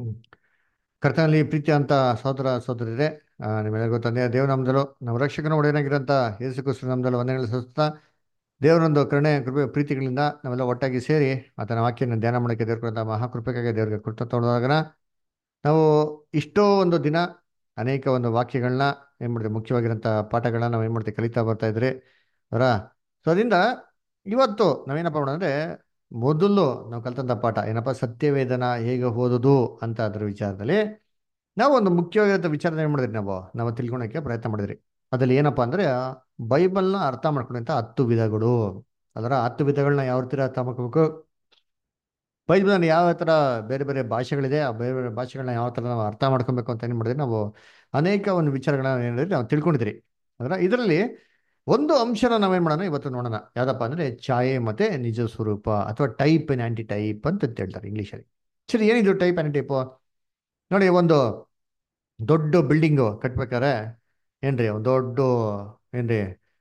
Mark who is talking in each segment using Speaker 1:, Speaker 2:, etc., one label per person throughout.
Speaker 1: ಕರ್ತನಲ್ಲಿ ಪ್ರೀತಿ ಅಂತ ಸಹೋದರ ಸಹೋದರಿರೇ ಆ, ನಿಮ್ಮೆಲ್ಲರಿಗೂ ತಂದೆಯ ದೇವನಾಮದಲ್ಲೂ ನಮ್ಮ ರಕ್ಷಕನ ಒಡೆಯನಾಗಿರೋಂಥ ಯೇಸು ಕ್ರಿಸ್ತು ನಾಮದಲ್ಲೂ ವಂದನೆಗಳು ಸಲ್ಲಿಸ್ತಾ ದೇವರೊಂದು ಕರುಣೆ ಕೃಪೆ ಪ್ರೀತಿಗಳಿಂದ ನಾವೆಲ್ಲ ಒಟ್ಟಾಗಿ ಸೇರಿ ಆತನ ವಾಕ್ಯನ ಧ್ಯಾನ ಮಾಡೋಕ್ಕೆ ದೇವ್ರ ಮಹಾಕೃಪೆಗಾಗಿ ದೇವರಿಗೆ ಕೃತ ತೊಡೋದಾಗನ ನಾವು ಇಷ್ಟೋ ಒಂದು ದಿನ ಅನೇಕ ಒಂದು ವಾಕ್ಯಗಳನ್ನ ಏನು ಮಾಡ್ತೀವಿ ಮುಖ್ಯವಾಗಿರೋಂಥ ಪಾಠಗಳನ್ನ ನಾವು ಏನು ಮಾಡ್ತೀವಿ ಕಲಿತಾ ಬರ್ತಾ ಇದ್ರಿ ಅವರ ಸೊ ಅದರಿಂದ ಇವತ್ತು ನಾವೇನಪ್ಪ ಮಾಡೋಣ ಅಂದರೆ ಮೊದಲು ನಾವು ಕಲ್ತಂಥ ಪಾಠ ಏನಪ್ಪ ಸತ್ಯವೇದನ ಹೇಗೆ ಓದೋದು ಅಂತ ಅದ್ರ ವಿಚಾರದಲ್ಲಿ ನಾವು ಒಂದು ಮುಖ್ಯವಾಗಿರೋ ವಿಚಾರ ಏನು ಮಾಡಿದ್ರಿ ನಾವು ನಾವು ತಿಳ್ಕೊಳಕ್ಕೆ ಪ್ರಯತ್ನ ಮಾಡಿದ್ರಿ ಅದ್ರಲ್ಲಿ ಏನಪ್ಪ ಅಂದರೆ ಬೈಬಲ್ನ ಅರ್ಥ ಮಾಡ್ಕೊಂಡಂಥ ಹತ್ತು ವಿಧಗಳು ಅದರ ಹತ್ತು ವಿಧಗಳನ್ನ ಯಾವ ರೀತಿ ಅರ್ಥ ಮಾಡ್ಕೋಬೇಕು ಬೈಬಲ್ನ ಯಾವ ಥರ ಬೇರೆ ಬೇರೆ ಭಾಷೆಗಳಿದೆ ಆ ಬೇರೆ ಬೇರೆ ಭಾಷೆಗಳನ್ನ ಯಾವ ಥರ ನಾವು ಅರ್ಥ ಮಾಡ್ಕೊಬೇಕು ಅಂತ ಏನು ಮಾಡಿದ್ರಿ ನಾವು ಅನೇಕ ಒಂದು ವಿಚಾರಗಳನ್ನ ಏನಿದ್ರೆ ನಾವು ತಿಳ್ಕೊಂಡಿದ್ರಿ ಅದರ ಇದರಲ್ಲಿ ಒಂದು ಅಂಶನ ನಾವೇನು ಮಾಡೋಣ ಇವತ್ತು ನೋಡೋಣ ಯಾವ್ದಪ್ಪ ಅಂದರೆ ಛಾಯೆ ಮತ್ತು ನಿಜ ಸ್ವರೂಪ ಅಥವಾ ಟೈಪ್ ಆ್ಯಂಡ್ ಆ್ಯಂಟಿ ಟೈಪ್ ಅಂತ ಹೇಳ್ತಾರೆ ಇಂಗ್ಲೀಷಲ್ಲಿ ಸರಿ ಏನಿದು ಟೈಪ್ ಆ್ಯಂಡ್ ಟೈಪು ನೋಡಿ ಒಂದು ದೊಡ್ಡ ಬಿಲ್ಡಿಂಗು ಕಟ್ಬೇಕಾದ್ರೆ ಏನ್ರಿ ಒಂದು ದೊಡ್ಡ ಏನ್ರಿ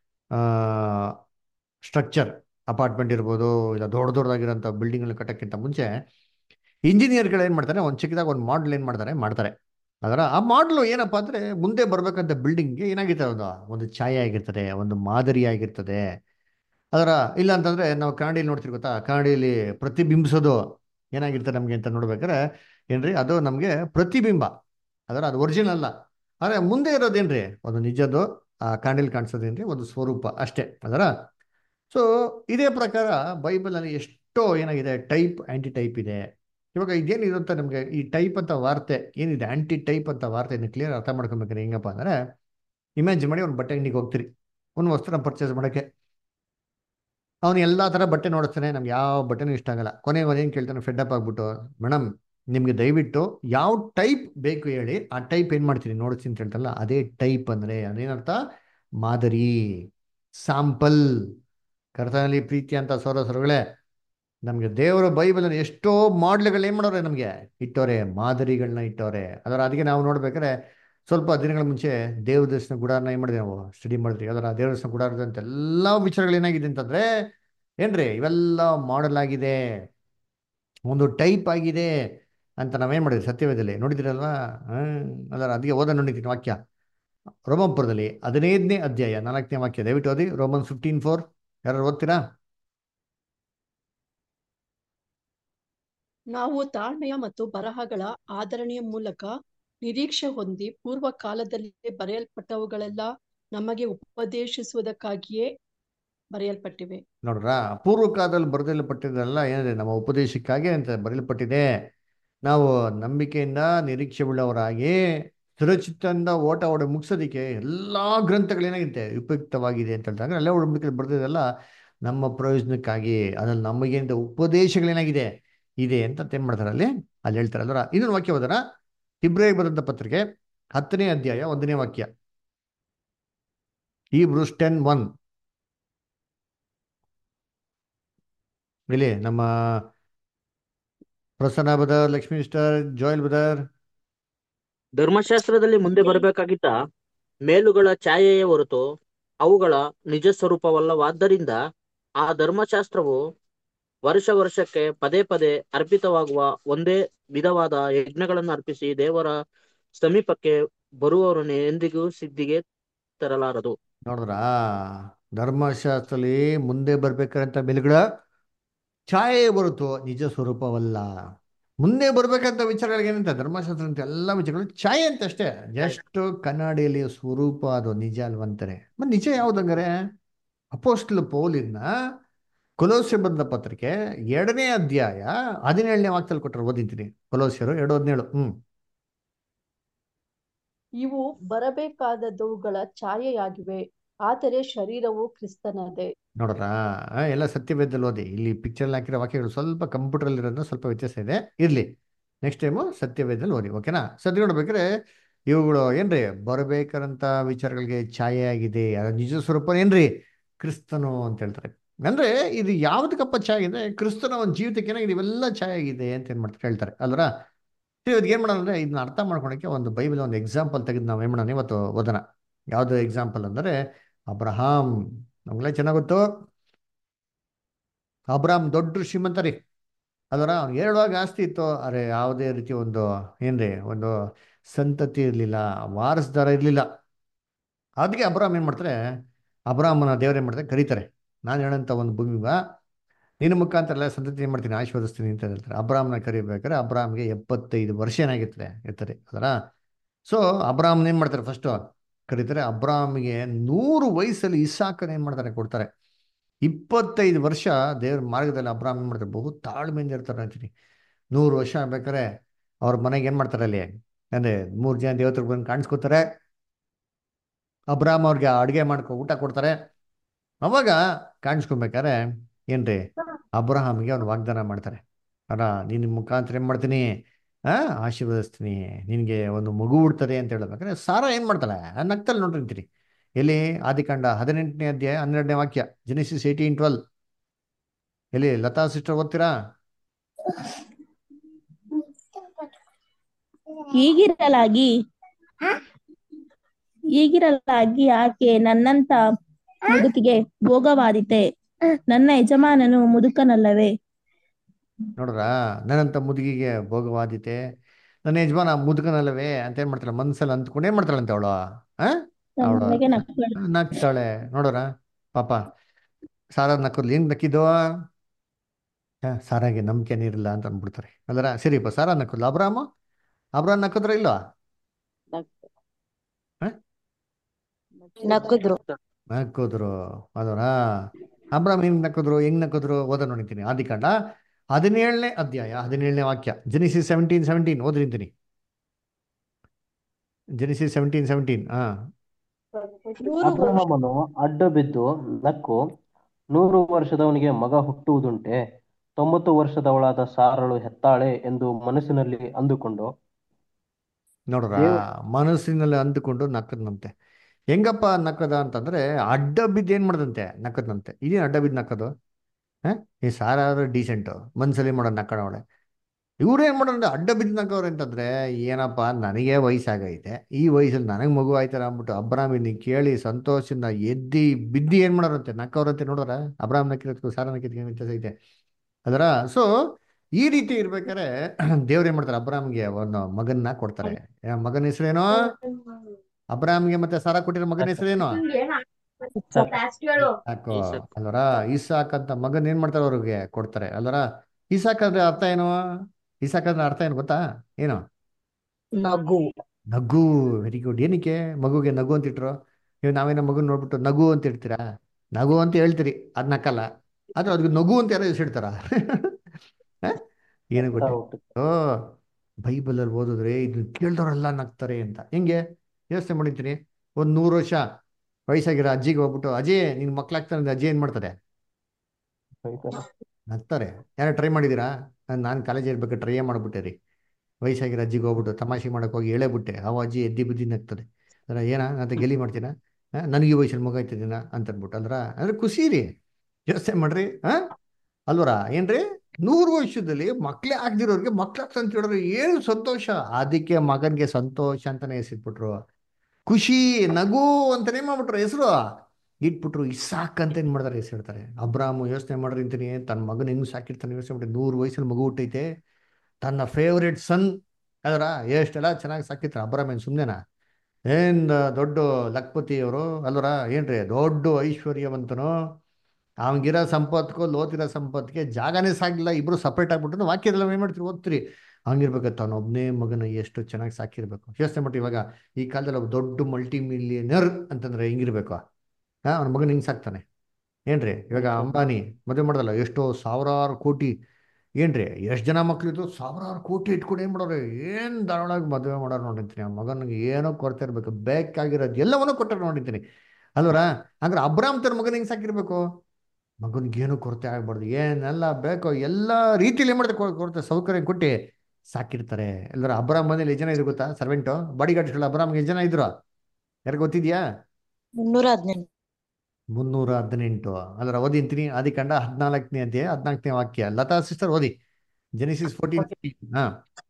Speaker 1: ಸ್ಟ್ರಕ್ಚರ್ ಅಪಾರ್ಟ್ಮೆಂಟ್ ಇರ್ಬೋದು ಇಲ್ಲ ದೊಡ್ಡ ದೊಡ್ಡದಾಗಿರೋಂಥ ಬಿಲ್ಡಿಂಗ್ಗಳು ಕಟ್ಟೋಕ್ಕಿಂತ ಮುಂಚೆ ಇಂಜಿನಿಯರ್ಗಳು ಏನು ಮಾಡ್ತಾರೆ ಒಂದು ಚಿಕ್ಕದಾಗ ಒಂದು ಮಾಡಲ್ ಏನು ಮಾಡ್ತಾರೆ ಮಾಡ್ತಾರೆ ಅದರ ಆ ಮಾಡಲು ಏನಪ್ಪ ಅಂದರೆ ಮುಂದೆ ಬರಬೇಕಂತ ಬಿಲ್ಡಿಂಗ್ಗೆ ಏನಾಗಿರ್ತದೆ ಒಂದು ಒಂದು ಛಾಯೆ ಆಗಿರ್ತದೆ ಒಂದು ಮಾದರಿ ಆಗಿರ್ತದೆ ಅದರ ಇಲ್ಲ ಅಂತಂದರೆ ನಾವು ಕನ್ನಡಿಯಲ್ಲಿ ನೋಡ್ತೀವಿ ಗೊತ್ತಾ ಕನ್ನಡಿಯಲ್ಲಿ ಪ್ರತಿಬಿಂಬಿಸೋದು ಏನಾಗಿರ್ತದೆ ನಮಗೆ ಅಂತ ನೋಡ್ಬೇಕಾದ್ರೆ ಏನ್ರಿ ಅದು ನಮಗೆ ಪ್ರತಿಬಿಂಬ ಅದರ ಅದು ಒರಿಜಿನಲ್ ಅಲ್ಲ ಆದರೆ ಮುಂದೆ ಇರೋದೇನ್ರಿ ಒಂದು ನಿಜದ್ದು ಆ ಕನ್ನಡಿಯಲ್ಲಿ ಕಾಣಿಸೋದೇನ್ರಿ ಒಂದು ಸ್ವರೂಪ ಅಷ್ಟೇ ಅದರ ಸೊ ಇದೇ ಪ್ರಕಾರ ಬೈಬಲಲ್ಲಿ ಎಷ್ಟೋ ಏನಾಗಿದೆ ಟೈಪ್ ಆ್ಯಂಟಿ ಟೈಪ್ ಇದೆ ಇವಾಗ ಇದೇನಿದೆ ಅಂತ ನಮಗೆ ಈ ಟೈಪ್ ಅಂತ ವಾರ್ತೆ ಏನಿದೆ ಆ್ಯಂಟಿ ಟೈಪ್ ಅಂತ ವಾರ್ತೆ ಕ್ಲಿಯರ್ ಅರ್ಥ ಮಾಡ್ಕೊಬೇಕಾದ್ರೆ ಹೆಂಗಪ್ಪ ಅಂದರೆ ಇಮ್ಯಾಜಿನ್ ಮಾಡಿ ಒಂದು ಬಟ್ಟೆ ಅಂಗಡಿಗೆ ಹೋಗ್ತೀರಿ ಒಂದು ವಸ್ತ್ರನ ಪರ್ಚೇಸ್ ಮಾಡೋಕ್ಕೆ ಅವನು ಎಲ್ಲ ಥರ ಬಟ್ಟೆ ನೋಡಿಸ್ತಾನೆ ನಮ್ಗೆ ಯಾವ ಬಟ್ಟೆನೂ ಇಷ್ಟ ಆಗಲ್ಲ ಕೊನೆಗೆ ಏನು ಕೇಳ್ತಾನೆ ಫೆಡ್ ಅಪ್ ಆಗ್ಬಿಟ್ಟು ಮೇಡಮ್ ನಿಮಗೆ ದಯವಿಟ್ಟು ಯಾವ ಟೈಪ್ ಬೇಕು ಹೇಳಿ ಆ ಟೈಪ್ ಏನು ಮಾಡ್ತೀನಿ ನೋಡಿಸ್ತೀನಿ ಅಂತ ಹೇಳ್ತಲ್ಲ ಅದೇ ಟೈಪ್ ಅಂದರೆ ಅದೇನರ್ಥ ಮಾದರಿ ಸಾಂಪಲ್ ಕರ್ತನಲ್ಲಿ ಪ್ರೀತಿ ಅಂತ ಸೌರ ಸರಗಳೇ ನಮಗೆ ದೇವರ ಬೈಬಲಲ್ಲಿ ಎಷ್ಟೋ ಮಾಡ್ಲ್ಗಳು ಏನು ಮಾಡೋರೆ ನಮಗೆ ಇಟ್ಟವ್ರೆ ಮಾದರಿಗಳನ್ನ ಇಟ್ಟವ್ರೆ ಅದರ ಅದಕ್ಕೆ ನಾವು ನೋಡ್ಬೇಕಾದ್ರೆ ಸ್ವಲ್ಪ ದಿನಗಳ ಮುಂಚೆ ದೇವ್ರ ದರ್ಶನ ಗುಡಾರನ ಏನು ಮಾಡಿದ್ವಿ ನಾವು ಸ್ಟಡಿ ಮಾಡಿದ್ವಿ ಅದರ ದೇವ್ರ ದರ್ಶನ ಗುಡಾರದಂತ ಎಲ್ಲ ವಿಚಾರಗಳು ಏನಾಗಿದೆ ಅಂತಂದ್ರೆ ಏನ್ರಿ ಇವೆಲ್ಲ ಮಾಡಲ್ ಆಗಿದೆ ಒಂದು ಟೈಪ್ ಆಗಿದೆ ಅಂತ ನಾವೇನು ಮಾಡಿದ್ವಿ ಸತ್ಯವೇದಲ್ಲಿ ನೋಡಿದಿರಲ್ವಾ ಅದರ ಅದಕ್ಕೆ ಓದ ನೋಡಿದ್ದೀನಿ ವಾಕ್ಯ ರೋಮಪುರದಲ್ಲಿ ಹದಿನೈದನೇ ಅಧ್ಯಾಯ ನಾಲ್ಕನೇ ವಾಕ್ಯ ದಯವಿಟ್ಟು ಓದಿ ರೋಮನ್ ಫಿಫ್ಟೀನ್ ಫೋರ್ ಯಾರು ಓದ್ತೀರಾ
Speaker 2: ನಾವು ತಾಳ್ಮೆಯ ಮತ್ತು ಬರಹಗಳ ಆಧರಣೆಯ ಮೂಲಕ ನಿರೀಕ್ಷೆ ಹೊಂದಿ ಪೂರ್ವ ಕಾಲದಲ್ಲಿ ಬರೆಯಲ್ಪಟ್ಟವುಗಳೆಲ್ಲ ನಮಗೆ ಉಪದೇಶಿಸುವುದಕ್ಕಾಗಿಯೇ ಬರೆಯಲ್ಪಟ್ಟಿವೆ
Speaker 1: ನೋಡ್ರ ಪೂರ್ವ ಕಾಲದಲ್ಲಿ ಬರೆದಲ್ಪಟ್ಟಿದ್ದೆಲ್ಲ ಏನಿದೆ ನಮ್ಮ ಉಪದೇಶಕ್ಕಾಗಿ ಅಂತ ಬರೆಯಲ್ಪಟ್ಟಿದೆ ನಾವು ನಂಬಿಕೆಯಿಂದ ನಿರೀಕ್ಷೆ ಉಳ್ಳವರಾಗಿ ಸುರಕ್ಷಿತದಿಂದ ಓಟ ಓಡ ಮುಗಿಸೋದಕ್ಕೆ ಎಲ್ಲ ಗ್ರಂಥಗಳೇನಾಗಿದೆ ಉಪಯುಕ್ತವಾಗಿದೆ ಅಂತ ಹೇಳ್ತಾರೆ ಎಲ್ಲ ಒಡಂಬಡಿಕೆ ಬರೆದಿದ್ದೆಲ್ಲ ನಮ್ಮ ಪ್ರಯೋಜನಕ್ಕಾಗಿ ಅದ್ರಲ್ಲಿ ನಮಗೇಂತ ಉಪದೇಶಗಳೇನಾಗಿದೆ ಇದೆ ಅಂತ ಏನು ಮಾಡ್ತಾರೆ ಅಲ್ಲಿ ಅಲ್ಲಿ ಹೇಳ್ತಾರೆ ಅಲ್ವರ ಇನ್ನೊಂದು ವಾಕ್ಯ ಹೋದರ ಇಬ್ರಾಹಿಂ ಬರೆದಂಥ ಪತ್ರಿಕೆ ಹತ್ತನೇ ಅಧ್ಯಾಯ ಒಂದನೇ ವಾಕ್ಯ ಈ ಬ್ರೂಸ್ ಟೆನ್ ಒನ್ ಇಲ್ಲಿ ನಮ್ಮ Prasanna brother Lakshmi star Joel brother
Speaker 3: ಧರ್ಮಶಾಸ್ತ್ರದಲ್ಲಿ ಮುಂದೆ ಬರಬೇಕಾಗಿದ್ದ ಮೇಲುಗಳ ಛಾಯೆಯೇ ಹೊರತು ಅವುಗಳ ನಿಜ ಸ್ವರೂಪವಲ್ಲವಾದ್ದರಿಂದ ಆ ಧರ್ಮಶಾಸ್ತ್ರವು ವರ್ಷ ವರ್ಷಕ್ಕೆ ಪದೇ ಪದೇ ಅರ್ಪಿತವಾಗುವ ಒಂದೇ ವಿಧವಾದ ಯಜ್ಞಗಳನ್ನು ಅರ್ಪಿಸಿ ದೇವರ ಸಮೀಪಕ್ಕೆ ಬರುವವರನ್ನು ಎಂದಿಗೂ ಸಿದ್ಧಿಗೆ ತರಲಾರದು
Speaker 1: ನೋಡಿದ್ರಾ ಧರ್ಮಶಾಸ್ತ್ರದಲ್ಲಿ ಮುಂದೆ ಬರ್ಬೇಕಾದಂತ ಬೆಲೆಗಳ ಛಾಯೆ ಹೊರತು ನಿಜ ಸ್ವರೂಪವಲ್ಲ ಮುಂದೆ ಬರ್ಬೇಕಂತ ವಿಚಾರಗಳಿಗೆ ಏನಂತ ಧರ್ಮಶಾಸ್ತ್ರ ಅಂತ ಎಲ್ಲ ವಿಚಾರಗಳು ಛಾಯೆ ಅಂತ ಅಷ್ಟೇ ಜಸ್ಟ್ ಕನ್ನಡಿಯಲ್ಲಿ ಸ್ವರೂಪ ಅದು ನಿಜ ಅಲ್ವಂತಾರೆ ಮತ್ತೆ ನಿಜ ಯಾವ್ದಂಗಾರೆ ಅಪೋಸ್ಟ್ಲ್ ಪೌಲಿನ ಕೊಲೋಸ್ಯ ಬಂದ ಪತ್ರಿಕೆ ಎರಡನೇ ಅಧ್ಯಾಯ ಹದಿನೇಳನೇ ವಾಕ್ಯದಲ್ಲಿ ಕೊಟ್ಟರು ಓದಿದ್ದೀನಿ ಕೊಲೋಸ್ಯರು ಎರಡು ಹದಿನೇಳು ಹ್ಮ್
Speaker 2: ಇವು ಬರಬೇಕಾದವುಗಳ ಛಾಯೆಯಾಗಿವೆ ಆದರೆ ಶರೀರವು ಕ್ರಿಸ್ತನದೇ
Speaker 1: ನೋಡ್ರಾ ಆ, ಎಲ್ಲ ಸತ್ಯವೇದದಲ್ಲಿ ಓದಿ ಇಲ್ಲಿ ಪಿಕ್ಚರ್ ಹಾಕಿರೋ ವಾಕ್ಯಗಳು ಸ್ವಲ್ಪ ಕಂಪ್ಯೂಟರ್ ಇರೋದ್ರಿಂದ ಸ್ವಲ್ಪ ವ್ಯತ್ಯಾಸ ಇದೆ ಇರ್ಲಿ ನೆಕ್ಸ್ಟ್ ಟೈಮು ಸತ್ಯವೇದದಲ್ಲಿ ಓದಿ ಓಕೆನಾ ಸದ್ಯ ನೋಡ್ಬೇಕಾದ್ರೆ ಇವುಗಳು ಏನ್ರಿ ಬರಬೇಕಾದಂತ ವಿಚಾರಗಳಿಗೆ ಛಾಯೆ ಆಗಿದೆ ಅದರ ನಿಜ ಸ್ವರೂಪ ಏನ್ರಿ ಕ್ರಿಸ್ತನು ಅಂತ ಹೇಳ್ತಾರೆ ಅಂದ್ರೆ ಇದು ಯಾವ್ದಕ್ಕಪ್ಪ ಛಾಯೆ ಇದೆ ಕ್ರಿಸ್ತನ ಒಂದು ಜೀವಿತಕ್ಕೆ ಏನಾಗಿದೆ ಇವೆಲ್ಲ ಛಾಯೆ ಆಗಿದೆ ಅಂತ ಏನ್ ಮಾಡ್ತಾರೆ ಹೇಳ್ತಾರೆ ಅಲ್ವರ ಇವತ್ತು ಏನ್ ಮಾಡೋಣ ಅಂದ್ರೆ ಇದನ್ನ ಅರ್ಥ ಮಾಡ್ಕೊಳಕ್ಕೆ ಒಂದು ಬೈಬಲ್ ಒಂದು ಎಕ್ಸಾಂಪಲ್ ತೆಗೆದು ನಾವು ಏನ್ ಮಾಡೋಣ ಇವತ್ತು ಓದೋಣ ಯಾವ್ದು ಎಕ್ಸಾಂಪಲ್ ಅಂದ್ರೆ ಅಬ್ರಹಾಂ ನಮ್ಗೆಲ್ಲ ಚೆನ್ನಾಗ್ ಗೊತ್ತು ಅಬ್ರಾಮ್ ದೊಡ್ಡ ಶ್ರೀಮಂತ ರೀ ಅದರ ಅವ್ನು ಹೇಳುವಾಗ ಆಸ್ತಿ ಇತ್ತು ಅರೆ ಯಾವುದೇ ರೀತಿ ಒಂದು ಏನ್ರಿ ಒಂದು ಸಂತತಿ ಇರಲಿಲ್ಲ ವಾರಸ್ದಾರ ಇರಲಿಲ್ಲ ಅದಕ್ಕೆ ಅಬ್ರಾಮ್ ಏನು ಮಾಡ್ತಾರೆ ಅಬ್ರಾಮನ ದೇವ್ರು ಏನು ಮಾಡ್ತಾರೆ ಕರೀತಾರೆ ನಾನು ಹೇಳಂತ ಒಂದು ಭೂಮಿ ಬಾ ನಿನ್ನ ಮುಖಾಂತರ ಎಲ್ಲ ಸಂತತಿ ಏನು ಮಾಡ್ತೀನಿ ಆಶೀರ್ವದಿಸ್ತೀನಿ ಅಂತ ಹೇಳ್ತಾರೆ ಅಬ್ರಾಮ್ನ ಕರಿಬೇಕಾದ್ರೆ ಅಬ್ರಾಮ್ಗೆ ಎಪ್ಪತ್ತೈದು ವರ್ಷ ಏನಾಗಿರ್ತದೆ ಇರ್ತಾರೆ ಅದರ ಸೊ ಅಬ್ರಾಮ್ನ ಏನು ಮಾಡ್ತಾರೆ ಫಸ್ಟು ಕರೀತಾರೆ ಅಬ್ರಾಮ್ಗೆ ನೂರು ವಯಸ್ಸಲ್ಲಿ ಇಸಾಕನ ಏನು ಮಾಡ್ತಾರೆ ಕೊಡ್ತಾರೆ ಇಪ್ಪತ್ತೈದು ವರ್ಷ ದೇವ್ರ ಮಾರ್ಗದಲ್ಲಿ ಅಬ್ರಾಮ್ ಏನು ಮಾಡ್ತಾರೆ ಬಹು ತಾಳ್ಮೆಯಿಂದ ಇರ್ತಾರೆ ಅಂತೀನಿ ನೂರು ವರ್ಷ ಆಗ್ಬೇಕಾರೆ ಅವ್ರ ಮನೆಗೆ ಏನು ಮಾಡ್ತಾರೆ ಅಲ್ಲಿ ಅಂದರೆ ಮೂರು ಜನ ದೇವತೆಗೆ ಬಂದು ಕಾಣಿಸ್ಕೋತಾರೆ ಅಬ್ರಾಮ್ ಅವ್ರಿಗೆ ಅಡುಗೆ ಮಾಡ್ಕೊ ಊಟ ಕೊಡ್ತಾರೆ ಅವಾಗ ಕಾಣಿಸ್ಕೊಬೇಕಾರೆ ಏನ್ರಿ ಅಬ್ರಹಾಮ್ಗೆ ಅವ್ನು ವಾಗ್ದಾನ ಮಾಡ್ತಾರೆ ಅಲ್ಲ ನಿನ್ನ ಮುಖಾಂತರ ಏನು ಮಾಡ್ತೀನಿ ಆ ಆಶೀರ್ವದಿಸ್ತೀನಿ ನಿನಗೆ ಒಂದು ಮಗು ಹುಡ್ತದೆ ಅಂತ ಹೇಳ್ಬೇಕಾದ್ರೆ ಸಾರ ಏನು ಮಾಡ್ತಾಳೆ ನಗ್ತಲ್ಲಿ ನೋಡ್ರಿ ಅಂತೀರಿ ಎಲ್ಲಿ ಆದಿಕಾಂಡ ಹದಿನೆಂಟನೇ ಅಧ್ಯಾಯ ಹನ್ನೆರಡನೇ ವಾಕ್ಯ ಜೆನಿಸಿಸ್ ಏಯ್ಟೀನ್ ಟ್ವೆಲ್ ಎಲ್ಲಿ ಲತಾ ಸಿಸ್ಟರ್ ಓದ್ತೀರಾ
Speaker 4: ಹೀಗಿರಲಾಗಿ ಹೀಗಿರಲಾಗಿ ಆಕೆ ನನ್ನಂತ ಮುದುಕಿಗೆ ಭೋಗವಾದಿತೆ ನನ್ನ ಯಜಮಾನನು ಮುದುಕನಲ್ಲವೇ
Speaker 1: ನೋಡ್ರ ನನ್ನಂತ ಮುದುಗಿಗೆ ಭೋಗವಾದಿತೆ ನನ್ನ ಯಜಮಾನ ಮುದುಕನಲ್ಲವೇ ಅಂತ ಏನ್ ಮಾಡ್ತಾಳೆ ಮನ್ಸಲ್ಲಿ ಅಂದ್ಕೊಂಡು ಏನ್ ಮಾಡ್ತಾಳಂತೆ ಅವಳು ಆ ಅವಳು
Speaker 4: ನನಗೆ ನಕ್ಕಳು
Speaker 1: ನಗ್ತಾಳೆ ನೋಡೋರ ಪಾಪ ಸಾರ ನಕ್ಕದ್ಲು ಹೆಂಗ್ ನಕ್ಕಿದ್ದು ಆ, ಸಾರಾಗೆ ನಂಬಿಕೆ ಇರಲಿಲ್ಲ ಅಂತ ಅಂದ್ಬಿಡ್ತಾರೆ ಅಲ್ಲರ ಸರಿಪ್ಪ ಸಾರ ನಕ್ಕದ್ಲು ಅಬ್ರಾಮ ಅಬ್ರಾಮ್ ನಕ್ಕದ್ರ ಇಲ್ವಾ ಆ?
Speaker 5: ನಕ್ಕಿದ್ರು
Speaker 1: ನಕ್ಕಿದ್ರು ಅದರ ಅಬ್ರಾಮ್ ಹೆಂಗ್ ನಕ್ಕಿದ್ರು ಹೆಂಗ್ ನಕ್ಕಿದ್ರು ಓದ ನೋಡಿದ್ದೀನಿ ಆದಿಕಾಂಡ ಹದಿನೇಳನೇ ಅಧ್ಯಾಯ ಹದಿನೇಳನೇ ವಾಕ್ಯ ಜೆನಿಸಿಸ್ ಸೆವೆಂಟೀನ್ ಸೆವೆಂಟೀನ್ ಓದ್ರಿಂತೀನಿ ಜೆನಿಸಿಸ್ ಸೆವೆಂಟೀನ್ ಸೆವೆಂಟೀನ್ ಹಾ
Speaker 2: ನೂರು ವರ್ಷ
Speaker 6: ಅಬ್ರಹಾಮನು ಅಡ್ಡ ಬಿದ್ದು ನಕ್ಕು ನೂರು ವರ್ಷದವನಿಗೆ ಮಗ ಹುಟ್ಟುವುದುಂಟೆ ತೊಂಬತ್ತು ವರ್ಷದವಳಾದ ಸಾರಳು ಹೆತ್ತಾಳೆ ಎಂದು ಮನಸ್ಸಿನಲ್ಲಿ ಅಂದುಕೊಂಡು
Speaker 1: ನೋಡ್ರ
Speaker 6: ದೇವ
Speaker 1: ಮನಸ್ಸಿನಲ್ಲಿ ಅಂದುಕೊಂಡು ನಕ್ಕದಂತೆ ಹೆಂಗಪ್ಪ ನಕ್ಕದ ಅಂತಂದ್ರೆ ಅಡ್ಡ ಬಿದ್ದು ಏನ್ ಮಾಡದಂತೆ ನಕ್ಕದಂತೆ ಇದೇನು ಅಡ್ಡ ಬಿದ್ದು ನಕ್ಕದು ಹ ಈ ಸಾರಾದ್ರೂ ಡೀಸೆಂಟು ಮನ್ಸಲ್ಲಿ ಮಾಡೋದು ನಕ್ಕಡವಳೆ ಇವ್ರು ಏನ್ ಮಾಡೋದು ಅಡ್ಡ ಬಿದ್ದು ನಕ್ಕವ್ರೆ ಅಂತಂದ್ರೆ ಏನಪ್ಪ ನನಗೆ ವಯಸ್ಸಾಗೈತೆ ಈ ವಯಸ್ಸಲ್ಲಿ ನನಗೆ ಮಗು ಆಯ್ತಾರ ಅಂದ್ಬಿಟ್ಟು ಅಬ್ರಾಮಿನಿ ಕೇಳಿ ಸಂತೋಷದಿಂದ ಎದ್ದಿ ಬಿದ್ದಿ ಏನ್ ಮಾಡೋರಂತೆ ನಕ್ಕವ್ರಂತೆ ನೋಡ್ರ ಅಬ್ರಾಮ್ ನಕ್ಕಿರೋದಕ್ಕೂ ಸಾರ ನಕ್ಕಿರೋದಕ್ಕೆ ವ್ಯತ್ಯಾಸ ಐತೆ ಅದರ ಸೊ ಈ ರೀತಿ ಇರ್ಬೇಕಾದ್ರೆ ದೇವ್ರು ಏನ್ ಮಾಡ್ತಾರೆ ಅಬ್ರಾಮ್ಗೆ ಒಂದು ಮಗನ್ನ ಕೊಡ್ತಾರೆ ಆ ಮಗನ ಹೆಸರೇನೋ ಅಬ್ರಾಮ್ಗೆ ಮತ್ತೆ ಸಾರ ಕೊಟ್ಟಿರೋ ಮಗನ ಹೆಸರೇನು ಇಸಾಕು
Speaker 3: ಈಸಾಕ್.
Speaker 1: ಅಲ್ವರ ಇಸಾಕ್ ಅಂತ ಮಗನ್ ಏನ್ ಮಾಡ್ತಾರೆ ಅವ್ರಿಗೆ ಕೊಡ್ತಾರೆ ಅಲ್ವರ ಇಸಾಕ್ ಅಂದ್ರೆ ಅರ್ಥ ಏನು ಇಸಾಕ್ ಅಂದ್ರೆ ಅರ್ಥ ಏನು ಗೊತ್ತಾ ಏನು
Speaker 5: ನಗು
Speaker 1: ನಗು ವೆರಿ ಗುಡ್ ಏನಕ್ಕೆ ಮಗುಗೆ ನಗು ಅಂತ ಇಟ್ರು ನೀವು ನಾವೇನೋ ಮಗುನ್ ನೋಡ್ಬಿಟ್ಟು ನಗು ಅಂತ ಇಡ್ತೀರಾ ನಗು ಅಂತ ಹೇಳ್ತೀರಿ ಅದ್ ನಕ್ಕಲ್ಲ ಆದ್ರೆ ಅದಕ್ಕೆ ನಗು ಅಂತ ಯಾರೋ ಹೆಸರಿಡ್ತಾರ ಏನು ಗೊತ್ತಿ
Speaker 6: ಡೌಟ್
Speaker 1: ಓ ಬೈಬಲಲ್ಲಿ ಓದಿದ್ರೆ ಇದನ್ನ ಕೇಳ್ದವ್ರೆಲ್ಲ ನಗ್ತಾರೆ ಅಂತ ಹೆಂಗೆ ಯೋಚನೆ ಮಾಡಿರ್ತೀನಿ ಒಂದು ನೂರು ವರ್ಷ ವಯಸ್ಸಾಗಿರೋ ಅಜ್ಜಿಗೆ ಹೋಗ್ಬಿಟ್ಟು ಅಜ್ಜಿ ನಿನ್ ಮಕ್ಳಾಗ್ತಾರೆ ಅಂದ್ರೆ ಅಜ್ಜಿ ಏನ್ ಮಾಡ್ತಾರೆ ನಗ್ತಾರೆ ಯಾರು ಟ್ರೈ ಮಾಡಿದ್ದೀರಾ ನಾನು ಕಾಲೇಜ್ ಇರ್ಬೇಕು ಟ್ರೈ ಮಾಡ್ಬಿಟ್ಟೆ ರೀ ವಯಸ್ಸಾಗಿರೋ ಅಜ್ಜಿಗೆ ಹೋಗ್ಬಿಟ್ಟು ತಮಾಷೆ ಮಾಡಕ್ ಹೋಗಿ ಹೇಳೇಬಿಟ್ಟೆ ಅವ ಅಜ್ಜಿ ಎದ್ದಿ ಬುದ್ಧಿ ನಗ್ತದೆ ಅದ್ರ ಏನ ಅಂತ ಗೆಲಿ ಮಾಡ್ತೀನ ಆ, ನನಗೆ ಈ ವಯಸ್ಸಲ್ಲಿ ಮಗ ಆಯ್ತಿದ್ದೀನ ಅಂತ ಅಂದ್ಬಿಟ್ಟು ಅಲ್ರ ಅಂದ್ರೆ ಖುಷಿ ರೀ ಯೋಚನೆ ಮಾಡ್ರಿ ಹಾ ಅಲ್ವರ ಏನ್ರಿ ನೂರು ವರ್ಷದಲ್ಲಿ ಮಕ್ಳೇ ಆಗ್ದಿರೋರಿಗೆ ಮಕ್ಳಾಗ್ತ ಅಂತ ಹೇಳಿದ್ರೆ ಏನು ಸಂತೋಷ ಅದಕ್ಕೆ ಮಗನ್ಗೆ ಸಂತೋಷ ಅಂತಾನೆ ಹೆಸರಿಟ್ಬಿಟ್ರು ಖುಷಿ ನಗು ಅಂತಾನೆ ಮಾಡ್ಬಿಟ್ರು ಹೆಸರು ಇಟ್ಬಿಟ್ರು ಇಸಾಕ್ ಅಂತ ಏನ್ ಮಾಡ್ತಾರೆ ಹೆಸರಿಡ್ತಾರೆ ಅಬ್ರಾಮ್ ಯೋಚನೆ ಮಾಡ್ರಿ ಅಂತೀನಿ ತನ್ನ ಮಗನ ಹೆಂಗ್ ಸಾಕಿರ್ತಾನೆ ಯೋಚನೆ ಮಾಡಿ ನೂರು ವಯಸ್ಸಲ್ಲಿ ಮಗು ಹುಟ್ಟೈತೆ ತನ್ನ ಫೇವ್ರೆಟ್ ಸನ್ ಅದರ ಎಷ್ಟೆಲ್ಲ ಚೆನ್ನಾಗಿ ಸಾಕಿರ್ತಾರೆ ಅಬ್ರಾಮ್ ಏನ್ ಸುಮ್ನೆನಾ ಏನ್ ದೊಡ್ಡ ಲಕ್ಪತಿ ಅವರು ಅಲ್ವರ ಏನ್ರಿ ದೊಡ್ಡ ಐಶ್ವರ್ಯವಂತನು ಅವನಿಗಿರೋ ಸಂಪತ್ಗೂ ಲೋತಿರೋ ಸಂಪತ್ಗೆ ಜಾಗನೇ ಸಾಗಿಲ್ಲ ಇಬ್ರು ಸಪ್ರೇಟ್ ಆಗ್ಬಿಟ್ಟು ವಾಕ್ಯದಲ್ಲ ಏನ್ ಮಾಡ್ತೀರಿ ಓದ್ತೀರಿ ಹಂಗಿರ್ಬೇಕು ತಾನು ಒಬ್ಬನೇ ಮಗನ ಎಷ್ಟು ಚೆನ್ನಾಗಿ ಸಾಕಿರ್ಬೇಕು ಯೋಚನೆ ಮಾಡಿ ಇವಾಗ ಈ ಕಾಲದಲ್ಲಿ ಒಬ್ಬ ದೊಡ್ಡ ಮಲ್ಟಿ ಮಿಲಿಯನರ್ ಅಂತಂದ್ರೆ ಹೆಂಗಿರ್ಬೇಕು ಹಾ ಅವನ ಮಗನ ಹಿಂಗ್ ಸಾಕ್ತಾನೆ ಏನ್ರಿ ಇವಾಗ ಅಂಬಾನಿ ಮದುವೆ ಮಾಡ್ದಲ್ಲ ಎಷ್ಟೋ ಸಾವಿರಾರು ಕೋಟಿ ಏನ್ರಿ ಎಷ್ಟು ಜನ ಮಕ್ಳಿದ್ರು ಸಾವಿರಾರು ಕೋಟಿ ಇಟ್ಕೊಂಡು ಏನ್ ಮಾಡೋರು ಏನ್ ಧಾರಾಳವಾಗಿ ಮದುವೆ ಮಾಡೋರು ನೋಡಿರ್ತೀನಿ ಆ ಮಗನಿಗೆ ಏನೋ ಕೊರತೆ ಇರ್ಬೇಕು ಬೇಕಾಗಿರೋದು ಎಲ್ಲವನ್ನೂ ಕೊಟ್ಟರು ನೋಡಿರ್ತೀನಿ ಅಲ್ವರ ಹಂಗಾರೆ ಅಬ್ರಾಮ್ ತರ ಮಗನ ಹಿಂಗ್ ಸಾಕಿರ್ಬೇಕು ಮಗನಿಗೆ ಏನು ಕೊರತೆ ಆಗ್ಬಾರ್ದು ಏನೆಲ್ಲ ಬೇಕೋ ಎಲ್ಲ ರೀತಿಯಲ್ಲಿ ಏನ್ ಮಾಡ್ತಾರೆ ಕೊ- ಕೊರತೆ ಸೌಕರ್ಯ ಕೊಟ್ಟು ಸಾಕಿರ್ತಾರೆ ಎಲ್ಲರ ಅಬ್ರಾಮ್ ಮನೇಲಿ ಎಷ್ಟು ಜನ ಇದ್ರು ಗೊತ್ತಾ ಸರ್ವೆಂಟು ಬಾಡಿ ಗಾರ್ಡ್ಸ್ಗಳು ಅಬ್ರಾಮ್ಗೆ ಎಷ್ಟು ಜನ ಇದ್ರು ಯಾರಿಗೆ ಗೊತ್ತಿದ್ಯಾ
Speaker 5: ಮುನ್ನೂರ ಹದಿನೆಂಟು
Speaker 1: ಮುನ್ನೂರ ಹದಿನೆಂಟು ಅದರ ಓದಿಂತೀನಿ ಆದಿಕಾಂಡ ಹದಿನಾಲ್ಕನೇ ಅಧ್ಯಾಯ ಹದಿನಾಲ್ಕನೇ ವಾಕ್ಯ ಲತಾ ಸಿಸ್ಟರ್ ಓದಿ ಜೆನಿಸಿಸ್ ಫೋರ್ಟೀನ್ ಹಾ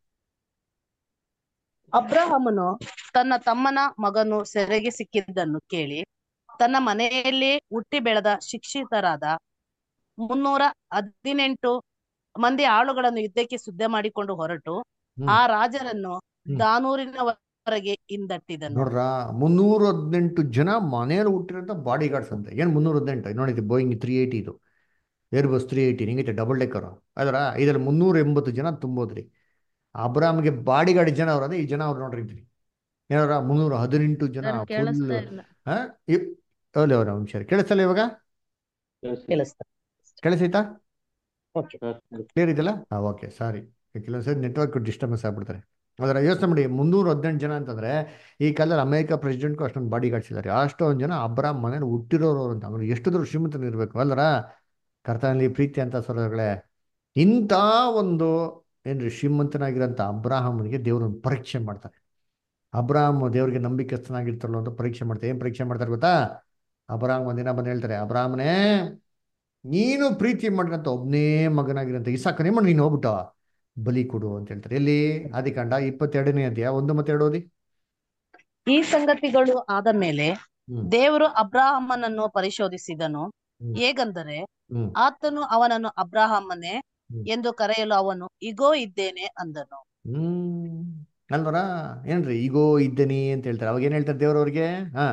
Speaker 7: ಅಬ್ರಹಾಮನು ತನ್ನ ತಮ್ಮನ ಮಗನು ಸೆರೆಗೆ ಸಿಕ್ಕಿದ್ದನ್ನು ಕೇಳಿ ತನ್ನ ಮನೆಯಲ್ಲಿ ಹುಟ್ಟಿ ಬೆಳೆದ ಶಿಕ್ಷಿತರಾದ ಮುನ್ನೂರ ಹದಿನೆಂಟು ಮಂದಿ ಆಳುಗಳನ್ನು ಯುದ್ಧಕ್ಕೆ ಸಿದ್ಧ ಮಾಡಿಕೊಂಡು ಹೊರಟು
Speaker 1: ಹ್ಮ್.
Speaker 7: ಆ ರಾಜರನ್ನು
Speaker 1: ಹ್ಮ್.
Speaker 7: ದಾನೂರಿನವರೆಗೆ ಹಿಂದಟ್ಟಿದನು
Speaker 1: ನೋಡ್ರ ಮುನ್ನೂರ ಹದಿನೆಂಟು ಜನ ಮನೇಲಿ ಹುಟ್ಟಿರೋಂಥ ಬಾಡಿ ಗಾರ್ಡ್ಸ್ ಅಂತ ಏನು ಮುನ್ನೂರ ಹದಿನೆಂಟು ನೋಡಿದ್ದೆ ಬೋಯಿಂಗ್ ತ್ರೀ ಏಯ್ಟಿ ಇದು ಏರ್ ಬಸ್ ತ್ರೀ ಏಯ್ಟಿ ಹಿಂಗೈತೆ ಡಬಲ್ ಡೆಕ್ಕರು ಅದರ ಇದರಲ್ಲಿ ಮುನ್ನೂರ ಎಂಬತ್ತು ಜನ ತುಂಬೋದ್ರಿ ಅಬ್ರಾಮ್ಗೆ ಬಾಡಿ ಗಾರ್ಡ್ ಜನ ಅವ್ರ ಅದೇ ಈ ಜನ ಅವ್ರು ನೋಡ್ರಿ ಇದ್ರಿ ಏನಾರ ಮುನ್ನೂರ ಹದಿನೆಂಟು ಜನ
Speaker 4: ಸರ್
Speaker 1: ಫುಲ್
Speaker 4: ಕೇಳಿಸ್ತಾ ಇಲ್ಲ
Speaker 1: ಅವಲೆ ಅವರ ಅಂಶ ಕೇಳಿಸ್ತಲ್ಲ ಇವಾಗ
Speaker 7: ಕೇಳಿಸ್ತಾ
Speaker 1: ಕೇಳಿಸೈತಾ
Speaker 7: ಓಕೆ
Speaker 1: ಕ್ಲಿಯರ್ ಇದೆಯಲ್ಲ ಹಾಂ ಓಕೆ ಸಾರಿ ಕೆಲವೊಂದ್ಸರಿ ನೆಟ್ವರ್ಕ್ ಡಿಸ್ಟರ್ಬೆನ್ಸ್ ಆಗ್ಬಿಡ್ತಾರೆ ಅದರ ಯೋಚನೆ ಮಾಡಿ ಮುನ್ನೂರ ಹದಿನೆಂಟು ಜನ ಅಂತಂದ್ರೆ ಈ ಕಾಲದಲ್ಲಿ ಅಮೆರಿಕ ಪ್ರೆಸಿಡೆಂಟ್ಗೂ ಅಷ್ಟೊಂದು ಬಾಡಿ ಗಾರ್ಡ್ಸ್ ಇದ್ದಾರೆ ಅಷ್ಟೊಂದು ಜನ ಅಬ್ರಾಮ್ ಮನೇಲಿ ಹುಟ್ಟಿರೋರು ಅವ್ರು ಅಂತ ಅವ್ರು ಎಷ್ಟು ದೊಡ್ಡ ಶ್ರೀಮಂತರು ಇರಬೇಕು ಅಲ್ಲರ ಕರ್ತನಲ್ಲಿ ಪ್ರೀತಿ ಅಂತ ಸರೋಗಳೇ ಇಂಥ ಒಂದು ಏನ್ರಿ ಶ್ರೀಮಂತನಾಗಿರೋಂಥ ಅಬ್ರಾಹಮನಿಗೆ ದೇವ್ರನ್ನ ಪರೀಕ್ಷೆ ಮಾಡ್ತಾರೆ ಅಬ್ರಾಹಮ್ ದೇವ್ರಿಗೆ ನಂಬಿಕೆಸ್ತನಾಗಿರ್ತಾರಲ್ಲ ಅಂತ ಪರೀಕ್ಷೆ ಮಾಡ್ತಾರೆ ಏನು ಪರೀಕ್ಷೆ ಮಾಡ್ತಾರೆ ಗೊತ್ತಾ ಅಬ್ರಾಹಮ್ ಒಂದಿನ ಬಂದು ಹೇಳ್ತಾರೆ ಅಬ್ರಾಹ್ಮನೇ ನೀನು ಪ್ರೀತಿ ಮಾಡಿರಂತ ಒಬ್ಬನೇ ಮಗನಾಗಿರಂತ ಇಸಾಕನೇ ಮಾಡಿ ನೀನು ಹೋಗ್ಬಿಟ್ಟ ಬಲಿ ಕೊಡು ಅಂತ ಹೇಳ್ತಾರೆ ಎಲ್ಲಿ ಆದಿಕಾಂಡ ಇಪ್ಪತ್ತೆರಡನೇ ಅಧ್ಯಾಯ ಒಂದು ಮತ್ತೆ ಎರಡು ಓದಿ
Speaker 7: ಈ ಸಂಗತಿಗಳು ಆದ ಮೇಲೆ
Speaker 1: ಹ್ಮ್.
Speaker 7: ದೇವರು ಅಬ್ರಾಹಮನನ್ನು ಪರಿಶೋಧಿಸಿದನು
Speaker 1: ಹ್ಮ್.
Speaker 7: ಹೇಗಂದರೆ
Speaker 1: ಹ್ಮ್
Speaker 7: ಆತನು ಅವನನ್ನು ಅಬ್ರಾಹಮನೇ
Speaker 1: ಹ್ಮ್.
Speaker 7: ಎಂದು ಕರೆಯಲು ಅವನು ಇಗೋ ಇದ್ದೇನೆ ಅಂದನು
Speaker 1: ಹ್ಮ್ ಅಲ್ವರ ಏನ್ರಿ ಈಗೋ ಇದ್ದೇನಿ ಅಂತ ಹೇಳ್ತಾರೆ ಅವಾಗ ಏನ್ ಹೇಳ್ತಾರೆ ದೇವ್ರವ್ರಿಗೆ ಹಾ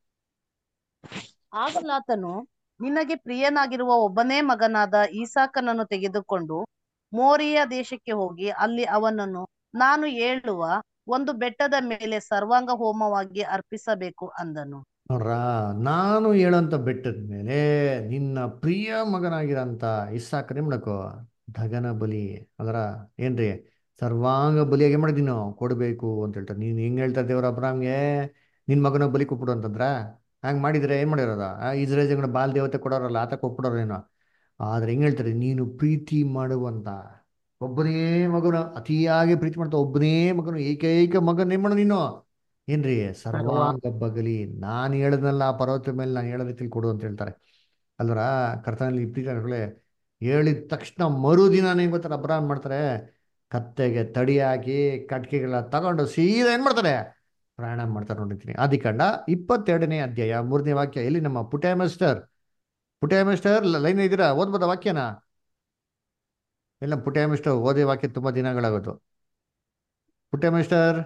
Speaker 7: ಆಗಲಾತನು ನಿನಗೆ ಪ್ರಿಯನಾಗಿರುವ ಒಬ್ಬನೇ ಮಗನಾದ ಈಸಾಕನನ್ನು ತೆಗೆದುಕೊಂಡು ಮೋರಿಯ ದೇಶಕ್ಕೆ ಹೋಗಿ ಅಲ್ಲಿ ಅವನನ್ನು ನಾನು ಹೇಳುವ ಒಂದು ಬೆಟ್ಟದ ಮೇಲೆ ಸರ್ವಾಂಗ ಹೋಮವಾಗಿ ಅರ್ಪಿಸಬೇಕು ಅಂದನು
Speaker 1: ನೋಡ್ರ ನಾನು ಹೇಳೋಂಥ ಬೆಟ್ಟದ ಮೇಲೆ ನಿನ್ನ ಪ್ರಿಯ ಮಗನಾಗಿರೋಂಥ ಇಸ್ಸಾಕನೇ ಮಾಡಕೋ ದಗನ ಬಲಿ ಅದರ ಏನ್ರಿ ಸರ್ವಾಂಗ ಬಲಿಯಾಗಿ ಮಾಡಿ ನೀನು ಕೊಡಬೇಕು ಅಂತ ಹೇಳ್ತಾರೆ ನೀನು ಹೆಂಗ್ ಹೇಳ್ತಾರೆ ದೇವ್ರ ಅಬ್ರಾಮ್ಗೆ ನಿನ್ನ ಮಗನ ಬಲಿ ಕೊಟ್ಬಿಡು ಅಂತಂದ್ರ ಹಂಗೆ ಮಾಡಿದ್ರೆ ಏನು ಮಾಡಿರೋದ ಇಸ್ರೇಲ್ ಜಗಳ ಬಾಲ್ ದೇವತೆ ಕೊಡೋರಲ್ಲ ಆತ ಕೊಟ್ಬಿಡೋರೇನೋ ಆದ್ರೆ ಹೆಂಗ್ ಹೇಳ್ತಾರೆ ನೀನು ಪ್ರೀತಿ ಮಾಡುವಂತ ಒಬ್ಬನೇ ಮಗನ ಅತಿಯಾಗಿ ಪ್ರೀತಿ ಮಾಡ್ತಾ ಒಬ್ಬನೇ ಮಗನು ಏಕೈಕ ಮಗನ ಏನ್ ಮಾಡು ನೀನು ಏನ್ರಿ ಸರ್ವಾಂಗ ಬಗಲಿ ನಾನು ಹೇಳದ್ನಲ್ಲ ಆ ಪರ್ವತ ಮೇಲೆ ನಾನು ಹೇಳೋ ರೀತಿಲಿ ಕೊಡು ಅಂತ ಹೇಳ್ತಾರೆ ಅಲ್ವರ ಕರ್ತನಲ್ಲಿ ಪ್ರೀತಿಗಳೇ ಹೇಳಿದ ತಕ್ಷಣ ಮರುದಿನ ಏನ್ ಗೊತ್ತಾರೆ ಅಬ್ರಾಹ್ಮ ಮಾಡ್ತಾರೆ ಕತ್ತೆಗೆ ತಡಿ ಹಾಕಿ ಕಟ್ಕೆಗಳ ತಗೊಂಡು ಸೀದಾ ಏನ್ ಮಾಡ್ತಾರೆ ಪ್ರಯಾಣ ಮಾಡ್ತಾರೆ ನೋಡಿರ್ತೀನಿ ಆದಿಕಾಂಡ ಇಪ್ಪತ್ತೆರಡನೇ ಅಧ್ಯಾಯ ಮೂರನೇ ವಾಕ್ಯ ಎಲ್ಲಿ ನಮ್ಮ Pute master Pute master line ಇದ್ದೀರಾ ಓದ್ಬೋದ ವಾಕ್ಯನ ಇಲ್ಲ ಪುಟೆ ಮಾಸ್ಟರ್ ಓದೇ ವಾಕ್ಯ ತುಂಬಾ ದಿನಗಳಾಗೋದು ಪುಟೆ ಮಾಸ್ಟರ್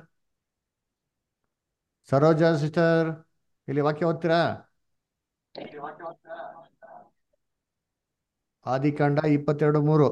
Speaker 1: ಸರೋಜಾ ಸಿಸ್ಟರ್ ಇಲ್ಲಿ ವಾಕ್ಯ ಓದ್ತೀರಾ ಆದಿಕಾಂಡ ಇಪ್ಪತ್ತೆರಡು ಮೂರು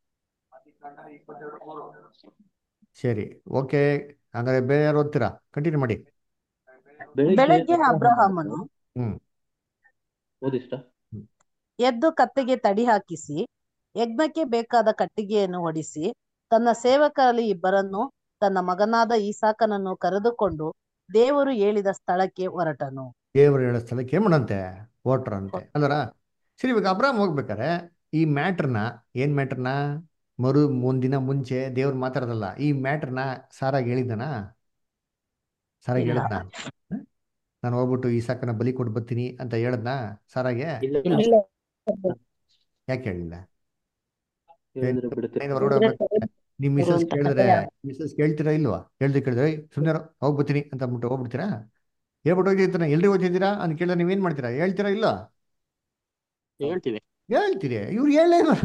Speaker 1: ಸರಿ ಓಕೆ ಹಂಗಾರೆ ಬೇರೆ ಯಾರು ಓದ್ತೀರಾ ಕಂಟಿನ್ಯೂ ಮಾಡಿ
Speaker 7: ಬೆಳಗ್ಗೆ ಅಬ್ರಹಾಮನು
Speaker 1: ಹ್ಮ್
Speaker 6: ಓದಿಷ್ಟ
Speaker 7: ಎದ್ದು ಕತ್ತೆಗೆ ತಡಿ ಹಾಕಿಸಿ ಯಜ್ಞಕ್ಕೆ ಬೇಕಾದ ಕಟ್ಟಿಗೆಯನ್ನು ಹೊಡಿಸಿ ತನ್ನ ಸೇವಕರಲ್ಲಿ ಇಬ್ಬರನ್ನು ತನ್ನ ಮಗನಾದ ಈಸಾಕನನ್ನು ಕರೆದುಕೊಂಡು ದೇವರು ಹೇಳಿದ ಸ್ಥಳಕ್ಕೆ ಹೊರಟನು
Speaker 1: ದೇವರು ಹೇಳೋ ಸ್ಥಳಕ್ಕೆ ಏನ್ ಮಾಡಂತೆ ಓಟ್ರ ಅಂತೆ ಅಲ್ಲರ ಸರಿ ಇವಾಗ ಅಬ್ರಾಮ್ ಹೋಗ್ಬೇಕಾರೆ ಈ ಮ್ಯಾಟ್ರನ್ನ ಏನ್ ಮ್ಯಾಟ್ರನ್ನ ಮರು ಒಂದಿನ ಮುಂಚೆ ದೇವ್ರು ಮಾತಾಡೋದಲ್ಲ ಈ ಮ್ಯಾಟ್ರನ್ನ ಸಾರಾಗಿ ಹೇಳಿದ್ದಾನ ಸಾರಾಗಿ
Speaker 7: ಇಲ್ಲ.
Speaker 1: ಹೇಳಿದ್ನ ಹ? ನಾನು ಹೋಗ್ಬಿಟ್ಟು ಈ ಸಾಕನ ಬಲಿ ಕೊಟ್ಟು ಬರ್ತೀನಿ ಅಂತ ಹೇಳದ್ನ ಸಾರಾಗೆ
Speaker 3: ಇಲ್ಲ
Speaker 5: ಇಲ್ಲ
Speaker 1: ಯಾಕೆ ಹೇಳಿಲ್ಲ
Speaker 6: ಹೇಳಿದ್ರೆ ಬಿಡುತ್ತೆ
Speaker 1: ಮನೆಯಿಂದ ಹೊರಗಡೆ ಹೋಗ್ಬೇಕಾದ್ರೆ ನಿಮ್ ಮಿಸಸ್ ಕೇಳಿದ್ರೆ ಮಿಸಸ್ ಕೇಳ್ತೀರಾ ಇಲ್ವಾ ಹೇಳ್ದೆ ಕೇಳಿದ್ರೆ ಸುಮ್ಮನೆ ಹೋಗಿ ಬರ್ತೀನಿ ಅಂತ ಅಂದ್ಬಿಟ್ಟು ಹೋಗ್ಬಿಡ್ತೀರಾ ಹೇಳ್ಬಿಟ್ಟು ಹೋಗಿರ್ತಾನೆ ಎಲ್ರಿ ಓದಿದ್ದೀರಾ ಅಂತ ಕೇಳಿದ್ರೆ ನೀವೇನ್ ಮಾಡ್ತೀರಾ ಹೇಳ್ತೀರಾ ಇಲ್ಲ
Speaker 3: ಹೇಳ್ತೀವಿ
Speaker 1: ಹೇಳ್ತೀರಿ ಇವ್ರು ಹೇಳೇ ಇಲ್ಲ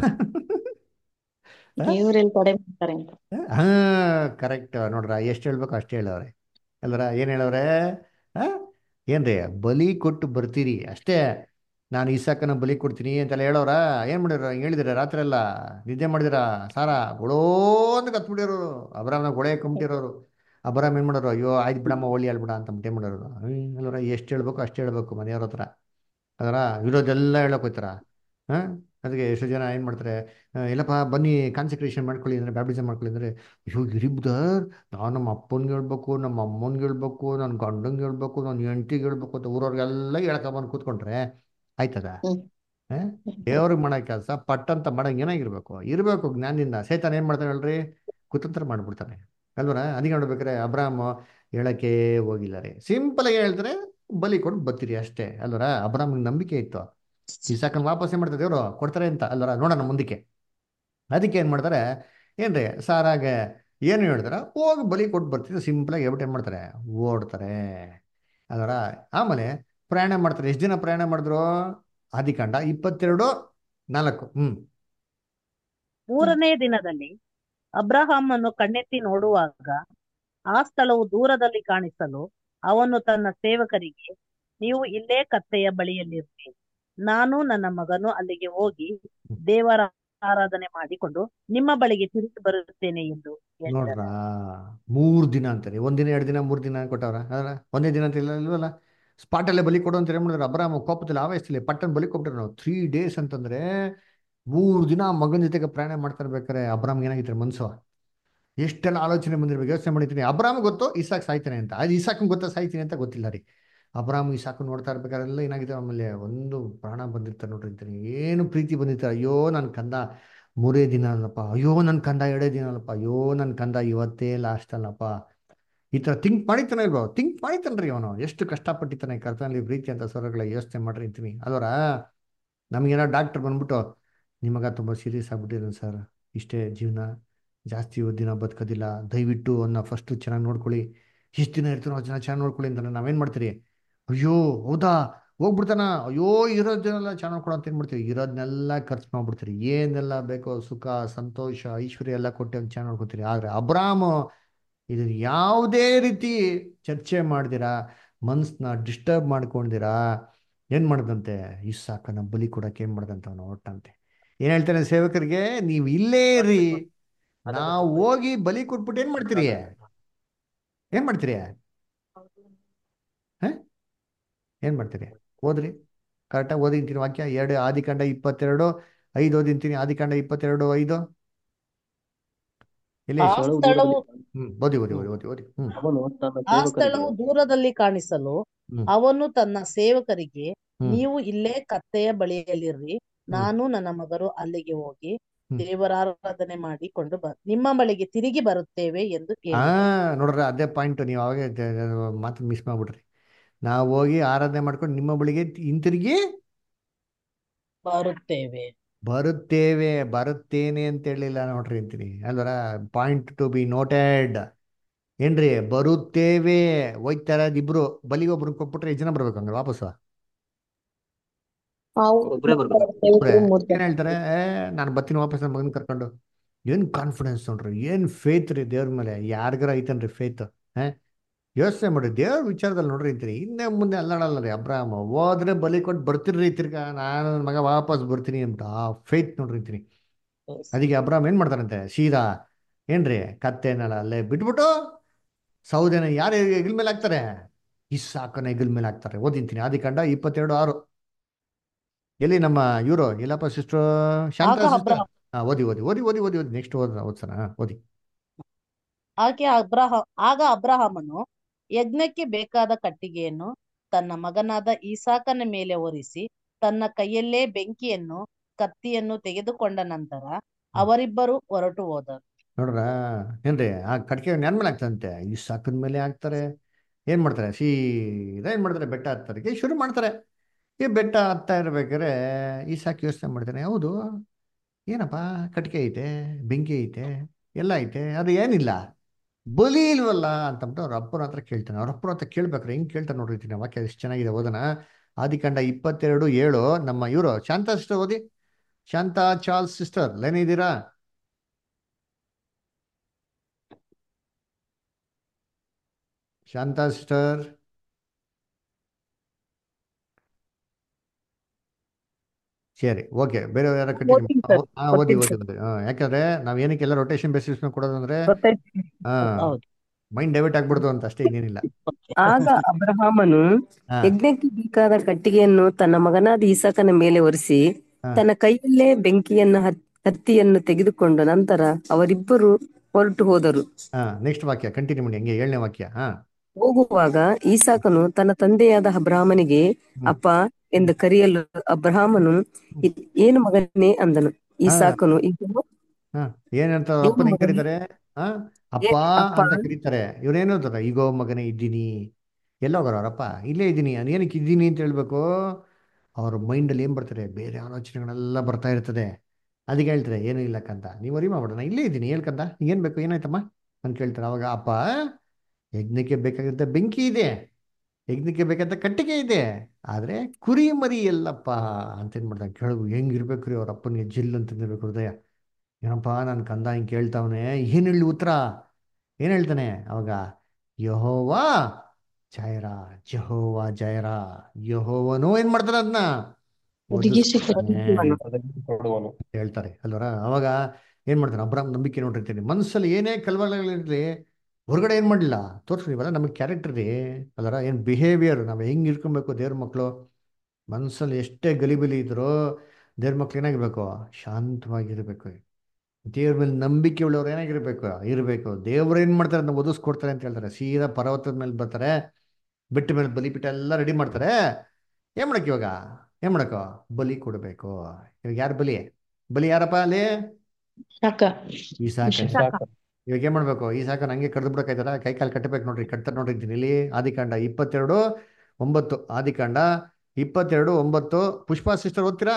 Speaker 5: ದೇವ್ರೆಲ್ಲಿ ತಡೆ ಮಾಡ್ತಾರೆ ಅಂತ
Speaker 1: ಹಾ ಕರೆಕ್ಟ್ ನೋಡ್ರ ಎಷ್ಟು ಹೇಳ್ಬೇಕು ಅಷ್ಟು ಹೇಳವ್ರೆ ಅಲ್ರ ಏನ್ ಹೇಳವ್ರೆ ಹಾ ಏನ್ರಿ ಬಲಿ ಕೊಟ್ಟು ಬರ್ತೀರಿ ಅಷ್ಟೇ ನಾನು ಇಸಾಕನ ಬಲಿ ಕೊಡ್ತೀನಿ ಅಂತೆಲ್ಲ ಹೇಳೋರ ಏನ್ ಮಾಡಿರ ಹೇಳಿದಿರ ರಾತ್ರಿ ಎಲ್ಲ ನಿದ್ದೆ ಮಾಡಿದಿರ ಸಾರಾ ಗೊಳೋ ಅಂತ ಕತ್ಬಿಟ್ಟಿರೋರು ಅಬ್ರಾಮ್ನ ಗೊಳೆ ಕಂಬಿಟ್ಟಿರೋರು ಅಬ್ರಾಮ್ ಏನ್ ಮಾಡೋರು ಅಯ್ಯೋ ಆಯ್ತು ಬಿಡಮ್ಮ ಒಳ್ಳಿ ಹೇಳ್ಬಿಡ ಅಂತ ಮುಟ್ಟೆ ಮಾಡೋರು ಅಲ್ವರ ಎಷ್ಟು ಹೇಳ್ಬೇಕು ಅಷ್ಟು ಹೇಳ್ಬೇಕು ಮನೆಯವ್ರ ಹತ್ರ ಅದರ ಇರೋದೆಲ್ಲ ಹೇಳಕ್ ಹೋಯ್ತಾರ ಹಾ ಅದಕ್ಕೆ ಎಷ್ಟು ಜನ ಏನ್ ಮಾಡ್ತಾರೆ ಆ, ಇಲ್ಲಪ್ಪ ಬನ್ನಿ ಕಾನ್ಸಂಟ್ರೇಷನ್ ಮಾಡ್ಕೊಳ್ಳಿ ಅಂದ್ರೆ ಬ್ಯಾಪ್ಟಿಸಮ್ ಮಾಡ್ಕೊಳ್ಳಿ ಅಂದ್ರೆ ಅಯ್ಯೋ ಇರಿಬ್ದರ್ ನಾನು ನಮ್ಮ ಅಪ್ಪನ್ಗೆ ಹೇಳ್ಬೇಕು ನಮ್ಮ ಅಮ್ಮನ್ಗೆ ಹೇಳ್ಬೇಕು ನನ್ನ ಗಂಡಂಗೆ ಹೇಳ್ಬೇಕು ನನ್ನ ಹೆಂಡತಿಗೆ ಹೇಳ್ಬೇಕು ಅಂತ ಊರವ್ರಿಗೆಲ್ಲ ಹೇಳ್ಕೊಂಬಂದು ಕೂತ್ಕೊಂಡ್ರೆ ಆಯ್ತದ
Speaker 5: ಹ್ಮ್.
Speaker 1: ದೇವ್ರಿಗೆ ಮಾಡೋ ಕೆಲಸ ಪಟ್ಟಂತ ಮಾಡಂಗೆ ಏನಾಗಿರ್ಬೇಕು ಇರಬೇಕು ಜ್ಞಾನದಿಂದ ಸೇತಾನ ಏನ್ ಮಾಡ್ತಾನೆ ಹೇಳ್ರಿ ಕುತಂತ್ರ ಮಾಡ್ಬಿಡ್ತಾನೆ ಅಲ್ವರ ಅದಕ್ಕೆ ನೋಡ್ಬೇಕಾರೆ ಅಬ್ರಾಮ್ ಹೇಳಕ್ಕೆ ಹೋಗಿಲ್ಲ ರೀ ಸಿಂಪಲ್ ಆಗಿ ಹೇಳ್ತಾರೆ ಬಲಿ ಕೊಟ್ಟು ಬರ್ತೀರಿ ಅಷ್ಟೇ ಅಲ್ವರ ಅಬ್ರಾಮ್ಗೆ ನಂಬಿಕೆ ಇತ್ತು ಇಸಾಕನ್ ವಾಪಸ್ ಏನ್ ಮಾಡ್ತಾರೆ ದೇವ್ರು ಕೊಡ್ತಾರೆ ಅಂತ ಅಲ್ವರ ನೋಡೋಣ ಮುಂದಕ್ಕೆ ಅದಕ್ಕೆ ಏನ್ ಮಾಡ್ತಾರೆ ಏನ್ರಿ ಸಾರಾಗೆ ಏನು ಹೇಳ್ತಾರೆ ಹೋಗಿ ಬಲಿ ಕೊಟ್ಟು ಬರ್ತಿದ್ರೆ ಸಿಂಪಲ್ ಆಗಿ ಹೇಳ್ಬಿಟ್ಟು ಏನ್ ಮಾಡ್ತಾರೆ ಓಡ್ತಾರೆ ಅದರ ಆಮೇಲೆ ಪ್ರಯಾಣ ಮಾಡ್ತಾರೆ ಎಷ್ಟು ದಿನ ಪ್ರಯಾಣ ಮಾಡಿದ್ರು ಆದಿಕಾಂಡ ಇಪ್ಪತ್ತೆರಡು ನಾಲ್ಕು ಹ್ಮ್
Speaker 7: ಮೂರನೇ ದಿನದಲ್ಲಿ ಅಬ್ರಹಾಮನು ಕಣ್ಣೆತ್ತಿ ನೋಡುವಾಗ ಆ ಸ್ಥಳವು ದೂರದಲ್ಲಿ ಕಾಣಿಸಲು ಅವನು ತನ್ನ ಸೇವಕರಿಗೆ ನೀವು ಇಲ್ಲೇ ಕತ್ತೆಯ ಬಳಿಯಲ್ಲಿರ್ರಿ ನಾನು ನನ್ನ ಮಗನು ಅಲ್ಲಿಗೆ ಹೋಗಿ ದೇವರ ಆರಾಧನೆ ಮಾಡಿಕೊಂಡು ನಿಮ್ಮ ಬಳಿಗೆ ತಿರುಗಿ ಬರುತ್ತೇನೆ ಎಂದು
Speaker 1: ನೋಡ್ರ
Speaker 7: ಹೇಳಿದನು
Speaker 1: ಮೂರ್ ದಿನ ಅಂತಾರೆ ಒಂದಿನ ಎರಡು ದಿನ ಮೂರ್ ದಿನ ಕೊಟ್ಟವ್ರ ಅಲ್ಲ ಒಂದೇ ದಿನ ಅಂತ ಇಲ್ಲ ಇಲ್ವಲ್ಲ ಸ್ಪಾಟಲ್ಲೇ ಬಲಿ ಕೊಡು ಅಂತ ಏನ್ ಮಾಡಿದ್ರು ಅಬ್ರಾಮ ಕೋಪದಲ್ಲಿ ಆವಹಿಸ್ತಿಲ್ಲ ಪಟ್ಟಣ ಬಲಿ ಕೊಟ್ಬಿಟ್ರು ನಾವು ತ್ರೀ ಡೇಸ್ ಅಂತಂದ್ರೆ ಮೂರು ದಿನ ಆ ಮಗನ ಜೊತೆಗೆ ಪ್ರಯಾಣ ಮಾಡ್ತಾ ಇರ್ಬೇಕಾರೆ ಅಬ್ರಾಮ್ ಏನಾಗಿತ್ತು ಮನ್ಸು ಎಷ್ಟೆಲ್ಲ ಆಲೋಚನೆ ಬಂದಿರ್ಬೇಕು ಯೋಚನೆ ಮಾಡಿದ್ದೀನಿ ಅಬ್ರಾಮ್ ಗೊತ್ತು ಇಸಾಕ್ ಸಾಯ್ತಾನೆ ಅಂತ ಅದು ಇಸಾಕ್ ಗೊತ್ತಾ ಸಾಯ್ತೀನಿ ಅಂತ ಗೊತ್ತಿಲ್ಲ ರೀ ಅಬ್ರಾಮ್ ಇಸಾಕ್ ನೋಡ್ತಾ ಇರ್ಬೇಕಾರೆಲ್ಲ ಏನಾಗಿದೆ ಆಮೇಲೆ ಒಂದು ಪ್ರಾಣ ಬಂದಿರ್ತಾರೆ ನೋಡ್ರಿ ಅಂತೀನಿ ಏನು ಪ್ರೀತಿ ಬಂದಿರ್ತಾರೆ ಅಯ್ಯೋ ನನ್ನ ಕಂದ ಮೂರೇ ದಿನ ಅಲ್ಲಪ್ಪ ಅಯ್ಯೋ ನನ್ನ ಕಂದ ಎರಡೇ ದಿನ ಅಲ್ಲಪ್ಪ ಅಯ್ಯೋ ನನ್ನ ಕಂದ ಇವತ್ತೇ ಲಾಸ್ಟ್ ಅಲ್ಲಪ್ಪ ಈ ಥರ ಥಿಂಕ್ ಮಾಡಿತಾನೆ ಇಲ್ವೋ ಥಿಂಕ್ ಮಾಡಿತಾನ್ರಿ ಅವನು ಎಷ್ಟು ಕಷ್ಟಪಟ್ಟಿದ್ದಾನೆ ಕರ್ತನಲ್ಲಿ ಪ್ರೀತಿ ಅಂತ ಸ್ವರಗಳ ಯೋಚನೆ ಮಾಡ್ರಿ ಅಂತೀನಿ ಅದರ ನಮಗೇನೋ ಡಾಕ್ಟರ್ ಬಂದ್ಬಿಟ್ಟು ನಿಮಗ ತುಂಬ ಸೀರಿಯಸ್ ಆಗ್ಬಿಟ್ಟಿರೋದು ಸರ್ ಇಷ್ಟೇ ಜೀವನ ಜಾಸ್ತಿ ದಿನ ಬದುಕೋದಿಲ್ಲ ದಯವಿಟ್ಟು ಅವನ್ನ ಫಸ್ಟ್ ಚೆನ್ನಾಗಿ ನೋಡ್ಕೊಳ್ಳಿ ಇಷ್ಟು ದಿನ ಇರ್ತೀನೋ ಜನ ಚೆನ್ನಾಗಿ ನೋಡ್ಕೊಳ್ಳಿ ಅಂತ ನಾವೇನು ಮಾಡ್ತೀರಿ ಅಯ್ಯೋ ಹೌದಾ ಹೋಗ್ಬಿಡ್ತಾನ ಅಯ್ಯೋ ಇರೋದನ್ನೆಲ್ಲ ಚೆನ್ನಾಗಿ ನೋಡ್ಕೊಳ್ಳೋ ಅಂತ ಏನು ಮಾಡ್ತೀವಿ ಇರೋದನ್ನೆಲ್ಲ ಖರ್ಚು ಮಾಡ್ಬಿಡ್ತೀರಿ ಏನೆಲ್ಲ ಬೇಕೋ ಸುಖ ಸಂತೋಷ ಐಶ್ವರ್ಯ ಎಲ್ಲ ಕೊಟ್ಟು ಅವ್ನು ಚೆನ್ನಾಗಿ ನೋಡ್ಕೊತೀರಿ ಆದರೆ ಅಬ್ರಾಮ್ ಇದು ಯಾವುದೇ ರೀತಿ ಚರ್ಚೆ ಮಾಡ್ದಿರಾ ಮನ್ಸನ್ನ ಡಿಸ್ಟರ್ಬ್ ಮಾಡ್ಕೊಂಡಿರಾ ಏನು ಮಾಡ್ದಂತೆ ಇಸ್ಸಾಕನ ಬಲಿ ಕೊಡಕ್ಕೆ ಏನು ಮಾಡ್ದಂತೆ ಅವನು ಹೊಟ್ಟಂತೆ ಏನು ಹೇಳ್ತಾನೆ ಸೇವಕರಿಗೆ ನೀವು ಇಲ್ಲೇ ಇರ್ರಿ ನಾವು ಹೋಗಿ ಬಲಿ ಕೊಟ್ಬಿಟ್ಟು ಏನು ಮಾಡ್ತೀರಿ ಏನು ಮಾಡ್ತೀರಿ ಹ? ಏನ್ ಮಾಡ್ತೀರಿ ಓದ್ರಿ ಕರೆಕ್ಟಾಗಿ ಓದಿಂತೀನಿ ವಾಕ್ಯ ಎರಡು ಆದಿಕಾಂಡ ಇಪ್ಪತ್ತೆರಡು ಐದು ಓದಿಂತೀನಿ ಆದಿಕಾಂಡ ಇಪ್ಪತ್ತೆರಡು ಐದು ಎಲ್ಲಿ
Speaker 7: ಆ ಸ್ಥಳವು
Speaker 1: ಹ್ಮ್ ಓದಿ ಓದಿ ಓದಿ ಓದಿ ಓದಿ ಹ್ಮ್
Speaker 6: ಅವನು ತನ್ನ
Speaker 7: ಆ ಸ್ಥಳವು
Speaker 6: ಸೇವಕರಿಗೆ
Speaker 7: ದೂರದಲ್ಲಿ ಕಾಣಿಸಲು
Speaker 1: ಹ್ಮ್.
Speaker 7: ಅವನು ತನ್ನ ಸೇವಕರಿಗೆ
Speaker 1: ಹ್ಮ್.
Speaker 7: ನೀವು ಇಲ್ಲೇ ಕತ್ತೆಯ ಬಳಿಯಲ್ಲಿರ್ರಿ ನಾನು ನನ್ನ ಮಗರು ಅಲ್ಲಿಗೆ ಹೋಗಿ
Speaker 1: ಹ್ಮ್.
Speaker 7: ದೇವರಾರಾಧನೆ ಮಾಡಿಕೊಂಡು ಬ ನಿಮ್ಮ ಬಳಿಗೆ ತಿರುಗಿ ಬರುತ್ತೇವೆ ಎಂದು
Speaker 1: ಹಾ
Speaker 7: ಹೇಳಿದನು
Speaker 1: ನೋಡ್ರಿ ಅದೇ ಪಾಯಿಂಟ್ ನೀವು ಅವಾಗ ಮಾತು ಮಿಸ್ ಮಾಡ್ಬಿಟ್ರಿ ನಾವು ಹೋಗಿ ಆರಾಧನೆ ಮಾಡ್ಕೊಂಡು ನಿಮ್ಮ ಬಳಿಗೆ ಹಿಂತಿರುಗಿ
Speaker 7: ಬರುತ್ತೇವೆ
Speaker 1: ಬರುತ್ತೇವೆ ಬರುತ್ತೇನೆ ಅಂತ ಹೇಳಿಲ್ಲ ನೋಡ್ರಿ ಅಂತೀನಿ ಅಲ್ವರ ಪಾಯಿಂಟ್ ಟು ಬಿ ನೋಟೆಡ್ ಏನ್ರಿ ಬರುತ್ತೇವೆ ಹೋಯ್ತಾ ಇರೋದು ಇಬ್ರು ಬಲಿಗೆ ಒಬ್ರು ಕೊಟ್ಬಿಟ್ರೆ ಎಷ್ಟು ಜನ ಬರ್ಬೇಕು ಹಂಗಾರೆ ವಾಪಸ್
Speaker 3: ಒಬ್ರೇ ಬರ್ಬೇಕು
Speaker 1: ಒಬ್ರೇ ಏನ್ ಹೇಳ್ತಾರೆ ಏ ನಾನು ಬರ್ತೀನಿ ವಾಪಸ್ ನನ್ನ ಮಗನ ಕರ್ಕೊಂಡು ಏನ್ ಕಾನ್ಫಿಡೆನ್ಸ್ ನೋಡ್ರಿ ಏನ್ ಫೇತ್ ರೀ ದೇವ್ರ ಮೇಲೆ ಯಾರಿಗಾರ ಐತನ್ರಿ ಫೇತ್ ಹಾ ಯೋಚನೆ ಮಾಡ್ರಿ ದೇವ್ರ ವಿಚಾರದಲ್ಲಿ ನೋಡ್ರಿ ಅಂತೀರಿ ಹಿಂದೆ ಮುಂದೆ ಅಲ್ಲಾಡಲ್ಲ ರೀ ಅಬ್ರಾಹ್ಮ ಹೋದ್ರೆ ಬಲಿ ಕೊಟ್ಟು ಬರ್ತಿರ್ರಿ ತಿರ್ಗಾ ನಾನು ನನ್ನ ಮಗ ವಾಪಸ್ ಬರ್ತೀನಿ ಅಂತ ಆ ಫೇತ್ ನೋಡ್ರಿ ಅಂತೀನಿ ಅದಕ್ಕೆ ಅಬ್ರಾಮ್ ಏನ್ ಮಾಡ್ತಾರಂತೆ ಸೀದಾ ಏನ್ರಿ ಕತ್ತೆನಲ್ಲ ಅಲ್ಲೇ ಬಿಟ್ಬಿಟ್ಟು ಸೌದೆನ ಯಾರು ಹೆಗಲ್ ಮೇಲೆ ಹಾಕ್ತಾರೆ ಇಸ್ಸಾಕನ ಹೆಗಲ್ ಮೇಲೆ ಹಾಕ್ತಾರೆ ಓದಿಂತೀನಿ ಆದಿಕಾಂಡ ಇಪ್ಪತ್ತೆರಡು ಆರು ಎಲ್ಲಿ ನಮ್ಮ ಇವರು ಎಲ್ಲಪ್ಪ ಸಿಸ್ಟರ್ ಶಾಂತ
Speaker 7: ಆಗ
Speaker 1: ಸಿಸ್ಟರ್
Speaker 7: ಅಬ್ರಹಾಂ
Speaker 1: ಹಾ ಓದಿ ಓದಿ ಓದಿ ಓದಿ ಓದಿ ಓದಿ ನೆಕ್ಸ್ಟ್ ಓದ್ ಓದ್ಸನ ಹಾ, ಓದಿ
Speaker 7: ಆಕೆ ಅಬ್ರಹ ಆಗ ಅಬ್ರಹಾಮನು ಯಜ್ಞಕ್ಕೆ ಬೇಕಾದ ಕಟ್ಟಿಗೆಯನ್ನು ತನ್ನ ಮಗನಾದ ಈಸಾಕನ ಮೇಲೆ ಒರಿಸಿ ತನ್ನ ಕೈಯಲ್ಲೇ ಬೆಂಕಿಯನ್ನು ಕತ್ತಿಯನ್ನು ತೆಗೆದುಕೊಂಡ ನಂತರ ಅವರಿಬ್ಬರು ಹೊರಟು ಹೋದರು
Speaker 1: ನೋಡ್ರ ಏನ್ರಿ ಆ ಕಟ್ಕೆ ನೆನ್ ಮೇಲೆ ಆಗ್ತಂತೆ ಈ ಸಾಕದ ಮೇಲೆ ಹಾಕ್ತಾರೆ ಏನ್ ಮಾಡ್ತಾರೆ ಸೀದಾ ಏನ್ ಮಾಡ್ತಾರೆ ಬೆಟ್ಟ ಹತ್ತಕ್ಕೆ ಶುರು ಮಾಡ್ತಾರೆ ಈ ಬೆಟ್ಟ ಹತ್ತಾ ಇರ್ಬೇಕಾದ್ರೆ ಈ ಸಾಕು ಯೋಚನೆ ಮಾಡ್ತಾನೆ ಹೌದು ಏನಪ್ಪ ಕಟ್ಗೆ ಐತೆ ಬೆಂಕಿ ಐತೆ ಎಲ್ಲ ಐತೆ ಅದು ಏನಿಲ್ಲ ಬಲಿ ಇಲ್ವಲ್ಲ ಅಂತಂದ್ಬಿಟ್ಟು ಅವ್ರ ಅಪ್ಪನ ಹತ್ರ ಕೇಳ್ತಾನೆ ಅವ್ರ ಅಪ್ಪನ ಹತ್ರ ಕೇಳ್ಬೇಕ್ರೆ ಹೆಂಗ್ ಕೇಳ್ತಾನೆ ನೋಡಿರ್ತೀನಿ ವಾಕ್ಯ ಎಷ್ಟು ಚೆನ್ನಾಗಿದೆ ಓದನ ಆದಿಕಾಂಡ ಇಪ್ಪತ್ತೆರಡು ಏಳು ನಮ್ಮ ಇವರು ಶಾಂತಾ ಸಿಸ್ಟರ್ ಓದಿ ಶಾಂತಾ ಚಾರ್ಲ್ಸ್ ಸಿಸ್ಟರ್ ಲೈನ್ ಇದ್ದೀರಾ ಶಾಂತಾ ಸಿಸ್ಟರ್ ಸರಿ ಓಕೆ ಬೇರೆ ಯಾರ
Speaker 2: ಓದ್ತೀನಿ sir,
Speaker 1: ಓದಿ
Speaker 2: ಓದ್ತೀನಿ
Speaker 1: ಓದಿ ಓದಿ ಹಾ, ಯಾಕಂದ್ರೆ ನಾವ್ ಏನಕ್ಕೆಲ್ಲ ರೊಟೇಷನ್ ಬೇಸಿಸ್ ಮೇಲೆ ಕೊಡೋದಂದ್ರೆ
Speaker 2: ಗೊತ್ತಾಯ್ತು
Speaker 1: ಹಾ
Speaker 7: ಹೌದು
Speaker 1: ಮೈಂಡ್ ಡೈವರ್ಟ್ ಆಗ್ಬಿಡ್ತು ಅಂತ ಅಷ್ಟೇ ಇನ್ನೇನಿಲ್ಲ
Speaker 2: ಆಗ ಅಬ್ರಹಾಮನು
Speaker 1: ಹಾ
Speaker 2: ಯಜ್ಞಕ್ಕೆ ಬೇಕಾದ ಕಟ್ಟಿಗೆಯನ್ನು ತನ್ನ ಮಗನಾದ ಈಸಾಕನ ಮೇಲೆ ಒರೆಸಿ
Speaker 1: ಹಾ
Speaker 2: ತನ್ನ ಕೈಯಲ್ಲೇ ಬೆಂಕಿಯನ್ನು ಹತ್- ಕತ್ತಿಯನ್ನು ತೆಗೆದುಕೊಂಡು ನಂತರ ಅವರಿಬ್ಬರು ಹೊರಟು ಹೋದರು
Speaker 1: ಹಾ ನೆಕ್ಸ್ಟ್ ವಾಕ್ಯ ಕಂಟಿನ್ಯೂ ಮಾಡಿ ಹಂಗೆ ಏಳನೇ ವಾಕ್ಯ ಹಾ
Speaker 2: ಹೋಗುವಾಗ ಈಸಾಕನು ತನ್ನ ತಂದೆಯಾದ ಅಬ್ರಹಾಮನಿಗೆ
Speaker 1: ಹ್ಮ್
Speaker 2: ಅಪ್ಪ ಎಂದು ಕರೆಯಲು ಅಬ್ರಹಾಮನು "ಇ- ಏನು ಮಗನೇ ಅಂದನು
Speaker 1: ಹಾ
Speaker 2: ಈಸಾಕನು ಇಗೋ
Speaker 1: ಹಾ ಏನಂತ
Speaker 2: ಏನು
Speaker 1: ಅಪ್ಪನ ಹೆಂಗ್
Speaker 2: ಮಗನೇ
Speaker 1: ಕರೀತಾರೆ ಹಾ ಅಪ್ಪ
Speaker 2: ಏ ಅಪ್ಪ
Speaker 1: ಅಂತ ಕರೀತಾರೆ ಇವ್ರೇನು ಹೇಳ್ತಾರೆ ಈಗೋ ಮಗನೇ ಇದ್ದೀನಿ ಎಲ್ಲೋಗಾರ ಅವರಪ್ಪ ಇಲ್ಲೇ ಇದ್ದೀನಿ ನಾನು ಏನಕ್ಕೆ ಇದ್ದೀನಿ ಅಂತ ಹೇಳ್ಬೇಕು ಅವ್ರ ಮೈಂಡಲ್ಲಿ ಏನು ಬರ್ತಾರೆ ಬೇರೆ ಆಲೋಚನೆಗಳೆಲ್ಲ ಬರ್ತಾ ಇರ್ತದೆ ಅದಕ್ಕೆ ಹೇಳ್ತಾರೆ ಏನೂ ಇಲ್ಲಕ್ಕಂತ ನೀವು ಅರಿ ಮಾಡ್ಬೇಡ ಇಲ್ಲೇ ಇದ್ದೀನಿ ಹೇಳ್ಕಂತ ಏನು ಬೇಕು ಏನಾಯ್ತಮ್ಮ ಅಂತ ಕೇಳ್ತಾರೆ ಅವಾಗ ಅಪ್ಪ ಯಜ್ಞಕ್ಕೆ ಬೇಕಾಗಿದ್ದ ಬೆಂಕಿ ಇದೆ ಯಜ್ಞಕ್ಕೆ ಬೇಕಾದ ಕಟ್ಟಿಗೆ ಇದೆ ಆದರೆ ಕುರಿ ಮರಿ ಎಲ್ಲಪ್ಪ ಅಂತ ಏನು ಮಾಡ್ತಾರೆ ಕೇಳಬೇಕು ಹೆಂಗಿರ್ಬೇಕು ರೀ ಅವ್ರ ಅಪ್ಪನಿಗೆ ಜಿಲ್ ಅಂತ ನಿಲ್ಬೇಕು ಹೃದಯ ಏನಪ್ಪ ನನ್ನ ಕಂದ ಹಿಂಗೆ ಕೇಳ್ತಾವನೆ ಏನು ಹೇಳಿ ಉತ್ತರ ಏನು ಹೇಳ್ತಾನೆ ಅವಾಗ ಯಹೋವಾ ಜೈರ ಜಹೋವಾ ಜೈರ ಯಹೋವನು ಏನ್ ಮಾಡ್ತಾನೆ ಅದನ್ನ
Speaker 5: ಒದಗಿಸಿಕೊಡುವನು.
Speaker 6: ಕೊಡುವನು
Speaker 1: ಹೇಳ್ತಾರೆ ಅಲ್ವರ ಅವಾಗ ಏನ್ ಮಾಡ್ತಾನೆ ಅಬ್ರಾಮ್ ನಂಬಿಕೆ ನೋಡಿರ್ತೀನಿ ಮನಸ್ಸಲ್ಲಿ ಏನೇ ಕಲ್ವಗಳಿರಲಿ ಹೊರಗಡೆ ಏನ್ ಮಾಡಲಿಲ್ಲ ತೋರಿಸ್ಲಿವಲ್ಲ ನಮಗೆ ಕ್ಯಾರೆಕ್ಟರ್ ರೀ ಅಲ್ವರ ಏನ್ ಬಿಹೇವಿಯರ್ ನಾವು ಹೆಂಗ್ ಇರ್ಕೊಬೇಕು ದೇವ್ರ ಮಕ್ಕಳು ಮನಸ್ಸಲ್ಲಿ ಎಷ್ಟೇ ಗಲಿಬಿಲಿ ಇದ್ರೂ ದೇವ್ರ ಮಕ್ಳು ಏನಾಗಿರ್ಬೇಕು ಶಾಂತವಾಗಿರ್ಬೇಕು ದೇವ್ರ ಮೇಲೆ ನಂಬಿಕೆ ಉಳ್ಳವ್ರು ಏನಾಗಿರ್ಬೇಕು ಇರಬೇಕು ದೇವ್ರು ಏನ್ ಮಾಡ್ತಾರೆ ಅದನ್ನ ಒದಿಸ್ಕೊಡ್ತಾರೆ ಅಂತ ಹೇಳ್ತಾರೆ ಸೀದಾ ಪರ್ವತದ ಮೇಲೆ ಬರ್ತಾರೆ ಬಿಟ್ಟ ಮೇಲೆ ಬಲಿಪೀಠ ಎಲ್ಲ ರೆಡಿ ಮಾಡ್ತಾರೆ ಏನ್ ಮಾಡಕ್ ಇವಾಗ ಏನ್ ಮಾಡಕ್ಕೋ ಬಲಿ ಕೊಡಬೇಕು ಇವಾಗ ಯಾರು ಬಲಿ ಬಲಿ ಯಾರಪ್ಪ ಅಲ್ಲಿ
Speaker 5: ಸಾಕ
Speaker 1: ಈ ಸಾಕ
Speaker 5: ಇಸಾಕ.
Speaker 1: ಇವಾಗ ಏನ್ ಮಾಡ್ಬೇಕು ಈ ಸಾಕ ನಂಗೆ ಕಡ್ದು ಬಿಡಕ್ಕಾಯ್ತಾರ ಕೈ ಕಾಲು ಕಟ್ಟಬೇಕು ನೋಡ್ರಿ ಕಟ್ತಾರೆ ನೋಡಿರ್ತೀನಿ ಇಲ್ಲಿ ಆದಿಕಾಂಡ ಇಪ್ಪತ್ತೆರಡು ಒಂಬತ್ತು ಆದಿಕಾಂಡ ಇಪ್ಪತ್ತೆರಡು ಒಂಬತ್ತು ಪುಷ್ಪಾ ಸಿಸ್ಟರ್ ಓದ್ತೀರಾ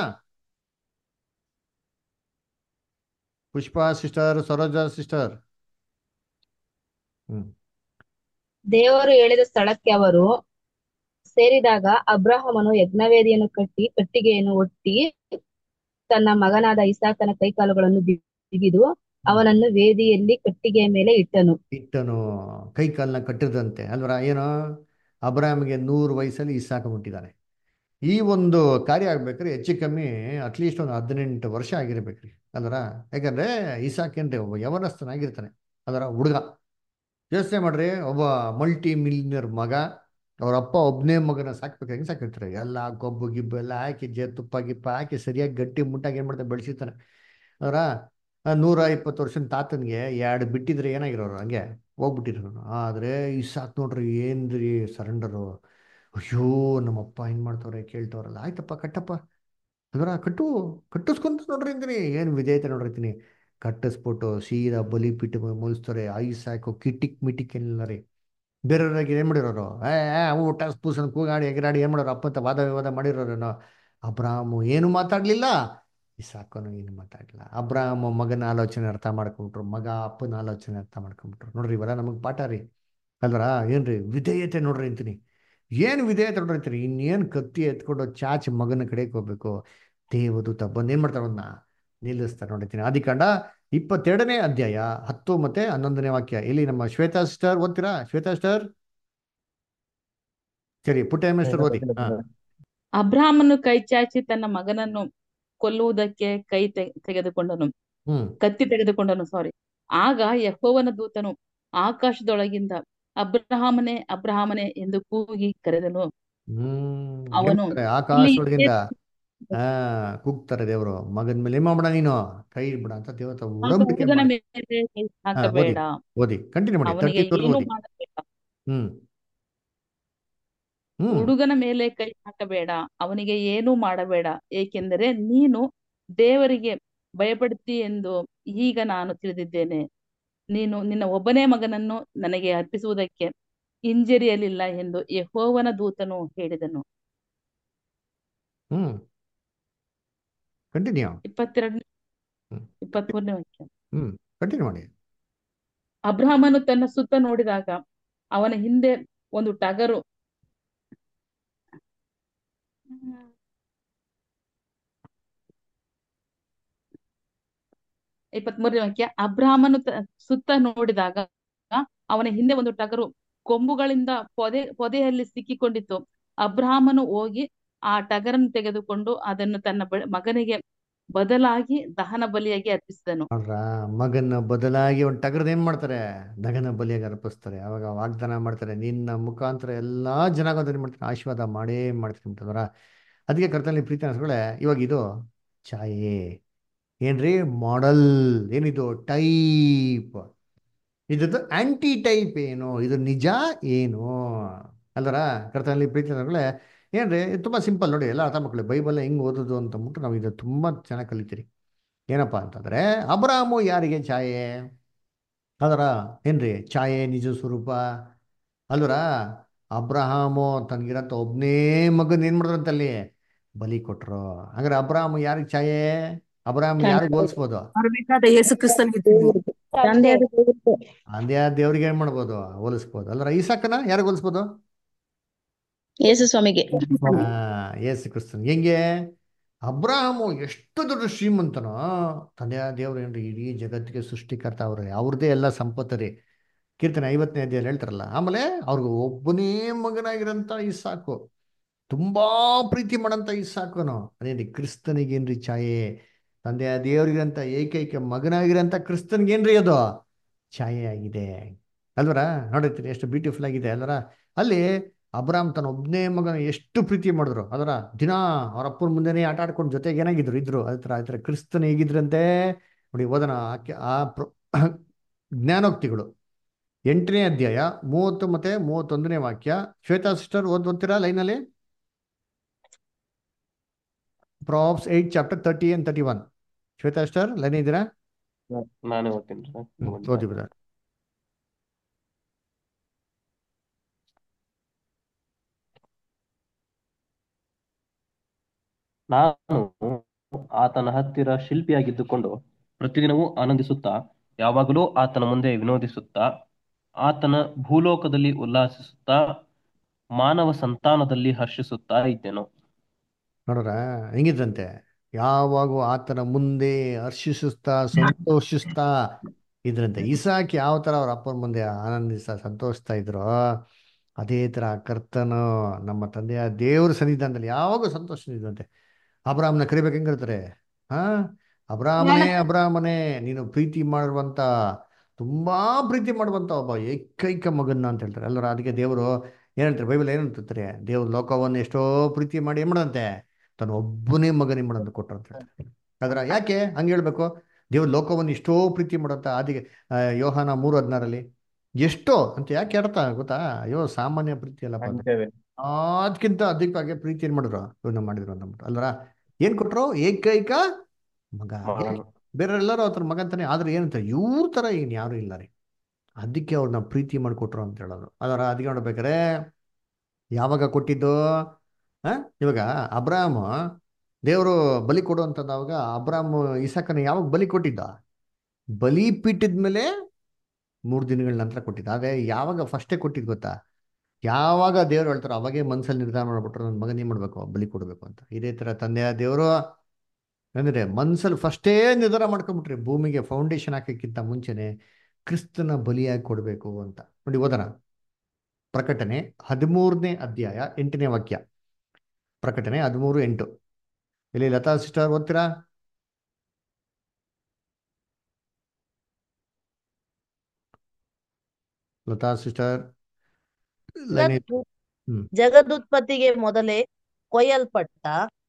Speaker 1: Pushpa sister Saroja sister hmm
Speaker 8: ದೇವರು ಹೇಳಿದ ಸ್ಥಳಕ್ಕೆ ಅವರು ಸೇರಿದಾಗ ಅಬ್ರಹಾಮನು ಯಜ್ಞವೇದಿಯನ್ನು ಕಟ್ಟಿ ಕಟ್ಟಿಗೆಯನ್ನು ಒಟ್ಟಿ ತನ್ನ ಮಗನಾದ ಇಸಾಕನ ಕೈಕಾಲುಗಳನ್ನು ಬಿಗಿದು ಅವನನ್ನು ವೇದಿಯಲ್ಲಿ ಕಟ್ಟಿಗೆಯ ಮೇಲೆ ಇಟ್ಟನು
Speaker 1: ಇಟ್ಟನು ಕೈ ಕಾಲನ್ನ ಕಟ್ಟಿದಂತೆ ಅಲ್ವರ ಏನೋ ಅಬ್ರಾಹ್ಮಿಗೆ ನೂರು ವಯಸ್ಸಲ್ಲಿ ಇಸಾಕ ಮುಟ್ಟಿದ್ದಾನೆ ಈ ಒಂದು ಕಾರ್ಯ ಆಗ್ಬೇಕಾದ್ರೆ ಹೆಚ್ಚು ಕಮ್ಮಿ ಅಟ್ಲೀಸ್ಟ್ ಒಂದು ಹದಿನೆಂಟು ವರ್ಷ ಆಗಿರ್ಬೇಕ್ರಿ ಅಲ್ವರ ಯಾಕಂದ್ರೆ ಇಸಾಕ್ ಏನ್ರಿ ಒಬ್ಬ ಯವನಸ್ಥನಾಗಿರ್ತಾನೆ ಅದರ ಹುಡುಗ ಯೋಚನೆ ಮಾಡ್ರಿ ಒಬ್ಬ ಮಲ್ಟಿ ಮಿಲಿಯನರ್ ಮಗ ಅವ್ರ ಅಪ್ಪ ಒಬ್ಬನೇ ಮಗನ ಸಾಕ್ಬೇಕು ಹೆಂಗೆ ಸಾಕಿರ್ತಾರೆ ಎಲ್ಲ ಕೊಬ್ಬು ಗಿಬ್ಬು ಎಲ್ಲ ಹಾಕಿ ಜೇ ತುಪ್ಪ ಗಿಪ್ಪ ಹಾಕಿ ಸರಿಯಾಗಿ ಗಟ್ಟಿ ಮುಟ್ಟಾಗಿ ಏನು ಮಾಡ್ತಾರೆ ಬೆಳೆಸಿರ್ತಾನೆ ಅವರ ನೂರ ಇಪ್ಪತ್ತು ವರ್ಷದ ತಾತನಿಗೆ ಎರಡು ಬಿಟ್ಟಿದ್ರೆ ಏನಾಗಿರೋರು ಹಂಗೆ ಹೋಗ್ಬಿಟ್ಟಿರೋರು ಆದರೆ ಈ ಸಾಕು ನೋಡ್ರಿ ಏನ್ರಿ ಸರೆಂಡರು ಅಯ್ಯೋ ನಮ್ಮಪ್ಪ ಹೆಂಗೆ ಮಾಡ್ತವ್ರೆ ಕೇಳ್ತವ್ರಲ್ಲ ಆಯ್ತಪ್ಪ ಕಟ್ಟಪ್ಪ ಅದರ ಕಟ್ಟು ಕಟ್ಟಿಸ್ಕೊಂತ ನೋಡ್ರಿ ಅಂತೀನಿ ಏನು ವಿಧೇಯತೆ ನೋಡಿರ್ತೀನಿ ಕಟ್ಟಿಸ್ಬಿಟ್ಟು ಸೀದಾ ಬಲಿಪೀಠ ಮುಗಿಸ್ತಾರೆ ಐಸ್ ಹಾಕೋ ಕಿಟಿಕ್ ಮಿಟಿಕ್ ಏನಿಲ್ಲ ರೀ ಬೇರೆಯವ್ರಾಗಿ ಏನು ಮಾಡಿರೋರು ಏ ಏ, ಊಟ ಪೂಸನ್ ಕೂಗಾಡಿ ಎಗರಾಡಿ ಏನು ಮಾಡೋರು ಅಪ್ಪತ್ತ ವಾದ ವಿವಾದ ಮಾಡಿರೋರೇನೋ ಅಬ್ರಾಹ್ಮು ಏನು ಮಾತಾಡಲಿಲ್ಲ ಇಸಾಕನು ಏನು ಮಾತಾಡಲಿಲ್ಲ ಅಬ್ರಾಹ್ಮ ಮಗನ ಆಲೋಚನೆ ಅರ್ಥ ಮಾಡ್ಕೊಂಬಿಟ್ರು ಮಗ ಅಪ್ಪನ ಆಲೋಚನೆ ಅರ್ಥ ಮಾಡ್ಕೊಂಬಿಟ್ರು ನೋಡ್ರಿ ಇವೆಲ್ಲ ನಮಗೆ ಪಾಠ ರೀ ಅಲ್ವರ ಏನ್ರಿ ವಿಧೇಯತೆ ನೋಡ್ರಿ ಅಂತೀನಿ ಏನು ವಿಧೇಯತೆ ನೋಡ್ರಿ ಅಂತೀನಿ ಇನ್ನೇನು ಕತ್ತಿ ಎತ್ಕೊಂಡು ಚಾಚಿ ಮಗನ ಕಡೆಗೆ ಹೋಗ್ಬೇಕು ದೇವದೂತ ಬಂದು ಏನು ಮಾಡ್ತಾರೆ ಅವನ್ನ ನಿಲ್ಲಿಸ್ತಾರೆ ನೋಡಿರ್ತೀನಿ ಆದಿಕಾಂಡ ಇಪ್ಪತ್ತೆರಡನೇ ಅಧ್ಯಾಯ ಹತ್ತು ಮತ್ತೆ ಹನ್ನೊಂದನೇ ವಾಕ್ಯ ಇಲ್ಲಿ ನಮ್ಮ ಶ್ವೇತಾ ಸಿಸ್ಟರ್ ಓದ್ತೀರಾ ಶ್ವೇತಾ ಸಿಸ್ಟರ್ ಸರಿ ಪುಟ್ಟ ಮಿಸ್ಟರ್ ಓದಿ ಹಾ
Speaker 9: ಅಬ್ರಾಹ್ಮನು ಕೈ ಚಾಚಿ ತನ್ನ ಮಗನನ್ನು ಕೊಲ್ಲುವುದಕ್ಕೆ ಕೈ ತೆ- ತೆಗೆದುಕೊಂಡನು
Speaker 1: ಹ್ಮ್
Speaker 9: ಕತ್ತಿ ತೆಗೆದುಕೊಂಡನು ಸಾರಿ ಆಗ ಯೆಹೋವನ ದೂತನು ಆಕಾಶದೊಳಗಿಂದ ಅಬ್ರಹಾಮನೇ ಅಬ್ರಹಾಮನೇ ಎಂದು ಕೂಗಿ ಕರೆದನು
Speaker 1: ಹ್ಮ್
Speaker 9: ಅವನು
Speaker 1: ಹೇಳ್ತಾರೆ,
Speaker 9: ಇಲ್ಲಿ
Speaker 1: ಆಕಾಶದೊಳಗಿಂದ ಹಾ ಕೂಗ್ತಾರೆ ದೇವರು ಮಗನ ಮೇಲೆ ಏನ್ ಮಾಡ್ಬೇಡ ನೀನು ಕೈ ಬಿಡ ಅಂತ ದೇವತ
Speaker 9: ಆಗ
Speaker 1: ಉಡಂಬಿಕೆ
Speaker 9: ಹುಡುಗನ
Speaker 1: ಮಾಡಿ
Speaker 9: ಮೇಲೆ ಕೈ
Speaker 1: ಹಾ ಓದಿ
Speaker 9: ಹಾಕಬೇಡ
Speaker 1: ಓದಿ ಕಂಟಿನ್ಯೂ ಮಾಡಿ
Speaker 9: ಅವನಿಗೆ
Speaker 1: ತರ್ಟಿ
Speaker 9: ಏನು
Speaker 1: ಓದಿ
Speaker 9: ಮಾಡಬೇಡ
Speaker 1: ಹ್ಮ್ ಹ್ಮ್
Speaker 9: ಹುಡುಗನ ಮೇಲೆ ಕೈ ಹಾಕಬೇಡ ಅವನಿಗೆ ಏನೂ ಮಾಡಬೇಡ ಏಕೆಂದರೆ ನೀನು ದೇವರಿಗೆ ಭಯಪಡ್ತಿ ಎಂದು ಈಗ ನಾನು ತಿಳಿದಿದ್ದೇನೆ ನೀನು ನಿನ್ನ ಒಬ್ಬನೇ ಮಗನನ್ನು ನನಗೆ ಅರ್ಪಿಸುವುದಕ್ಕೆ ಹಿಂಜರಿಯಲಿಲ್ಲ ಎಂದು ಯೆಹೋವನ ದೂತನು ಹೇಳಿದನು
Speaker 1: ಹ್ಮ್ ಕಂಟಿನ್ಯೂ
Speaker 9: ಇಪ್ಪತ್ತೆರಡನೇ
Speaker 1: ಹ್ಮ್
Speaker 9: ಇಪ್ಪತ್ಮೂರನೇ ವಾಕ್ಯ
Speaker 1: ಹ್ಮ್ ಕಂಟಿನ್ಯೂ ಮಾಡಿ
Speaker 9: ಅಬ್ರಹಾಮನು ತನ್ನ ಸುತ್ತ ನೋಡಿದಾಗ ಅವನ ಹಿಂದೆ ಒಂದು ಟಗರು ಇಪ್ಪತ್ಮೂರನೇ ವಾಕ್ಯ ಅಬ್ರಾಹ್ಮನು ತ- ಸುತ್ತ ನೋಡಿದಾಗ ಅವನ ಹಿಂದೆ ಒಂದು ಟಗರು ಕೊಂಬುಗಳಿಂದ ಪೊದೆ ಪೊದೆಯಲ್ಲಿ ಸಿಕ್ಕಿಕೊಂಡಿತ್ತು ಅಬ್ರಾಹ್ಮನು ಹೋಗಿ ಆ ಟಗರನ್ನು ತೆಗೆದುಕೊಂಡು ಅದನ್ನು ತನ್ನ ಬ- ಮಗನಿಗೆ ಬದಲಾಗಿ ದಹನ ಬಲಿಯಾಗಿ ಅರ್ಪಿಸಿದನು
Speaker 1: ನೋಡ್ರ ಮಗನ ಬದಲಾಗಿ ಒಂದು ಟಗರದ ಏನ್ ಮಾಡ್ತಾರೆ ದಗನ ಬಲಿಯಾಗಿ ಅರ್ಪಿಸ್ತಾರೆ ಅವಾಗ ವಾಗ್ದಾನ ಮಾಡ್ತಾರೆ ನಿನ್ನ ಮುಖಾಂತರ ಎಲ್ಲಾ ಜನಾಂಗ ಏನ್ ಮಾಡ್ತಾರೆ ಆಶೀರ್ವಾದ ಮಾಡೇ ಮಾಡ್ತೀನಿ ಅಂತಂದ್ರ ಅದಕ್ಕೆ ಕರ್ತನಲ್ಲಿ ಪ್ರೀತಿ ಅನ್ಸ್ಕೊಳ್ಳೆ ಇವಾಗ ಇದು ಛಾಯೆ ಏನ್ರಿ ಮಾಡೆಲ್ ಏನಿದು ಟೈಪ್ ಇದ್ರದ್ದು ಆಂಟಿ ಟೈಪ್ ಏನು ಇದು ನಿಜ ಏನು ಅಲ್ಲರ ಕರ್ತನಲ್ಲಿ ಪ್ರೀತಿ ಅನ್ಸ್ಕೊಳ್ಳೆ ಏನ್ರಿ ಇದು ತುಂಬಾ ಸಿಂಪಲ್ ನೋಡಿ ಎಲ್ಲ ಅರ್ಥ ಮಕ್ಕಳು ಬೈಬಲ್ ಹೆಂಗ್ ಓದೋದು ಅಂತ ಅಂದ್ಬಿಟ್ಟು ನಾವು ಇದು ತುಂಬಾ ಚೆನ್ನಾಗಿ ಕಲಿತೀರಿ ಏನಪ್ಪಾ ಅಂತಂದ್ರೆ ಅಬ್ರಾಮು ಯಾರಿಗೆ ಛಾಯೆ ಅದರ ಏನ್ರಿ ಛಾಯೆ ನಿಜ ಸ್ವರೂಪ ಅಲ್ವರ ಅಬ್ರಹಾಮು ತನಗಿರಂತ ಒಬ್ನೇ ಮಗನ್ ಏನ್ ಮಾಡಿದ್ರಂತಲ್ಲಿ ಬಲಿ ಕೊಟ್ರು ಹಂಗಾರೆ ಅಬ್ರಾಹ್ಮ ಯಾರಿಗೆ ಛಾಯೆ ಅಬ್ರಾಹ್ಮ್ ಯಾರಿಗೆ ಹೋಲಿಸ್ಬೋದು
Speaker 2: ಬರಬೇಕಾದ ಯೇಸು ಕ್ರಿಸ್ತನಿಗೆ ದೇವರು
Speaker 4: ತಂದೆಯಾದ ದೇವರಿಗೆ
Speaker 1: ಅಂದ್ಯ ದೇವ್ರಿಗೆ ಏನ್ ಮಾಡ್ಬೋದು ಹೋಲಿಸ್ಬೋದು ಅಲ್ಲರ ಈಸಾಕನ ಯಾರಿಗೆ ಹೋಲಿಸ್ಬೋದು
Speaker 5: ಯೇಸು ಸ್ವಾಮಿಗೆ
Speaker 1: ಆ ಯೇಸು ಕ್ರಿಸ್ತನ್ ಹೆಂಗೆ ಅಬ್ರಾಹಮು ಎಷ್ಟು ದೊಡ್ಡ ಶ್ರೀಮಂತನೋ ತಂದೆಯ ದೇವ್ರು ಏನ್ರಿ ಇಡೀ ಜಗತ್ತಿಗೆ ಸೃಷ್ಟಿಕರ್ತ ಅವ್ರೆ ಅವ್ರದ್ದೇ ಎಲ್ಲ ಸಂಪತ್ತು ರೀ ಕೀರ್ತನೆ ಐವತ್ತನೇ ಅಧ್ಯಾಯಲ್ಲಿ ಹೇಳ್ತಾರಲ್ಲ ಆಮೇಲೆ ಅವ್ರಿಗೆ ಒಬ್ಬನೇ ಮಗನಾಗಿರೋಂಥ ಇಸಾಕು ತುಂಬಾ ಪ್ರೀತಿ ಮಾಡಂತ ಇಸಾಕನು ಅದೇನ್ರಿ ಕ್ರಿಸ್ತನಿಗೇನ್ರಿ ಛಾಯೆ ತಂದೆಯ ದೇವರಿಗಿರಂತ ಏಕೈಕ ಮಗನಾಗಿರೋಂಥ ಕ್ರಿಸ್ತನಿಗೇನ್ರಿ ಅದು ಛಾಯೆ ಆಗಿದೆ ಅಲ್ವರ ನೋಡಿರ್ತೀನಿ ಎಷ್ಟು ಬ್ಯೂಟಿಫುಲ್ ಆಗಿದೆ ಅಲ್ವರ ಅಲ್ಲಿ ಅಬ್ರಾಮ್ ತನ್ನ ಒಬ್ಬನೇ ಮಗನ ಎಷ್ಟು ಪ್ರೀತಿ ಮಾಡಿದ್ರು ಅದರ ದಿನ ಅವ್ರ ಅಪ್ಪನ ಮುಂದೆನೇ ಆಟ ಆಡ್ಕೊಂಡು ಜೊತೆಗೆ ಏನಾಗಿದ್ರು ಇದ್ರು ಅದೇ ಥರ ಅದೇ ಥರ ಕ್ರಿಸ್ತನ ಹೇಗಿದ್ರಂತೆ ನೋಡಿ ಓದೋಣ ಆಕೆ ಆ ಪ್ರ ಜ್ಞಾನೋಕ್ತಿಗಳು ಎಂಟನೇ ಅಧ್ಯಾಯ ಮೂವತ್ತು ಮತ್ತೆ ಮೂವತ್ತೊಂದನೇ ವಾಕ್ಯ ಶ್ವೇತಾ ಸಿಸ್ಟರ್ ಓದ್ ಓದ್ತೀರಾ ಲೈನಲ್ಲಿ Proverbs eight chapter thirty and thirty one Shweta sister line ಇದ್ದೀರಾ
Speaker 6: ನಾನೇ ಓದ್ತೀನಿ ಸರ್
Speaker 1: ಹ್ಮ್, ಓದಿ ಬಿಡ
Speaker 6: ನಾನು ಆತನ ಹತ್ತಿರ ಶಿಲ್ಪಿಯಾಗಿದ್ದುಕೊಂಡು ಪ್ರತಿದಿನವೂ ಆನಂದಿಸುತ್ತಾ ಯಾವಾಗಲೂ ಆತನ ಮುಂದೆ ವಿನೋದಿಸುತ್ತಾ ಆತನ ಭೂಲೋಕದಲ್ಲಿ ಉಲ್ಲಾಸಿಸುತ್ತಾ ಮಾನವ ಸಂತಾನದಲ್ಲಿ ಹರ್ಷಿಸುತ್ತಾ ಇದ್ದೆನು
Speaker 1: ನೋಡ್ರ ಹೆಂಗಿದ್ರಂತೆ ಯಾವಾಗೂ ಆತನ ಮುಂದೆ ಹರ್ಷಿಸುತ್ತಾ ಸಂತೋಷಿಸ್ತಾ ಇದ್ರಂತೆ ಇಸಾಕ್ ಯಾವ ತರ ಅವ್ರ ಅಪ್ಪನ ಮುಂದೆ ಆನಂದಿಸ್ತಾ ಸಂತೋಷಿಸ್ತಾ ಇದ್ರೋ ಅದೇ ತರ ಕರ್ತನು ನಮ್ಮ ತಂದೆಯ ದೇವ್ರ ಸನ್ನಿಧಾನದಲ್ಲಿ ಯಾವಾಗೂ ಸಂತೋಷ ಇದ್ರಂತೆ ಅಬ್ರಾಮ್ನ ಕರಿಬೇಕು ಹೆಂಗಿರ್ತಾರೆ ಹಾ ಅಬ್ರಾಮನೇ ಅಬ್ರಾಮನೇ ನೀನು ಪ್ರೀತಿ ಮಾಡುವಂತ ತುಂಬಾ ಪ್ರೀತಿ ಮಾಡುವಂತ ಒಬ್ಬ ಏಕೈಕ ಮಗನ್ನ ಅಂತ ಹೇಳ್ತಾರೆ ಅಲ್ಲರ ಅದಕ್ಕೆ ದೇವರು ಏನ್ ಹೇಳ್ತಾರೆ ಬೈಬಲ್ ಏನ್ ಹೇಳ್ತಾರೆ ದೇವ್ರ ಲೋಕವನ್ನು ಎಷ್ಟೋ ಪ್ರೀತಿ ಮಾಡಿ ಏನ್ ಮಾಡಂತೆ ತನ್ನ ಒಬ್ಬನೇ ಮಗನೇ ಮಾಡಂತ ಕೊಟ್ಟರು ಅಂತ ಹೇಳ್ತಾರೆ ಅದ್ರ ಯಾಕೆ ಹಂಗೆ ಹೇಳ್ಬೇಕು ದೇವ್ರ ಲೋಕವನ್ನು ಎಷ್ಟೋ ಪ್ರೀತಿ ಮಾಡಂತ ಆದಿಗೆ ಆ, ಯೋಹಾನ ಮೂರು ಹದಿನಾರಲ್ಲಿ ಎಷ್ಟೋ ಅಂತ ಯಾಕೆ ಅರ್ಥ ಗೊತ್ತಾ ಅಯ್ಯೋ ಸಾಮಾನ್ಯ ಪ್ರೀತಿ ಅಲ್ಲಪ್ಪ ಅದು. ಅದಕ್ಕಿಂತ ಅಧಿಕವಾಗಿ ಪ್ರೀತಿ ಏನ್ ಮಾಡಿದ್ರು ಇವನ್ನ ಮಾಡಿದ್ರು ಅಂದ್ಬಿಟ್ಟು ಅಲ್ವರ ಏನ್ ಕೊಟ್ರು ಏಕೈಕ ಮಗ
Speaker 6: ಮಗನು.
Speaker 1: ಬೇರೆಲ್ಲರೂ ಅವ್ರ ಮಗ ಅಂತಾನೆ ಆದ್ರೆ ಏನಂತ ಇವ್ರ ತರ ಏನ್ ಯಾರು ಇಲ್ಲ ರೀ ಅದಕ್ಕೆ ಅವ್ರನ್ನ ಪ್ರೀತಿ ಮಾಡಿಕೊಟ್ರು ಅಂತ ಹೇಳೋದು ಅದರ ಅದಕ್ಕೆ ನೋಡ್ಬೇಕಾರೆ ಯಾವಾಗ ಕೊಟ್ಟಿದ್ದು ಆ ಇವಾಗ ಅಬ್ರಾಮ್ ದೇವರು ಬಲಿ ಕೊಡು ಅಂತಂದಾಗ ಅಬ್ರಾಮ್ ಇಸಾಕನ ಯಾವಾಗ ಬಲಿ ಕೊಟ್ಟಿದ್ದ ಬಲಿ ಪೀಠದ ಮೇಲೆ ಮೂರು ದಿನಗಳ ನಂತರ ಕೊಟ್ಟಿದ್ದ ಆದ್ರೆ ಯಾವಾಗ ಫಸ್ಟೇ ಕೊಟ್ಟಿದ್ದು ಗೊತ್ತಾ ಯಾವಾಗ ದೇವ್ರು ಹೇಳ್ತಾರೋ ಅವಾಗೇ ಮನ್ಸಲ್ಲಿ ನಿರ್ಧಾರ ಮಾಡ್ಬಿಟ್ರು ನನ್ನ ಮಗನ ಏನ್ ಮಾಡ್ಬೇಕು ಬಲಿ ಕೊಡಬೇಕು ಅಂತ ಇದೇ ತರ ತಂದೆಯ ದೇವರು ಅಂದ್ರೆ ಮನ್ಸಲ್ಲಿ ಫಸ್ಟೇ ನಿರ್ಧಾರ ಮಾಡ್ಕೊಂಡ್ಬಿಟ್ರಿ ಭೂಮಿಗೆ ಫೌಂಡೇಶನ್ ಹಾಕಕ್ಕಿಂತ ಮುಂಚೆನೆ ಕ್ರಿಸ್ತನ ಬಲಿಯಾಗಿ ಕೊಡಬೇಕು ಅಂತ ನೋಡಿ ಓದೋಣ ಪ್ರಕಟಣೆ ಹದಿಮೂರನೇ ಅಧ್ಯಾಯ ಎಂಟನೇ ವಾಕ್ಯ ಪ್ರಕಟಣೆ ಹದಿಮೂರು ಎಂಟು ಇಲ್ಲಿ ಲತಾ ಸಿಸ್ಟರ್ ಓದ್ತೀರಾ ಲತಾ ಸಿಸ್ಟರ್ ಲೈನ್
Speaker 7: ಜಗತ್ತು-
Speaker 1: ಹ್ಮ್
Speaker 7: ಜಗದುತ್ಪತ್ತಿಗೆ ಮೊದಲೇ ಕೊಯ್ಯಲ್ಪಟ್ಟ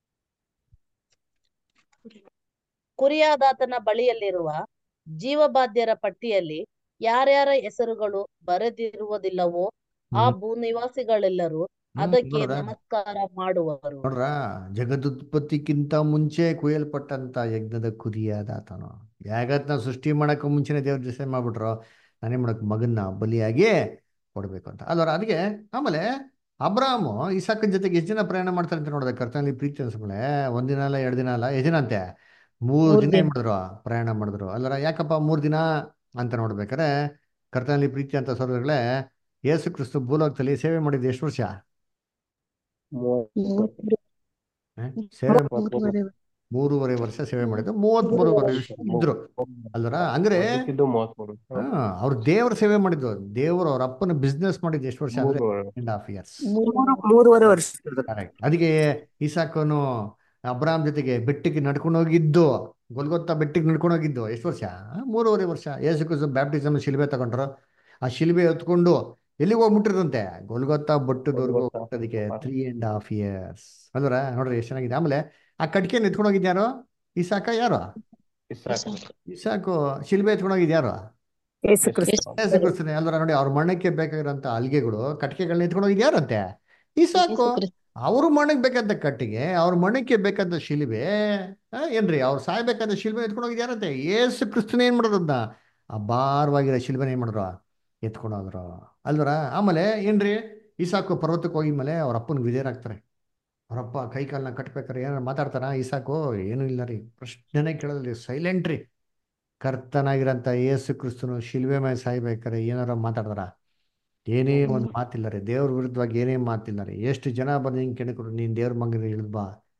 Speaker 7: ಕುರಿಯಾದಾತನ ಬಳಿಯಲ್ಲಿರುವ ಜೀವಬಾಧ್ಯರ ಪಟ್ಟಿಯಲ್ಲಿ ಯಾರ್ಯಾರ ಹೆಸರುಗಳು ಬರೆದಿರುವುದಿಲ್ಲವೋ ಆ
Speaker 1: ಹ್ಮ್
Speaker 7: ಭೂನಿವಾಸಿಗಳೆಲ್ಲರೂ
Speaker 1: ಹ್ಮ್
Speaker 7: ಅದಕ್ಕೆ
Speaker 1: ನೋಡ್ರ
Speaker 7: ನಮಸ್ಕಾರ ಮಾಡುವರು
Speaker 1: ನೋಡ್ರ ಜಗದುತ್ಪತ್ತಿಕ್ಕಿಂತ ಮುಂಚೆ ಕುಯ್ಯಲ್ಪಟ್ಟಂತ ಯಜ್ಞದ ಕುರಿಯಾದ ಆತನು ಯಾಗತ್ನ ಸೃಷ್ಟಿ ಮಾಡಕ್ಕೆ ಮುಂಚೆನೆ ದೇವ್ರ ಡಿಸೈಡ್ ಮಾಡ್ಬಿಟ್ರು ನಾನೇ ಮಾಡಕ್ ಮಗನ್ನ ಬಲಿಯಾಗಿ ಕೊಡ್ಬೇಕು ಅಂತ ಅಲ್ವರ ಅದಕ್ಕೆ ಆಮೇಲೆ ಅಬ್ರಾಮು ಇಸಾಕನ ಜೊತೆಗೆ ಎಷ್ಟು ಜನ ಪ್ರಯಾಣ ಮಾಡ್ತಾರೆ ಅಂತ ನೋಡಿದೆ ಕರ್ತನಲ್ಲಿ ಪ್ರೀತಿ ಅನ್ಸ್ಮೇಲೆ ಒಂದಿನ ಅಲ್ಲ ಎರಡು ದಿನ ಅಲ್ಲ ಎಷ್ಟು ದಿನ ಅಂತೆ ಮೂರು
Speaker 2: ಮೂರ್
Speaker 1: ದಿನ
Speaker 2: ದಿನ
Speaker 1: ಏನ್ ಮಾಡಿದ್ರು ಪ್ರಯಾಣ ಮಾಡಿದ್ರು ಅಲ್ಲರ ಯಾಕಪ್ಪ ಮೂರು ದಿನ ಅಂತ ನೋಡ್ಬೇಕಾರೆ ಕರ್ತನಲ್ಲಿ ಪ್ರೀತಿ ಅಂತ ಸೋದರಗಳೇ ಯೇಸು ಕ್ರಿಸ್ತು ಭೂಲೋಕದಲ್ಲಿ ಸೇವೆ ಮಾಡಿದ್ದು ಎಷ್ಟು ವರ್ಷ ಹ? ಸೇವೆ
Speaker 2: ಮೂರುವರೆ
Speaker 1: ಮೂರುವರೆ ವರ್ಷ ಸೇವೆ ಮಾಡಿದ್ದು ಮೂವತ್ಮೂರು ವರ್ಷ ಇದ್ರು ಅಲ್ವರ ಅಂದ್ರೆ
Speaker 6: ಬದುಕಿದ್ದು ಮೂವತ್ಮೂರು
Speaker 1: ಹಾ ಅವ್ರು ದೇವ್ರ ಸೇವೆ ಮಾಡಿದ್ದು ದೇವರು ಅವ್ರ ಅಪ್ಪನ ಬಿಸ್ನೆಸ್ ಮಾಡಿದ್ದು ಎಷ್ಟು ವರ್ಷ ಅಂದ್ರೆ
Speaker 6: ಮೂರು
Speaker 1: ಅಂಡ್ ಹಾಫ್ ಇಯರ್ಸ್
Speaker 2: ಮೂರು ಮೂರುವರೆ ವರ್ಷ
Speaker 1: ಕರೆಕ್ಟ್ ಅದಕ್ಕೆ ಇಸಾಕನು ಅಬ್ರಾಮ್ ಜೊತೆಗೆ ಬೆಟ್ಟಿಗೆ ನಡ್ಕೊಂಡು ಹೋಗಿದ್ದು ಗೊಲ್ಗೊತ್ತ ಬೆಟ್ಟಿಗೆ ನಡ್ಕೊಂಡು ಹೋಗಿದ್ದು ಎಷ್ಟು ವರ್ಷ ಆ, ಮೂರುವರೆ ವರ್ಷ ಯೇಸು ಕ್ರಿಸ್ತು ಬ್ಯಾಪ್ಟಿಸಮ್ ಶಿಲ್ಬೆ ತಗೊಂಡ್ರು ಆ ಶಿಲ್ಬೆ ಎತ್ಕೊಂಡು ಎಲ್ಲಿಗೆ ಹೋಗ್ಬಿಟ್ಟಿರಂತೆ ಗೊಲ್ಗೊತ್ತ ಬಟ್ಟದವರೆಗೂ
Speaker 6: ಗೊಲ್ಗೊತ್ತ.
Speaker 1: ಹೋಗ್ತದಕ್ಕೆ ತ್ರೀ ಅಂಡ್ ಹಾಫ್ ಇಯರ್ಸ್ ಅಲ್ವರ ನೋಡ್ರಿ ಎಷ್ಟು ಚೆನ್ನಾಗಿದೆ ಆಮೇಲೆ ಆ ಕಟ್ಕೆ ಎತ್ಕೊಂಡು ಹೋಗಿದ್ಯಾರು ಇಸಾಕ ಯಾರು
Speaker 6: ಇಸಾಕ್
Speaker 1: ಇಸಾಕು ಶಿಲ್ಬೆ ಎತ್ಕೊಂಡು ಹೋಗಿದ್ ಯಾರು
Speaker 2: ಯೇಸು ಕ್ರಿಸ್ತ
Speaker 1: ಯೇಸು ಕ್ರಿಸ್ತನೇ ಅಲ್ವರ ನೋಡಿ ಅವ್ರ ಮಣ್ಣಕ್ಕೆ ಬೇಕಾಗಿರೋಂಥ ಅಲ್ಗೆಗಳು ಕಟ್ಕೆಗಳನ್ನ ಎತ್ಕೊಂಡು ಹೋಗಿದ್ ಯಾರಂತೆ ಇಸಾಕು ಅವ್ರ ಮಣ್ಣಕ್ಕೆ ಬೇಕಾದ ಕಟ್ಟಿಗೆ ಅವ್ರ ಮಣ್ಣಕ್ಕೆ ಬೇಕಾದ ಶಿಲ್ಬೆ ಆ, ಏನ್ರಿ ಅವ್ರು ಸಾಯ್ಬೇಕಾದ ಶಿಲ್ಬೆ ಎತ್ಕೊಂಡು ಹೋಗಿದ್ ಯಾರಂತೆ ಏಸು ಕ್ರಿಸ್ತನ ಏನ್ ಮಾಡೋದನ್ನ ಆ ಭಾರವಾಗಿರೋ ಶಿಲ್ಬೆನ ಏನ್ ಮಾಡಿದ್ರು ಎತ್ಕೊಂಡು ಹೋದ್ರು ಅಲ್ವರ ಆಮೇಲೆ ಏನ್ರಿ ಇಸಾಕು ಪರ್ವತಕ್ಕೆ ಹೋಗಿದ್ಮೇಲೆ ಅವ್ರ ಅಪ್ಪನ ವಿಧೇಯರಾಗ್ತಾರೆ ಅವರಪ್ಪ ಕೈ ಕಾಲನ್ನ ಕಟ್ಬೇಕಾರೆ ಏನಾರು ಮಾತಾಡ್ತಾರ ಇಸಾಕು ಏನೂ ಇಲ್ಲ ರೀ ಪ್ರಶ್ನೆನೇ ಕೇಳೋದ್ರಿ ಸೈಲೆಂಟ್ ರೀ ಕರ್ತನಾಗಿರಂತ ಯೇಸು ಕ್ರಿಸ್ತನು ಶಿಲ್ಬೆ ಮೇಲೆ ಸಾಯ್ಬೇಕಾರೆ ಏನಾರ ಮಾತಾಡ್ತಾರ ಏನೇ ಒಂದು ಮಾತಿಲ್ಲ ರೀ ದೇವ್ರ ವಿರುದ್ಧವಾಗಿ ಏನೇ ಮಾತಿಲ್ಲ ರೀ ಎಷ್ಟು ಜನ ಬಂದು ಹಿಂಗೆ ಕೆಣಕರು ನೀನು ದೇವ್ರ ಮಗನ ಇಳಿದ್ ಬಾ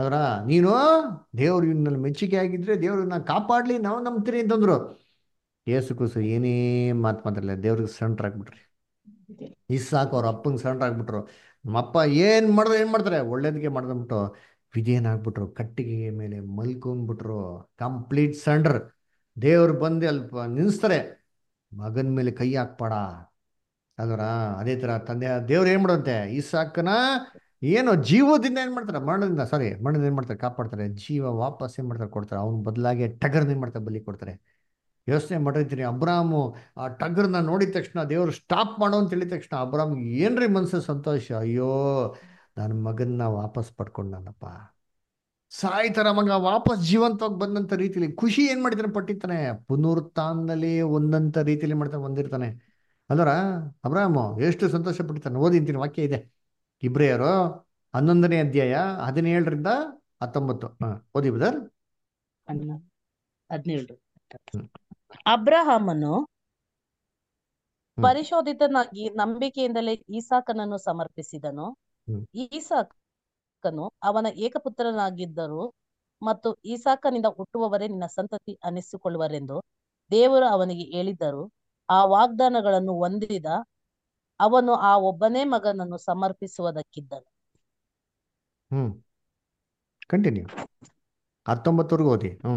Speaker 1: ಅದರ ನೀನು ದೇವ್ರು ಇನ್ನಲ್ಲಿ ಮೆಚ್ಚುಗೆ ಆಗಿದ್ರೆ ದೇವ್ರು ನಾ ಕಾಪಾಡ್ಲಿ ನಾವು ನಂಬ್ತೀರಿ ಅಂತಂದ್ರು ಏಸು ಕೂಸು ಏನೇ ಮಾತು ಮಾತಾಡಲಿಲ್ಲ ದೇವ್ರಿಗೆ ಸೆಂಟ್ರ್ ಆಗ್ಬಿಟ್ರಿ ಇಸ್ಸಾಕ್ ಅವ್ರ ಅಪ್ಪಂಗೆ ಸೆಂಟ್ರ್ ಆಗ್ಬಿಟ್ರು ನಮ್ಮಪ್ಪ ಏನು ಮಾಡಿದ್ರೆ ಏನು ಮಾಡ್ತಾರೆ ಒಳ್ಳೇದಕ್ಕೆ ಮಾಡ್ದಂಬಿಟ್ಟು ವಿಜಯನಾಗ್ಬಿಟ್ರು ಕಟ್ಟಿಗೆ ಮೇಲೆ ಮಲ್ಕೊಂಡ್ಬಿಟ್ರು ಕಂಪ್ಲೀಟ್ ಸೆಂಟ್ರ್ ದೇವ್ರು ಬಂದು ಅಲ್ಪ ನಿಲ್ಲಿಸ್ತಾರೆ ಮಗನ ಮೇಲೆ ಕೈ ಹಾಕ್ಬೇಡ ಅಲ್ವರ ಅದೇ ಥರ ತಂದೆ ದೇವ್ರು ಏನು ಮಾಡುತ್ತೆ ಇಸಾಕನ ಏನು ಜೀವದಿಂದ ಏನು ಮಾಡ್ತಾರೆ ಮರಣದಿಂದ ಸಾರಿ ಮರಣದಿಂದ ಏನು ಮಾಡ್ತಾರೆ ಕಾಪಾಡ್ತಾರೆ ಜೀವ ವಾಪಸ್ ಏನು ಮಾಡ್ತಾರೆ ಕೊಡ್ತಾರೆ ಅವ್ನ ಬದಲಾಗಿ ಟಗರ್ನ ಏನು ಮಾಡ್ತಾರೆ ಬಲಿ ಕೊಡ್ತಾರೆ ಯೋಚನೆ ಮಾಡಿರ್ತೀನಿ ಅಬ್ರಾಮು ಆ ಟಗರ್ನ ನೋಡಿದ ತಕ್ಷಣ ದೇವರು ಸ್ಟಾಪ್ ಮಾಡೋ ಅಂತ ಹೇಳಿದ ತಕ್ಷಣ ಅಬ್ರಾಮ್ ಏನ್ರಿ ಮನಸ್ಸು ಸಂತೋಷ ಅಯ್ಯೋ ನನ್ನ ಮಗನ್ನ ವಾಪಸ್ ಪಡ್ಕೊಂಡನಪ್ಪ ಸಾಯ್ತರ ಮಗ ವಾಪಸ್ ಜೀವಂತವಾಗಿ ಬಂದಂಥ ರೀತಿಲಿ ಖುಷಿ ಏನು ಮಾಡಿದ್ದಾನೆ ಪಟ್ಟಿರ್ತಾನೆ ಪುನರುತ್ಥಾನದಲ್ಲಿ ಒಂದಂಥ ರೀತಿಯಲ್ಲಿ ಮಾಡ್ತಾನೆ ಬಂದಿರ್ತಾನೆ ಅಲ್ಲರ ಅಬ್ರಾಮು ಎಷ್ಟು ಸಂತೋಷ ಪಟ್ಟಿರ್ತಾನೆ ಓದಿಂತೀನಿ ವಾಕ್ಯ ಇದೆ ಇಬ್ರಿಯರು ಹನ್ನೊಂದನೇ ಅಧ್ಯಾಯ ಹದಿನೇಳರಿಂದ ಹತ್ತೊಂಬತ್ತು ಹಾಂ ಓದಿ ಬದರ್
Speaker 7: ಹನ್ನ ಹದಿನೇಳು
Speaker 1: ಹ್ಮ್.
Speaker 7: ಅಬ್ರಹಾಮನು
Speaker 1: ಹ್ಮ್.
Speaker 7: ಪರಿಶೋಧಿತನಾಗಿ ನಂಬಿಕೆಯಿಂದಲೇ ಈಸಾಕನನ್ನು ಸಮರ್ಪಿಸಿದನು
Speaker 1: ಹ್ಮ್.
Speaker 7: ಈಸಾಕನು ಅವನ ಏಕಪುತ್ರನಾಗಿದ್ದರು ಮತ್ತು ಈಸಾಕನಿಂದ ಹುಟ್ಟುವವರೇ ನಿನ್ನ ಸಂತತಿ ಅನಿಸಿಕೊಳ್ಳುವರೆಂದು ದೇವರು ಅವನಿಗೆ ಹೇಳಿದ್ದರು ಆ ವಾಗ್ದಾನಗಳನ್ನು ಹೊಂದಿದ ಅವನು ಆ ಒಬ್ಬನೇ ಮಗನನ್ನು ಸಮರ್ಪಿಸುವುದಕ್ಕಿದ್ದನು
Speaker 1: ಹ್ಞೂ ಕಂಟಿನ್ಯೂ ಹತ್ತೊಂಬತ್ತವರೆಗೂ ಓದಿ ಹ್ಞೂ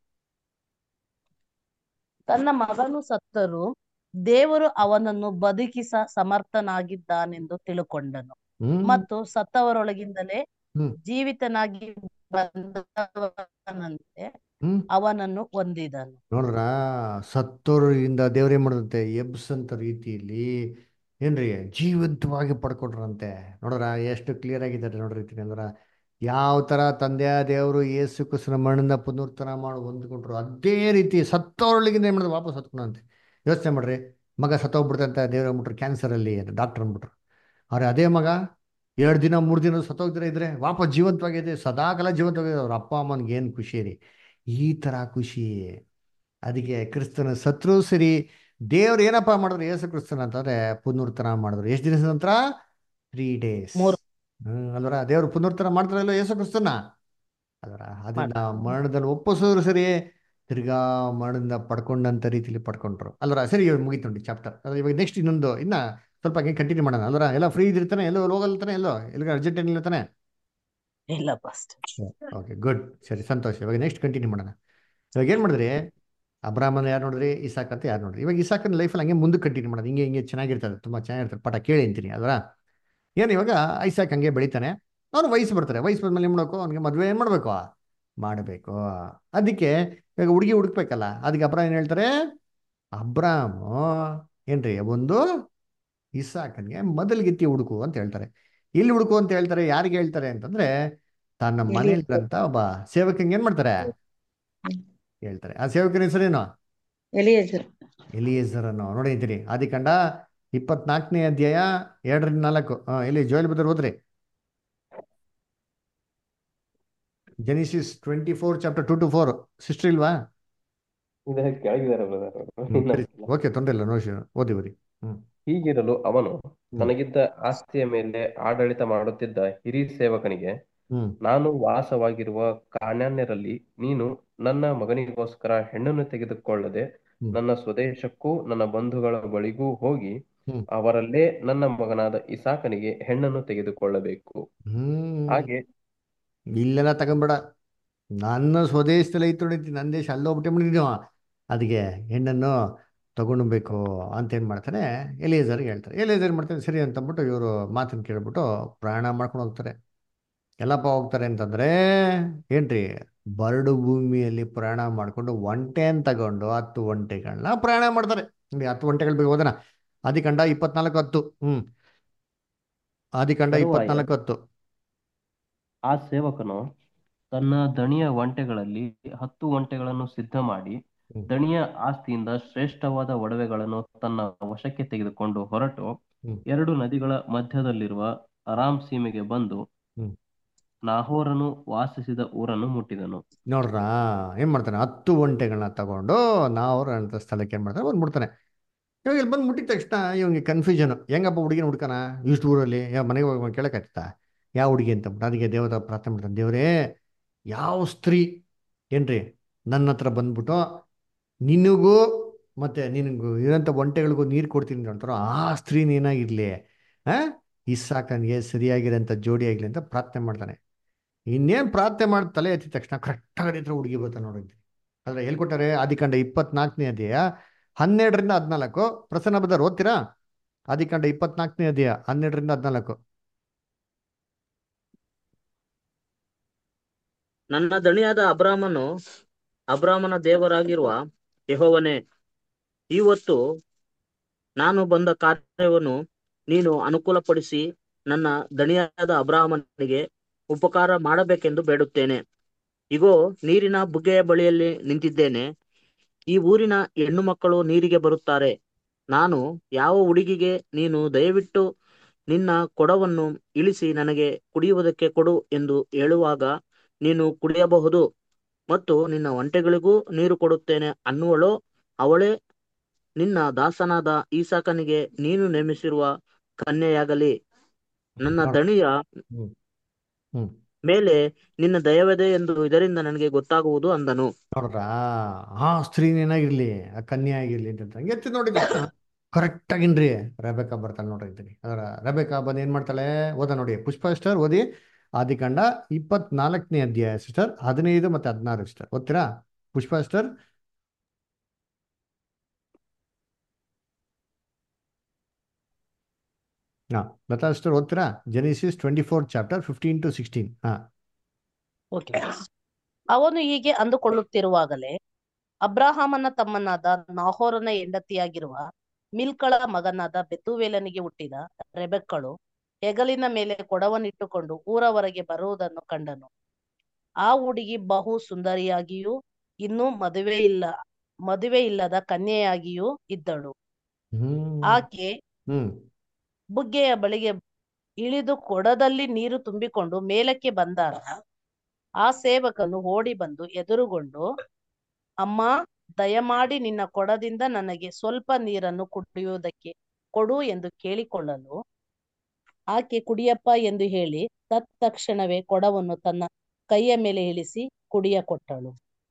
Speaker 7: ತನ್ನ ಮಗನು ಸತ್ತರೂ ದೇವರು ಅವನನ್ನು ಬದುಕಿಸ ಸಮರ್ಥನಾಗಿದ್ದಾನೆಂದು ತಿಳುಕೊಂಡನು
Speaker 1: ಹ್ಞೂ
Speaker 7: ಮತ್ತು ಸತ್ತವರೊಳಗಿಂದಲೇ
Speaker 1: ಹ್ಮ್.
Speaker 7: ಜೀವಿತನಾಗಿ ಬಂದವನಂತೆ
Speaker 1: ಹ್ಞೂ
Speaker 7: ಅವನನ್ನು ಹೊಂದಿದನು
Speaker 1: ನೋಡ್ರ ಸತ್ತೋರಿಂದ ದೇವ್ರೇನ್ ಮಾಡಿದಂತೆ ಎಬ್ಸಂತ ರೀತಿಯಲ್ಲಿ ಏನ್ರಿ ಜೀವಂತವಾಗಿ ಪಡ್ಕೊಟ್ರಂತೆ ನೋಡ್ರ ಎಷ್ಟು ಕ್ಲಿಯರ್ ಆಗಿದ್ದಾರೆ ನೋಡ್ರಿ ರೀತಿ ಅಂದ್ರ ಯಾವ ತರ ತಂದೆಯ ದೇವರು ಏಸು ಕುಸಿನ ಮಣ್ಣಿಂದ ಪುನರ್ತನ ಮಾಡಿ ಹೊಂದ್ಕೊಂಡ್ರು ಅದೇ ರೀತಿ ಸತ್ತೋರೊಳಗಿಂದ ಏನ್ ಮಾಡಿದ್ರು ವಾಪಸ್ ಹತ್ಕೊಂಡಂತೆ ಯೋಚನೆ ಮಾಡ್ರಿ ಮಗ ಸತ್ತೋಗ್ಬಿಡ್ತಂತ ದೇವ್ರು ಅಂದ್ಬಿಟ್ರು ಕ್ಯಾನ್ಸರಲ್ಲಿ ಡಾಕ್ಟರ್ ಅಂದ್ಬಿಟ್ರು ಆದ್ರೆ ಅದೇ ಮಗ ಎರಡು ದಿನ ಮೂರು ದಿನ ಸತ್ತೋಗ್ದಿರ ಇದ್ರೆ ವಾಪಸ್ ಜೀವಂತವಾಗಿದೆ ಸದಾಕಾಲ ಜೀವಂತವಾಗಿದೆ ಅವ್ರ ಅಪ್ಪ ಅಮ್ಮನಿಗೆ ಏನು ಖುಷಿ ರೀ ಈ ಥರ ಖುಷಿ ಅದಕ್ಕೆ ಕ್ರಿಸ್ತನ ಸತ್ರು ಸರಿ ದೇವ್ರು ಏನಪ್ಪ ಮಾಡಿದ್ರು ಯೇಸು ಕ್ರಿಸ್ತನ ಅಂತಂದ್ರೆ ಪುನರ್ತನ ಮಾಡಿದ್ರು ಎಷ್ಟು ದಿನದ ನಂತರ ತ್ರೀ ಡೇಸ್
Speaker 7: ಮೂರು.
Speaker 1: ಹ್ಮ್ ಅಲ್ವರ ದೇವ್ರು ಪುನರ್ತನ ಮಾಡ್ತಾರಲ್ಲ ಯೇಸು ಕ್ರಿಸ್ತನ ಅಲ್ವರ ಅದನ್ನ ಮರಣದಲ್ಲಿ ಒಪ್ಪಿಸೋರು ಸರಿ ತಿರ್ಗಾ ಮರಣದಿಂದ ಪಡ್ಕೊಂಡಂತ ರೀತಿಲಿ ಪಡ್ಕೊಂಡ್ರು ಅಲ್ವರ ಸರಿ ಇವಾಗ ಮುಗೀತು ನೋಡಿ ಚಾಪ್ಟರ್ ಅದ್ರ ಇವಾಗ ನೆಕ್ಸ್ಟ್ ಇನ್ನೊಂದು ಇನ್ನ ಸ್ವಲ್ಪ ಹಂಗೆ ಕಂಟಿನ್ಯೂ ಮಾಡೋಣ ಅಲ್ವರ ಎಲ್ಲ ಫ್ರೀ ಇದಿರ್ತಾನೆ ಎಲ್ಲೋ ಹೋಗಲ್ತಾನೆ ಎಲ್ಲೋ ಎಲ್ಲಿಗೆ ಅರ್ಜೆಂಟ್ ಏನಿಲ್ಲ ತಾನೆ
Speaker 7: ಇಲ್ಲ ಫಸ್ಟ್
Speaker 1: ಓಕೆ ಗುಡ್ ಸರಿ ಸಂತೋಷ ಇವಾಗ ನೆಕ್ಸ್ಟ್ ಕಂಟಿನ್ಯೂ ಮಾಡೋಣ ಇವಾಗ ಏನು ಮಾಡಿದ್ರಿ ಅಬ್ರಾಹ್ಮನ ಯಾರು ನೋಡಿದ್ರಿ ಇಸಾಕ್ ಅಂತ ಯಾರು ನೋಡಿದ್ರಿ ಇವಾಗ ಇಸಾಕನ ಲೈಫಲ್ಲಿ ಹಂಗೆ ಮುಂದೆ ಕಂಟಿನ್ಯೂ ಮಾಡೋದು ಹಿಂಗೆ ಹಿಂಗೆ ಚೆನ್ನಾಗಿರ್ತದೆ ತುಂಬ ಚೆನ್ನಾಗಿರ್ತದೆ ಪಾಠ ಕೇಳಿ ಅಂತೀನಿ ಅದರ ಏನು ಇವಾಗ ಐಸಾಕ್ ಹಂಗೆ ಬೆಳಿತಾನೆ ಅವ್ನು ವಯಸ್ಸು ಬರ್ತಾರೆ ವಯಸ್ಸು ಬಂದ್ಮೇಲೆ ಏನು ಮಾಡಬೇಕು ಅವ್ನಿಗೆ ಮದುವೆ ಏನು ಮಾಡಬೇಕು ಮಾಡಬೇಕು ಅದಕ್ಕೆ ಇವಾಗ ಹುಡುಗಿ ಹುಡುಕ್ಬೇಕಲ್ಲ ಅದಕ್ಕೆ ಅಬ್ರಾಮ್ ಏನು ಹೇಳ್ತಾರೆ ಅಬ್ರಾಮು ಏನ್ರಿ ಒಂದು ಇಸಾಕನ್ಗೆ ಮೊದಲ್ಗೆತ್ತಿ ಹುಡುಕು ಅಂತ ಹೇಳ್ತಾರೆ ಇಲ್ಲಿ ಹುಡುಕು ಅಂತ ಹೇಳ್ತಾರೆ ಯಾರಿಗೆ ಹೇಳ್ತಾರೆ ಅಂತಂದ್ರೆ ತನ್ನ ಮನೆಯಲ್ಲಿರಂತ ಒಬ್ಬ ಸೇವಕಂಗೆ ಏನ್ ಮಾಡ್ತಾರೆ ಹೇಳ್ತಾರೆ ಆ ಸೇವಕನ ಹೆಸರೇನು
Speaker 5: ಎಲಿಯೇಜರ್
Speaker 1: ಎಲಿಯೇಸರ್ ಅನ್ನೋ ನೋಡಿದ್ದೀನಿ ಆದಿಕಂಡ ಇಪ್ಪತ್ನಾಲ್ಕನೇ ಅಧ್ಯಾಯ ಎರಡರಿಂದ ನಾಲ್ಕು ಹಾ ಎಲ್ಲಿ ಜೋಯಲ್ ಬದರ್ ಹೋದ್ರಿ Genesis twenty four chapter two to four sister ಇಲ್ವಾ
Speaker 6: ಇದೆ ಕೆಳಗಿದ್ದಾರೆ ಬ್ರದರ್
Speaker 1: ಸರಿ ಓಕೆ ತೊಂದರೆ ಇಲ್ಲ ನೋ ಓದಿ ಓದಿ ಹ್ಮ್
Speaker 6: ಹೀಗಿರಲು ಅವನು ತನಗಿದ್ದ ಆಸ್ತಿಯ ಮೇಲೆ ಆಡಳಿತ ಮಾಡುತ್ತಿದ್ದ ಹಿರಿ ಸೇವಕನಿಗೆ
Speaker 1: ಹ್ಮ್
Speaker 6: ನಾನು ವಾಸವಾಗಿರುವ ಕಾನಾನ್ಯರಲ್ಲಿ ನೀನು ನನ್ನ ಮಗನಿಗೋಸ್ಕರ ಹೆಣ್ಣನ್ನು ತೆಗೆದುಕೊಳ್ಳದೆ
Speaker 1: ಹ್ಮ್.
Speaker 6: ನನ್ನ ಸ್ವದೇಶಕ್ಕೂ ನನ್ನ ಬಂಧುಗಳ ಬಳಿಗೂ ಹೋಗಿ
Speaker 1: ಹ್ಮ್.
Speaker 6: ಅವರಲ್ಲೇ ನನ್ನ ಮಗನಾದ ಇಸಾಕನಿಗೆ ಹೆಣ್ಣನ್ನು ತೆಗೆದುಕೊಳ್ಳಬೇಕು
Speaker 1: ಹ್ಮ್
Speaker 6: ಹಾಗೆ
Speaker 1: ಇಲ್ಲೆಲ್ಲ ತಗೊಂಬೇಡ ನನ್ನ ಸ್ವದೇಶದಲ್ಲಿ ಐತು ನೋಡಿ ನನ್ನ ದೇಶ ಅಲ್ಲೋಗ್ಬಿಟ್ಟೆ ಮಾಡಿದ್ವಿ ಅದಕ್ಕೆ ಹೆಣ್ಣನ್ನು ತಗೊಂಡ್ಬೇಕು ಅಂತ ಏನು ಮಾಡ್ತಾನೆ ಎಲಿಯೇಜರ್ಗೆ ಹೇಳ್ತಾರೆ ಎಲಿಯೇಜರ್ ಮಾಡ್ತಾನೆ ಸರಿ ಅಂತಂದ್ಬಿಟ್ಟು ಇವರು ಮಾತನ್ನು ಕೇಳ್ಬಿಟ್ಟು ಪ್ರಯಾಣ ಮಾಡ್ಕೊಂಡು ಹೋಗ್ತಾರೆ ಎಲ್ಲಪ್ಪ ಹೋಗ್ತಾರೆ ಅಂತಂದ್ರೆ ಏನ್ರಿ ಬರಡು ಭೂಮಿಯಲ್ಲಿ ಪ್ರಯಾಣ ಮಾಡ್ಕೊಂಡು ಒಂಟೆನ್ ತಗೊಂಡು ಹತ್ತು ಒಂಟೆಗಳನ್ನ ಪ್ರಯಾಣ ಮಾಡ್ತಾರೆ ನೋಡಿ ಹತ್ತು ಒಂಟೆಗಳು ಬೇಕು ಹೋದನ ಆದಿಕಂಡ ಇಪ್ಪತ್ನಾಲ್ಕು ಹತ್ತು ಹ್ಮ್ ಆದಿಕಂಡ
Speaker 6: ತರುವಾಯ
Speaker 1: ಇಪ್ಪತ್ನಾಲ್ಕು ಹತ್ತು
Speaker 6: ಆ ಸೇವಕನು ತನ್ನ ದಣಿಯ ಒಂಟೆಗಳಲ್ಲಿ ಹತ್ತು ಒಂಟೆಗಳನ್ನು ಸಿದ್ಧ ಮಾಡಿ
Speaker 1: ಹ್ಮ್.
Speaker 6: ದಣಿಯ ಆಸ್ತಿಯಿಂದ ಶ್ರೇಷ್ಠವಾದ ಒಡವೆಗಳನ್ನು ತನ್ನ ವಶಕ್ಕೆ ತೆಗೆದುಕೊಂಡು ಹೊರಟು
Speaker 1: ಹ್ಮ್.
Speaker 6: ಎರಡು ನದಿಗಳ ಮಧ್ಯದಲ್ಲಿರುವ ಅರಾಮ್ ಸೀಮೆಗೆ ಬಂದು
Speaker 1: ಹ್ಮ್.
Speaker 6: ನಾಹೋರನು ವಾಸಿಸಿದ ಊರನ್ನು ಮುಟ್ಟಿದನು
Speaker 1: ನೋಡ್ರಾ ಏನ್ ಮಾಡ್ತಾನೆ ಹತ್ತು ಒಂಟೆಗಳನ್ನ ತಗೊಂಡು ನಾವು ಅಂತ ಸ್ಥಳಕ್ಕೆ ಏನ್ ಮಾಡ್ತಾನೆ ಬಂದ್ಬಿಡ್ತಾನೆ ಇವಾಗ ಇಲ್ಲಿ ಬಂದು ಮುಟ್ಟಿದ ತಕ್ಷಣ ಇವಂಗೆ ಕನ್ಫ್ಯೂಷನ್ ಹೆಂಗಪ್ಪ ಹುಡುಗಿನ ಹುಡ್ಕನ ಇಷ್ಟು ಊರಲ್ಲಿ ಯಾವ ಮನೆಗೆ ಹೋಗಿ ಕೇಳಕ್ಕಾಯ್ತಾ ಯಾವ ಹುಡುಗಿ ಅಂತ ಅದಕ್ಕೆ ದೇವರ ಪ್ರಾರ್ಥನೆ ಮಾಡ್ತಾನೆ ದೇವರೇ ಯಾವ ಸ್ತ್ರೀ ಏನ್ರಿ ನನ್ನ ಹತ್ರ ಬಂದ್ಬಿಟ್ಟು ನಿನಗೂ ಮತ್ತೆ ನಿನಗೂ ಇರೋಂಥ ಒಂಟೆಗಳಿಗೂ ನೀರು ಕೊಡ್ತೀನಿ ಅಂತಾರೋ ಆ ಸ್ತ್ರೀ ನೀನಾಗಿರ್ಲಿ ಆ ಇಸ್ಸಾಕನ್ಗೆ ಸರಿಯಾಗಿರೋಂಥ ಜೋಡಿ ಆಗಲಿ ಅಂತ ಪ್ರಾರ್ಥನೆ ಮಾಡ್ತಾನೆ ಇನ್ನೇನು ಪ್ರಾರ್ಥನೆ ಮಾಡಿ ತಲೆ ಎತ್ತಿದ ತಕ್ಷಣ ಕರೆಕ್ಟಾಗಿ ಹತ್ರ ಹುಡುಗಿ ಬರ್ತಾನೆ ನೋಡಿದ್ವಿ ಆದರೆ ಹೇಳ್ಕೊಟ್ಟಾರೆ ಆದಿಕಾಂಡ ಇಪ್ಪತ್ನಾಲ್ಕನೇ ಅಧ್ಯಾಯ ಹನ್ನೆರಡರಿಂದ ಹದಿನಾಲ್ಕು ಪ್ರಸನ್ನ ಬದರ್ ಓದ್ತೀರಾ ಆದಿಕಾಂಡ ಇಪ್ಪತ್ನಾಲ್ಕನೇ ಅಧ್ಯಾಯ ಹನ್ನೆರಡರಿಂದ ಹದಿನಾಲ್ಕು
Speaker 3: ನನ್ನ ದಣಿಯಾದ ಅಬ್ರಾಮನು ಅಬ್ರಾಮನ ದೇವರಾಗಿರುವ ಯೆಹೋವನೇ ಇವತ್ತು ನಾನು ಬಂದ ಕಾರ್ಯವನ್ನು ನೀನು ಅನುಕೂಲಪಡಿಸಿ ನನ್ನ ದಣಿಯಾದ ಅಬ್ರಾಹ್ಮನಿಗೆ ಉಪಕಾರ ಮಾಡಬೇಕೆಂದು ಬೇಡುತ್ತೇನೆ ಇಗೋ ನೀರಿನ ಬುಗ್ಗೆಯ ಬಳಿಯಲ್ಲಿ ನಿಂತಿದ್ದೇನೆ ಈ ಊರಿನ ಹೆಣ್ಣು ಮಕ್ಕಳು ನೀರಿಗೆ ಬರುತ್ತಾರೆ ನಾನು ಯಾವ ಹುಡುಗಿಗೆ ನೀನು ದಯವಿಟ್ಟು ನಿನ್ನ ಕೊಡವನ್ನು ಇಳಿಸಿ ನನಗೆ ಕುಡಿಯುವುದಕ್ಕೆ ಕೊಡು ಎಂದು ಹೇಳುವಾಗ ನೀನು ಕುಡಿಯಬಹುದು ಮತ್ತು ನಿನ್ನ ಒಂಟೆಗಳಿಗೂ ನೀರು ಕೊಡುತ್ತೇನೆ ಅನ್ನುವಳೋ ಅವಳೇ ನಿನ್ನ ದಾಸನಾದ ಈಸಾಕನಿಗೆ ನೀನು ನೇಮಿಸಿರುವ ಕನ್ಯೆಯಾಗಲಿ ನನ್ನ
Speaker 1: ನೋಡು.
Speaker 3: ದಣಿಯ
Speaker 1: ಹ್ಮ್ ಹ್ಮ್
Speaker 3: ಮೇಲೆ ನಿನ್ನ ದಯವಿದೆ ಎಂದು ಇದರಿಂದ ನನಗೆ ಗೊತ್ತಾಗುವುದು ಅಂದನು
Speaker 1: ನೋಡ್ರಾ ಆ ಸ್ತ್ರೀನೇನಾಗಿರ್ಲಿ ಆ ಕನ್ಯೆ ಆಗಿರ್ಲಿ ಅಂತ ಎತ್ತಿ ನೋಡಿದ ಕರೆಕ್ಟ್ ಆಗಿನ್ರಿ ರೆಬೆಕಾ ಬರ್ತಾಳೆ ನೋಡ್ರಿ ಇದ್ದೀನಿ ಅದರ ರೆಬೆಕಾ ಬಂದು ಏನ್ ಮಾಡ್ತಾಳೆ ಓದ ನೋಡಿ ಪುಷ್ಪ ಸಿಸ್ಟರ್ ಓದಿ ಆದಿಕಾಂಡ ಇಪ್ಪತ್ನಾಲ್ಕನೇ ಅಧ್ಯಾಯ ಸಿಸ್ಟರ್ ಹದಿನೈದು ಮತ್ತೆ ಹದಿನಾರು ಸಿಸ್ಟರ್ ಓದ್ತೀರಾ ಪುಷ್ಪ ಸಿಸ್ಟರ್ ಹಾ ಲತಾ ಸಿಸ್ಟರ್ ಓದ್ತೀರಾ Genesis twenty four chapter fifteen to sixteen ಹಾ
Speaker 7: ಓಕೆ ಅವನು ಹೀಗೆ ಅಂದುಕೊಳ್ಳುತ್ತಿರುವಾಗಲೇ ಅಬ್ರಹಾಮನ ತಮ್ಮನಾದ ನಾಹೋರನ ಹೆಂಡತಿಯಾಗಿರುವ ಮಿಲ್ಕಳ ಮಗನಾದ ಬೆತುವೇಲನಿಗೆ ಹುಟ್ಟಿದ ರೆಬೆಕ್ಕಳು ಹೆಗಲಿನ ಮೇಲೆ ಕೊಡವನ್ನಿಟ್ಟುಕೊಂಡು ಊರ ಹೊರಗೆ ಬರುವುದನ್ನು ಕಂಡನು ಆ ಹುಡುಗಿ ಬಹು ಸುಂದರಿಯಾಗಿಯೂ ಇನ್ನೂ ಮದುವೆ ಇಲ್ಲ ಮದುವೆ ಇಲ್ಲದ ಕನ್ಯೆಯಾಗಿಯೂ ಇದ್ದಳು
Speaker 1: ಹ್ಮ್
Speaker 7: ಆಕೆ
Speaker 1: ಹ್ಮ್
Speaker 7: ಬುಗ್ಗೆಯ ಬಳಿಗೆ ಇಳಿದು ಕೊಡದಲ್ಲಿ ನೀರು ತುಂಬಿಕೊಂಡು ಮೇಲಕ್ಕೆ ಬಂದಾಗ ಆ ಸೇವಕನು ಓಡಿ ಬಂದು ಎದುರುಗೊಂಡು ಅಮ್ಮ ದಯಮಾಡಿ ನಿನ್ನ ಕೊಡದಿಂದ ನನಗೆ ಸ್ವಲ್ಪ ನೀರನ್ನು ಕುಡಿಯುವುದಕ್ಕೆ ಕೊಡು ಎಂದು ಕೇಳಿಕೊಳ್ಳಲು ಆಕೆ ಕುಡಿಯಪ್ಪ ಎಂದು ಹೇಳಿ ತತ್ಕ್ಷಣವೇ ಕೊಡವನ್ನು ತನ್ನ ಕೈಯ ಮೇಲೆ ಇಳಿಸಿ ಕುಡಿಯ ಕೊಟ್ಟಳು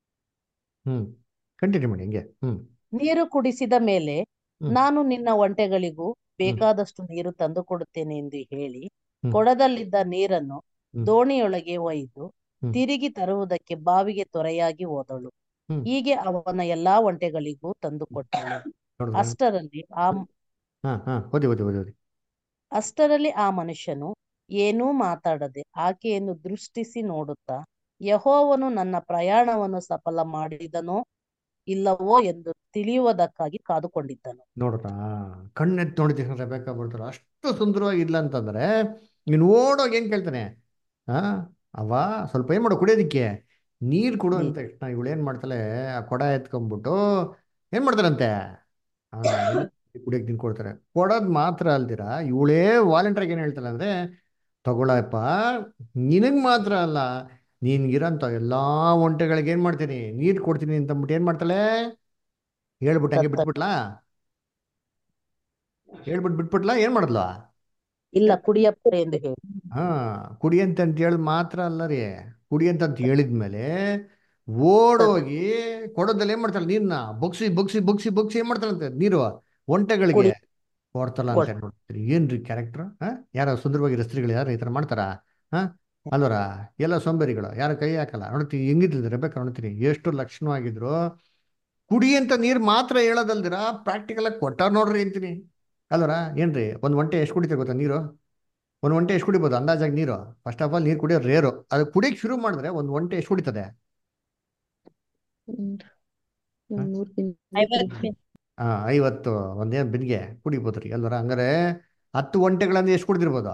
Speaker 1: ಹ್ಮ್ ಕಂಟಿನ್ಯೂ ಮಾಡಿ ಹಿಂಗೆ ಹ್ಮ್
Speaker 7: ನೀರು ಕುಡಿಸಿದ ಮೇಲೆ
Speaker 1: ಹ್ಮ್.
Speaker 7: ನಾನು ನಿನ್ನ ಒಂಟೆಗಳಿಗೂ ಬೇಕಾದಷ್ಟು ನೀರು ತಂದು ಕೊಡುತ್ತೇನೆ ಎಂದು ಹೇಳಿ
Speaker 1: ಹ್ಮ್.
Speaker 7: ಕೊಡದಲ್ಲಿದ್ದ ನೀರನ್ನು
Speaker 1: ಹ್ಮ್.
Speaker 7: ದೋಣಿಯೊಳಗೆ ಒಯ್ದು
Speaker 1: ಹ್ಮ್.
Speaker 7: ತಿರುಗಿ ತರುವುದಕ್ಕೆ ಬಾವಿಗೆ ತೊರೆಯಾಗಿ ಹೋದಳು
Speaker 1: ಹ್ಮ್.
Speaker 7: ಹೀಗೆ ಅವನ ಎಲ್ಲಾ ಒಂಟೆಗಳಿಗೂ ತಂದು ಕೊಟ್ಟಳು
Speaker 1: ನೋಡಿದ್ರಾ
Speaker 7: ಅಷ್ಟರಲ್ಲಿ ಆ
Speaker 1: ಹಾ ಹಾ ಓದಿ ಓದಿ ಓದಿ ಓದಿ
Speaker 7: ಅಷ್ಟರಲ್ಲಿ ಆ ಮನುಷ್ಯನು ಏನೂ ಮಾತಾಡದೆ ಆಕೆಯನ್ನು ದೃಷ್ಟಿಸಿ ನೋಡುತ್ತಾ ಯಹೋವನು ನನ್ನ ಪ್ರಯಾಣವನ್ನು ಸಫಲ ಮಾಡಿದನೋ ಇಲ್ಲವೋ ಎಂದು ತಿಳಿಯುವುದಕ್ಕಾಗಿ ಕಾದುಕೊಂಡಿದ್ದನು
Speaker 1: ನೋಡ್ರಾ ಕಣ್ಣೆತ್ತು ನೋಡಿದ ರೆಬೇಕಾ ಬರ್ತಾರ ಅಷ್ಟು ಸುಂದರವಾಗಿಲ್ಲ ಅಂತಂದ್ರೆ ನೀನು ಓಡೋಗಿ ಏನ್ ಕೇಳ್ತಾನೆ ಹಾ ಅವ ಸ್ವಲ್ಪ ಏನ್ ಮಾಡು ಕುಡಿಯೋದಿಕ್ಕೆ ನೀರ್ ಕೊಡು ಅಂತ ತಕ್ಷಣ ಇವಳು ಏನ್ ಮಾಡ್ತಾಳೆ ಆ ಕೊಡ ಎತ್ಕೊಂಡ್ಬಿಟ್ಟು ಏನ್ ಮಾಡ್ತಾರಂತೆ ಆ ಕುಡಿಯಕ್ಕೆ ನೀರು ಕೊಡ್ತಾರೆ ಕೊಡೋದ್ ಮಾತ್ರ ಅಲ್ದಿರ ಇವಳೇ ವಾಲಂಟಿಯರ್ ಏನ್ ಹೇಳ್ತಾಳೆ ಅಂದ್ರೆ ತಗೊಳಪ್ಪ ನಿನಗ್ ಮಾತ್ರ ಅಲ್ಲ ನಿನ್ಗಿರಂತ ಎಲ್ಲಾ ಒಂಟೆಗಳಿಗೆ ಏನ್ ಮಾಡ್ತೀನಿ ನೀರ್ ಕೊಡ್ತೀನಿ ಅಂತ ಅಂದ್ಬಿಟ್ಟು ಏನ್ ಮಾಡ್ತಾಳೆ ಹೇಳ್ಬಿಟ್ಟು ಹಂಗೆ ಬಿಟ್ಬಿಟ್ಲಾ ಹೇಳ್ಬಿಟ್ಟು ಬಿಟ್ಬಿಟ್ಲಾ ಏನ್ ಮಾಡಿದ್ಲು
Speaker 7: ಇಲ್ಲ ಕುಡಿಯಪ್ಪ ಎಂದು ಹೇಳಿ
Speaker 1: ಹಾ ಕುಡಿ ಅಂತ ಅಂತ ಹೇಳಿ ಮಾತ್ರ ಅಲ್ಲ ರೀ ಕುಡಿ ಅಂತ ಅಂತ ಹೇಳಿದ್ಮೇಲೆ ಓಡೋಗಿ ಕೊಡೋದಲ್ಲಿ ಏನ್ ಮಾಡ್ತಾಳೆ ನೀರ್ನ ಬೊಗ್ಸಿ ಬೊಗ್ಸಿ ಬೊಗ್ಸಿ ಬೊಗ್ಸಿ ಏನ್ ಮಾಡ್ತಾಳಂತೆ ನೀರು ಒಂಟೆಗಳಿಗೆ
Speaker 7: ಕುಡಿ
Speaker 1: ಕೊಡ್ತಾಳ ಅಂತ
Speaker 7: ಕೊಡ್-
Speaker 1: ನೋಡ್ತೀರಿ ಏನ್ರಿ ಕ್ಯಾರೆಕ್ಟರ್ ಹಾ ಯಾರ ಸುಂದರವಾಗಿರೋ ಸ್ತ್ರೀಗಳು ಯಾರು ಈ ತರ ಮಾಡ್ತಾರ ಹಾ ಅಲ್ವರ ಎಲ್ಲ ಸೋಂಬೇರಿಗಳು ಯಾರ ಕೈ ಹಾಕಲ್ಲ ನೋಡ್ತೀವಿ ಹೆಂಗಿದ್ಲು ರೆಬೇಕಾ ನೋಡ್ತೀರಿ ಎಷ್ಟು ಲಕ್ಷಣವಾಗಿದ್ರು ಕುಡಿ ಅಂತ ನೀರು ಮಾತ್ರ ಹೇಳೋದಲ್ದಿರ ಪ್ರಾಕ್ಟಿಕಲ್ ಆಗಿ ಕೊಟ್ಟಾರ ನೋಡ್ರಿ ಅಂತೀನಿ ಅಲ್ವರ ಏನ್ರಿ ಒಂದ್ ಒಂಟೆ ಎಷ್ಟು ಕುಡಿತಾರೆ ಗೊತ್ತಾ ನೀರು ಒಂದ್ ಒಂಟೆ ಎಷ್ಟು ಕುಡಿಬೋದು ಅಂದಾಜಾಗಿ ನೀರು ಫಸ್ಟ್ ಆಫ್ ಆಲ್ ನೀರು ಕುಡಿಯೋದು ರೇರು ಅದು ಕುಡಿಯಕ್ಕೆ ಶುರು ಮಾಡಿದ್ರೆ ಒಂದ್ ಒಂಟೆ ಎಷ್ಟು ಕುಡಿತದೆ ಹಾ ಐವತ್ತು ಒಂದೇನು ಬಿನ್ಗೆ ಕುಡಿಬೋದ್ರಿ ಅಲ್ವರ ಹಂಗಾರೆ ಹತ್ತು ಒಂಟೆಗಳಂದ್ರೆ ಎಷ್ಟು ಕುಡಿದಿರ್ಬೋದು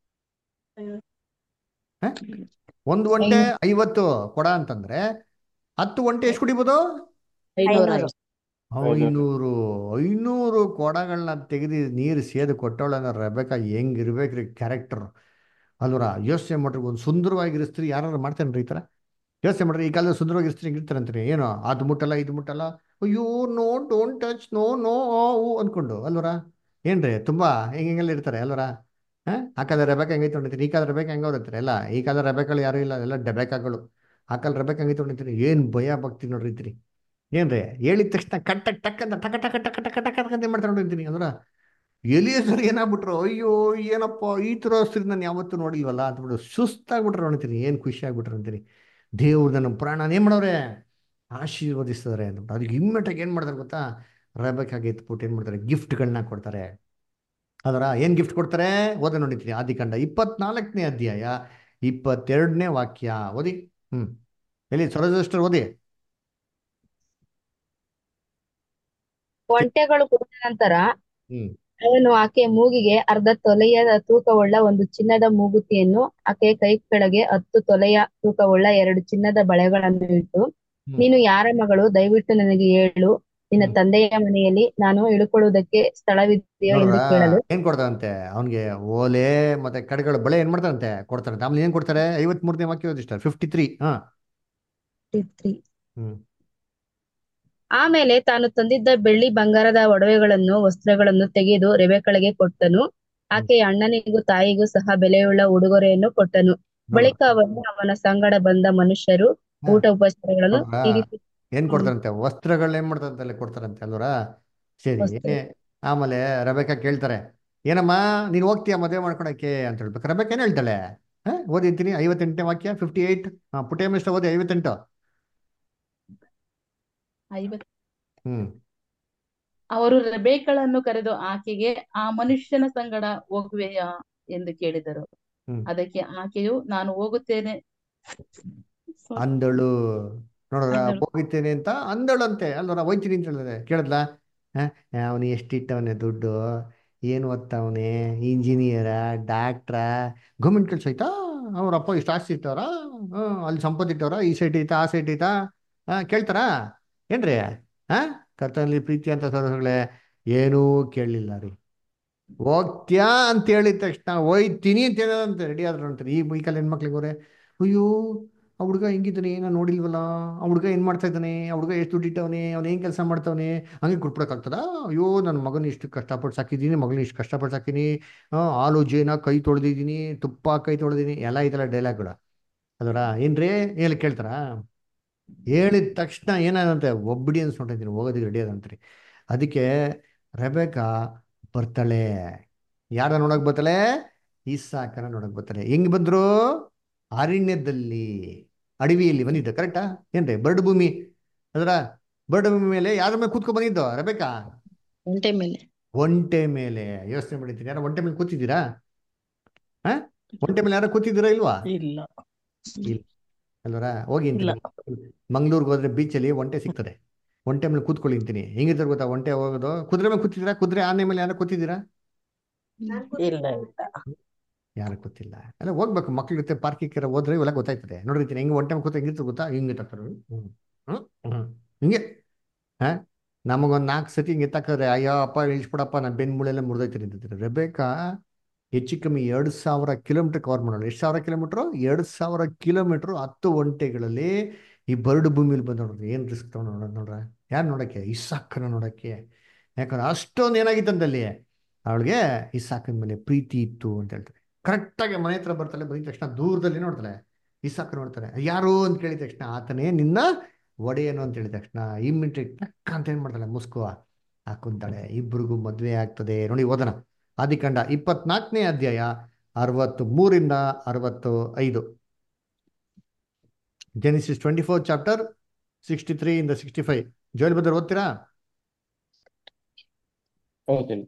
Speaker 1: ಹ? ಒಂದ್ ಒಂಟೆ ಐವತ್ತು ಕೊಡ ಅಂತಂದ್ರೆ ಹತ್ತು ಒಂಟೆ ಎಷ್ಟು ಕುಡಿಬೋದು
Speaker 8: ಐನೂರ
Speaker 7: ಐನೂರು.
Speaker 1: ಐನೂರು ಐನೂರು ಕೊಡಗಳನ್ನ ತೆಗೆದು ನೀರು ಸೇದು ಕೊಟ್ಟವಳನ್ನ ರೆಬೇಕಾ ಹೆಂಗಿರ್ಬೇಕ್ರಿ ಕ್ಯಾರೆಕ್ಟರ್ ಅಲ್ವರ ಯೋಚನೆ ಮಾಡ್ರಿ ಒಂದು ಸುಂದರವಾಗಿರೋ ಸ್ತ್ರೀ ಯಾರು ಮಾಡ್ತಾನ್ರಿ ಈ ಥರ ಯೋಚನೆ ಮಾಡ್ರಿ ಈ ಕಾಲದಲ್ಲಿ ಸುಂದರವಾಗಿರೋ ಸ್ತ್ರೀ ಇರ್ತಾರಂತ್ರಿ ಏನೋ ಅದು ಮುಟ್ಟಲ್ಲ ಇದು ಮುಟ್ಟಲ್ಲ ಅಯ್ಯೋ no don't touch no no ಊ ಅನ್ಕೊಂಡು ಅಲ್ವರ ಏನ್ರಿ ತುಂಬಾ ಹೆಂಗೆಲ್ಲ ಇರ್ತಾರೆ ಅಲ್ವರ ಹಾ ಆ ಕಾಲದ ರೆಬೆಕ ಹೆಂಗೈತೆ ನೋಡಿರ್ತೀನಿ ಈ ಕಾಲದ ರೆಬೆಕ ಹೆಂಗ ಅವ್ರಂತಾರೆ ಎಲ್ಲ ಈ ಕಾಲದ ರೆಬೆಕಗಳು ಯಾರು ಇಲ್ಲ ಎಲ್ಲ ಡೆಬೆಕಾಗಳು ಆ ಕಾಲ ರೆಬೆಕ ಹೆಂಗೈತೆ ನೋಡಿರ್ತೀನಿ ಏನ್ ಭಯ ಭಕ್ತಿ ನೋಡಿರ್ತೀನಿ ಏನ್ರಿ ಹೇಳಿದ ತಕ್ಷಣ ಕಟ್ ಟಕ್ ಟಕ್ ಅಂತ ಟಕ ಟಕ ಟಕ ಟಕ ಟಕ ಟಕ ಅಂತ ಏನ್ ಮಾಡ್ತಾರೆ ನೋಡಿರ್ತೀನಿ ಅಂದ್ರ ಎಲಿಯಸರ್ ಏನಾಗ್ಬಿಟ್ರು ಅಯ್ಯೋ ಏನಪ್ಪ ಈ ಥರ ಹಸ್ರಿ ನಾನು ಯಾವತ್ತೂ ನೋಡಿಲ್ವಲ್ಲ ಅಂತಬಿಟ್ಟು ಸುಸ್ತಾಗ್ಬಿಟ್ರೆ ನೋಡ್ತೀನಿ ಏನು ಖುಷಿ ಆಗ್ಬಿಟ್ರೆ ಅಂತೀನಿ ದೇವ್ರು ನನ್ನ ಪ್ರಾಣ ಏನ್ ಮಾಡವ್ರೆ ಆಶೀರ್ವದಿಸ್ತಾರೆ ಅಂದ್ಬಿಟ್ಟು ಅದಕ್ಕೆ ಇಮ್ಮಿಡಿಯೇಟಾಗಿ ಏನು ಮಾಡ್ತಾರೆ ಗೊತ್ತಾ ರೆಬೆಕಾಗಿ ಎತ್ಬಿಟ್ಟು ಏನು ಮಾಡ್ತಾರೆ ಗಿಫ್ಟ್ಗಳನ್ನ ಕೊಡ್ತಾರೆ ಅದರ ಏನು ಗಿಫ್ಟ್ ಕೊಡ್ತಾರೆ ಓದ ನೋಡಿದ್ದೀನಿ ಆದಿಕಾಂಡ ಇಪ್ಪತ್ನಾಲ್ಕನೇ ಅಧ್ಯಾಯ ಇಪ್ಪತ್ತೆರಡನೇ ವಾಕ್ಯ ಓದಿ ಹ್ಮ್ ಎಲ್ಲಿ ಸರೋಜಸ್ಟರ್ ಓದಿ
Speaker 8: ಒಂಟೆಗಳು ಕುಡಿದ ನಂತರ
Speaker 1: ಹ್ಮ್
Speaker 8: ಅವನು ಆಕೆಯ ಮೂಗಿಗೆ ಅರ್ಧ ತೊಲೆಯ ತೂಕವುಳ್ಳ ಒಂದು ಚಿನ್ನದ ಮೂಗುತಿಯನ್ನು ಆಕೆಯ ಕೈ ಕೆಳಗೆ ಹತ್ತು ತೊಲೆಯ ತೂಕವುಳ್ಳ ಎರಡು ಚಿನ್ನದ ಬಳೆಗಳನ್ನು ಇಟ್ಟು
Speaker 1: ಹ್ಮ್
Speaker 8: ನೀನು ಯಾರ ಮಗಳು ದಯವಿಟ್ಟು ನನಗೆ ಹೇಳು ನಿನ್ನ
Speaker 1: ಹ್ಮ್
Speaker 8: ತಂದೆಯ ಮನೆಯಲ್ಲಿ ನಾನು ಇಳುಕೊಳ್ಳುವುದಕ್ಕೆ ಸ್ಥಳವಿದೆಯೋ
Speaker 1: ನೋಡ್ರ
Speaker 8: ಎಂದು ಕೇಳಲು
Speaker 1: ಏನ್ ಕೊಡ್ತಾರಂತೆ ಅವನಿಗೆ ಓಲೆ ಮತ್ತೆ ಕಡೆಗಳು ಬಳೆ ಏನ್ ಮಾಡ್ತಾರಂತೆ ಕೊಡ್ತಾರಂತೆ ಆಮೇಲೆ ಏನ್ ಕೊಡ್ತಾರೆ ಐವತ್ ಮೂರನೇ ವಾಕ್ಯ ಓದಿಸ್ತಾರೆ ಫಿಫ್ಟಿ ತ್ರೀ ಹಾ ಹ್ಮ್
Speaker 8: ಆಮೇಲೆ ತಾನು ತಂದಿದ್ದ ಬೆಳ್ಳಿ ಬಂಗಾರದ ಒಡವೆಗಳನ್ನು ವಸ್ತ್ರಗಳನ್ನು ತೆಗೆದು ರೆಬೆಕ್ಕಳಿಗೆ ಕೊಟ್ಟನು
Speaker 1: ಹ್ಮ್
Speaker 8: ಆಕೆಯ ಅಣ್ಣನಿಗೂ ತಾಯಿಗೂ ಸಹ ಬೆಲೆಯುಳ್ಳ ಉಡುಗೊರೆಯನ್ನು ಕೊಟ್ಟನು
Speaker 1: ನೋಡ್ರ
Speaker 8: ಬಳಿಕ ಅವನು ಅವನ ಸಂಗಡ ಬಂದ ಮನುಷ್ಯರು
Speaker 1: ಹಾ
Speaker 8: ಊಟ ಉಪಚಾರಗಳನ್ನು
Speaker 1: ನೋಡ್ರ
Speaker 8: ತೀರಿಸಿ
Speaker 1: ಏನ್
Speaker 8: ಹ್ಮ್
Speaker 1: ಕೊಡ್ತಾರಂತೆ ವಸ್ತ್ರಗಳನ್ನ ಏನ್ ಮಾಡ್ತಾರಂತೆ ಅಲ್ಲಿ ಕೊಡ್ತಾರಂತೆ ಅಲ್ವರ ಸರಿ
Speaker 8: ವಸ್ತು
Speaker 1: ಆಮೇಲೆ ರಬೇಕಾ ಕೇಳ್ತಾರೆ ಏನಮ್ಮ ನೀನ್ ಹೋಗ್ತೀಯ ಮದುವೆ ಮಾಡ್ಕೊಳಕ್ಕೆ ಅಂತ ಹೇಳ್ಬೇಕು ರಬೇಕಾ ಏನ್ ಹೇಳ್ತಾಳೆ ಹಾ ಓದಿರ್ತೀನಿ ಐವತ್ತೆಂಟನೇ ವಾಕ್ಯ ಫಿಫ್ಟಿ ಏಯ್ಟ್ ಹಾ ಪುಟಿಯ ಮಿಸ್ಟರ್ ಓದಿ ಐವತ್ತೆಂಟು
Speaker 9: ಐವತ್
Speaker 1: ಹ್ಮ್
Speaker 9: ಅವರು ರೆಬೇಕಳನ್ನು ಕರೆದು ಆಕೆಗೆ ಆ ಮನುಷ್ಯನ ಸಂಗಡ ಹೋಗುವೆಯಾ ಎಂದು ಕೇಳಿದರು
Speaker 1: ಹ್ಮ್
Speaker 9: ಅದಕ್ಕೆ ಆಕೆಯು ನಾನು ಹೋಗುತ್ತೇನೆ Sorry,
Speaker 1: ಅಂದಳು ನೋಡ್ರ
Speaker 9: ಅಂದಳು
Speaker 1: ಹೋಗಿದ್ದೇನೆ ಅಂತ ಅಂದಳಂತೆ ಅಲ್ವರ ಹೋಯ್ತೀನಿ ಅಂತ ಹೇಳಿದ್ರೆ ಕೇಳಿದ್ಲ ಅವನು ಎಷ್ಟಿಟ್ಟವನೆ ದುಡ್ಡು ಏನು ಓದ್ತಾವನೆ ಇಂಜಿನಿಯರ ಡಾಕ್ಟ್ರ ಗೌರ್ಮೆಂಟ್ ಕೆಲಸ ಐತಾ ಅವ್ರ ಅಪ್ಪ ಇಷ್ಟು ಆಸ್ತಿ ಇಟ್ಟವ್ರ ಹ್ಮ್ ಅಲ್ಲಿ ಸಂಪತ್ತು ಇಟ್ಟವ್ರ ಈ ಸೈಟ್ ಐತಾ ಆ ಸೈಟ್ ಐತಾ ಹಾ ಕೇಳ್ತಾರಾ ಏನ್ರಿ ಹಾ ಕರ್ತನಲ್ಲಿ ಪ್ರೀತಿ ಅಂತ ಸರೋಗಳೇ ಏನೂ ಕೇಳಲಿಲ್ಲ ರೀ ಹೋಗ್ತ್ಯಾ ಅಂತ ಹೇಳಿದ ತಕ್ಷಣ ಹೋಯ್ತೀನಿ ಅಂತ ಹೇಳೋದಂತೆ ರೆಡಿ ಆದ್ರು ಅಂತಾರೆ ಈ ಈ ಕಾಲ ಹೆಣ್ಮಕ್ಳಿಗೆ ಅವ್ರೆ ಅಯ್ಯೋ ಆ ಹುಡುಗ ಹೆಂಗಿದ್ದಾನೆ ನಾನು ನೋಡಿಲ್ವಲ್ಲ ಆ ಹುಡುಗ ಏನು ಮಾಡ್ತಾ ಇದ್ದಾನೆ ಆ ಹುಡುಗ ಎಷ್ಟು ದುಡ್ಡಿಟ್ಟವನೆ ಅವ್ನು ಏನು ಕೆಲಸ ಮಾಡ್ತಾವನೆ ಹಂಗೆ ಕೊಟ್ಬಿಡಕ್ಕಾಗ್ತದ ಅಯ್ಯೋ ನನ್ನ ಮಗನ ಇಷ್ಟು ಕಷ್ಟಪಟ್ಟು ಸಾಕಿದ್ದೀನಿ ಮಗಳನ್ನ ಇಷ್ಟು ಕಷ್ಟಪಟ್ಟು ಸಾಕಿನಿ ಆ, ಹಾಲು ಜೇನ ಕೈ ತೊಳೆದಿದ್ದೀನಿ ತುಪ್ಪ ಕೈ ತೊಳೆದಿದ್ದೀನಿ ಎಲ್ಲ ಇದೆಲ್ಲ ಡೈಲಾಗ್ಗಳು ಅದರ ಏನ್ರಿ ಹೇಳಿ ಕೇಳ್ತಾರಾ ಹೇಳಿದ ತಕ್ಷಣ ಏನಾದಂತೆ ಒಬ್ಬಿಡಿಯನ್ಸ್ ನೋಡಿದ್ದೀನಿ ಹೋಗೋದಕ್ಕೆ ರೆಡಿ ಆದಂತ್ರಿ ಅದಕ್ಕೆ ರೆಬೆಕಾ ಬರ್ತಾಳೆ ಯಾರ ನೋಡಕ್ ಬರ್ತಾಳೆ ಇಸಾಕನ ನೋಡಕ್ ಬರ್ತಾಳೆ ಹೆಂಗ್ ಬಂದ್ರು ಅರಣ್ಯದಲ್ಲಿ ಅಡವಿಯಲ್ಲಿ ಬಂದಿದ್ದು ಕರೆಕ್ಟಾ ಏನ್ರಿ ಬರ್ಡ್ ಭೂಮಿ ಅದರ ಬರ್ಡ್ ಭೂಮಿ ಮೇಲೆ ಯಾರ ಮೇಲೆ ಕೂತ್ಕೊ ಬಂದಿದ್ದು ರೆಬೆಕಾ
Speaker 5: ಒಂಟೆ ಮೇಲೆ
Speaker 1: ಒಂಟೆ ಮೇಲೆ ಯೋಚನೆ ಮಾಡಿದ್ದೀನಿ ಯಾರ ಒಂಟೆ ಮೇಲೆ ಕೂತಿದ್ದೀರಾ ಹಾ ಒಂಟೆ ಮೇಲೆ ಯಾರು ಕೂತಿದ್ದೀರಾ ಇಲ್ವಾ
Speaker 5: ಇಲ್ಲ
Speaker 1: ಇಲ್ಲ ಅಲ್ವರ ಹೋಗಿ
Speaker 5: ಇಲ್ಲ
Speaker 1: ಅಂತೀನಿ ಮಂಗ್ಳೂರ್ಗೆ ಹೋದ್ರೆ ಬೀಚಲ್ಲಿ ಒಂಟೆ ಸಿಗ್ತದೆ ಒಂಟೆ ಮೇಲೆ ಕೂತ್ಕೊಳ್ಳಿ ಅಂತೀನಿ ಹೆಂಗಿರ್ತಾರೆ ಗೊತ್ತಾ ಒಂಟೆ ಹೋಗೋದು ಕುದುರೆ ಮೇಲೆ ಕೂತಿದ್ದೀರಾ ಕುದುರೆ ಆನೆ ಮೇಲೆ ಯಾರು ಕೂತಿದ್ದೀರಾ
Speaker 5: ಇಲ್ಲ ಇಲ್ಲ
Speaker 1: ಯಾರು ಗೊತ್ತಿಲ್ಲ ಅಲ್ಲ ಹೋಗ್ಬೇಕು ಮಕ್ಳ ಜೊತೆ ಪಾರ್ಕಿಗೆ ಹೋದ್ರೆ ಇವೆಲ್ಲ ಗೊತ್ತಾಯ್ತದೆ ನೋಡಿರ್ತೀನಿ ಹೆಂಗೆ ಒಂಟೆ ಮೇಲೆ ಕೂತ ಹೆಂಗಿರ್ತದೆ ಗೊತ್ತಾ ಹಿಂಗೆ ತರ್ತಾರೆ ಹ್ಮ್ ಹ್ಮ್ ಹ್ಮ್ ಹಿಂಗೆ ಹಾ ನಮಗೊಂದು ನಾಲ್ಕು ಸತಿ ಹಿಂಗೆ ಎತ್ತಾಕಿದ್ರೆ ಅಯ್ಯೋ ಅಪ್ಪ ಇಳಿಸ್ಬಿಡಪ್ಪ ನಾನು ಬೆನ್ಮೂಳೆಲ್ಲ ಮುರಿದೈತೆ ನಿಂತಿದ್ರೆ ರೆಬೇಕಾ ಹೆಚ್ಚು ಕಮ್ಮಿ ಎರಡು ಸಾವಿರ ಕಿಲೋಮೀಟರ್ ಕವರ್ ಮಾಡೋಣ ಎಷ್ಟು ಸಾವಿರ ಕಿಲೋಮೀಟ್ರು ಎರಡು ಸಾವಿರ ಕಿಲೋಮೀಟ್ರು ಹತ್ತು ಒಂಟೆಗಳಲ್ಲಿ ಈ ಬರಡು ಭೂಮಿಲಿ ಬಂದು ನೋಡ್ರಿ ಏನು ರಿಸ್ಕ್ ತಗೊಂಡು ನೋಡೋಣ ನೋಡ್ರ ಯಾರು ನೋಡೋಕ್ಕೆ ಇಸಾಕನ ನೋಡೋಕ್ಕೆ ಯಾಕಂದ್ರೆ ಅಷ್ಟೊಂದು ಏನಾಗಿತ್ತಂದಲ್ಲಿ ಅವಳಿಗೆ ಇಸಾಕನ ಮೇಲೆ ಪ್ರೀತಿ ಇತ್ತು ಅಂತ ಹೇಳ್ತಾರೆ ಕರೆಕ್ಟಾಗಿ ಮನೆ ಹತ್ರ ಬರ್ತಾಳೆ ಬಂದಿದ ತಕ್ಷಣ ದೂರದಲ್ಲಿ ನೋಡ್ತಾಳೆ ಇಸಾಕ ನೋಡ್ತಾರೆ ಯಾರು ಅಂತ ಕೇಳಿದ ತಕ್ಷಣ ಆತನೇ ನಿನ್ನ ಒಡೆಯನು ಅಂತ ಹೇಳಿದ ತಕ್ಷಣ ಇಮ್ಮಿಡಿಯೇಟ್ ಟಕ್ ಅಂತ ಏನ್ ಮಾಡ್ತಾಳೆ ಮುಸ್ಕುವ ಹಾಕೊಂತಾಳೆ ಇಬ್ರಿಗೂ ಮದ್ವೆ ಆಗ್ತದೆ ನೋಡಿ ಓದನ ಆದಿಕಾಂಡ ಇಪ್ಪತ್ನಾಲ್ಕನೇ ಅಧ್ಯಾಯ ಅರವತ್ತು ಮೂರಿಂದ ಅರವತ್ತು ಐದು Genesis twenty four chapter sixty three ಇಂದ ಸಿಕ್ಸ್ಟಿ ಫೈವ್ ಜೋಲ್ ಬದ್ರ ಓದ್ತೀರಾ
Speaker 6: ಹೌದಿಲ್ಲ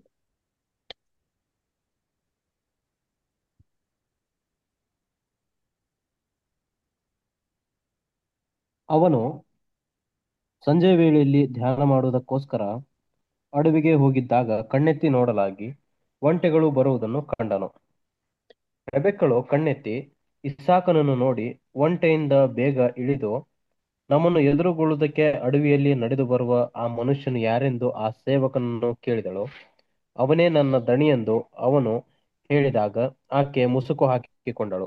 Speaker 6: ಅವನು ಸಂಜೆ ವೇಳೆಯಲ್ಲಿ ಧ್ಯಾನ ಮಾಡುವುದಕ್ಕೋಸ್ಕರ ಅಡವಿಗೆ ಹೋಗಿದ್ದಾಗ ಕಣ್ಣೆತ್ತಿ ನೋಡಲಾಗಿ ಒಂಟೆಗಳು ಬರುವುದನ್ನು ಕಂಡನು ರೆಬೆಕ್ಕಳು ಕಣ್ಣೆತ್ತಿ ಇಸಾಕನನ್ನು ನೋಡಿ ಒಂಟೆಯಿಂದ ಬೇಗ ಇಳಿದು ನಮ್ಮನ್ನು ಎದುರುಗೊಳ್ಳುವುದಕ್ಕೆ ಅಡವಿಯಲ್ಲಿ ನಡೆದು ಬರುವ ಆ ಮನುಷ್ಯನು ಯಾರೆಂದು ಆ ಸೇವಕನನ್ನು ಕೇಳಿದಳು ಅವನೇ ನನ್ನ ದಣಿಯೆಂದು ಅವನು ಹೇಳಿದಾಗ ಆಕೆ ಮುಸುಕು ಹಾಕಿಕೊಂಡಳು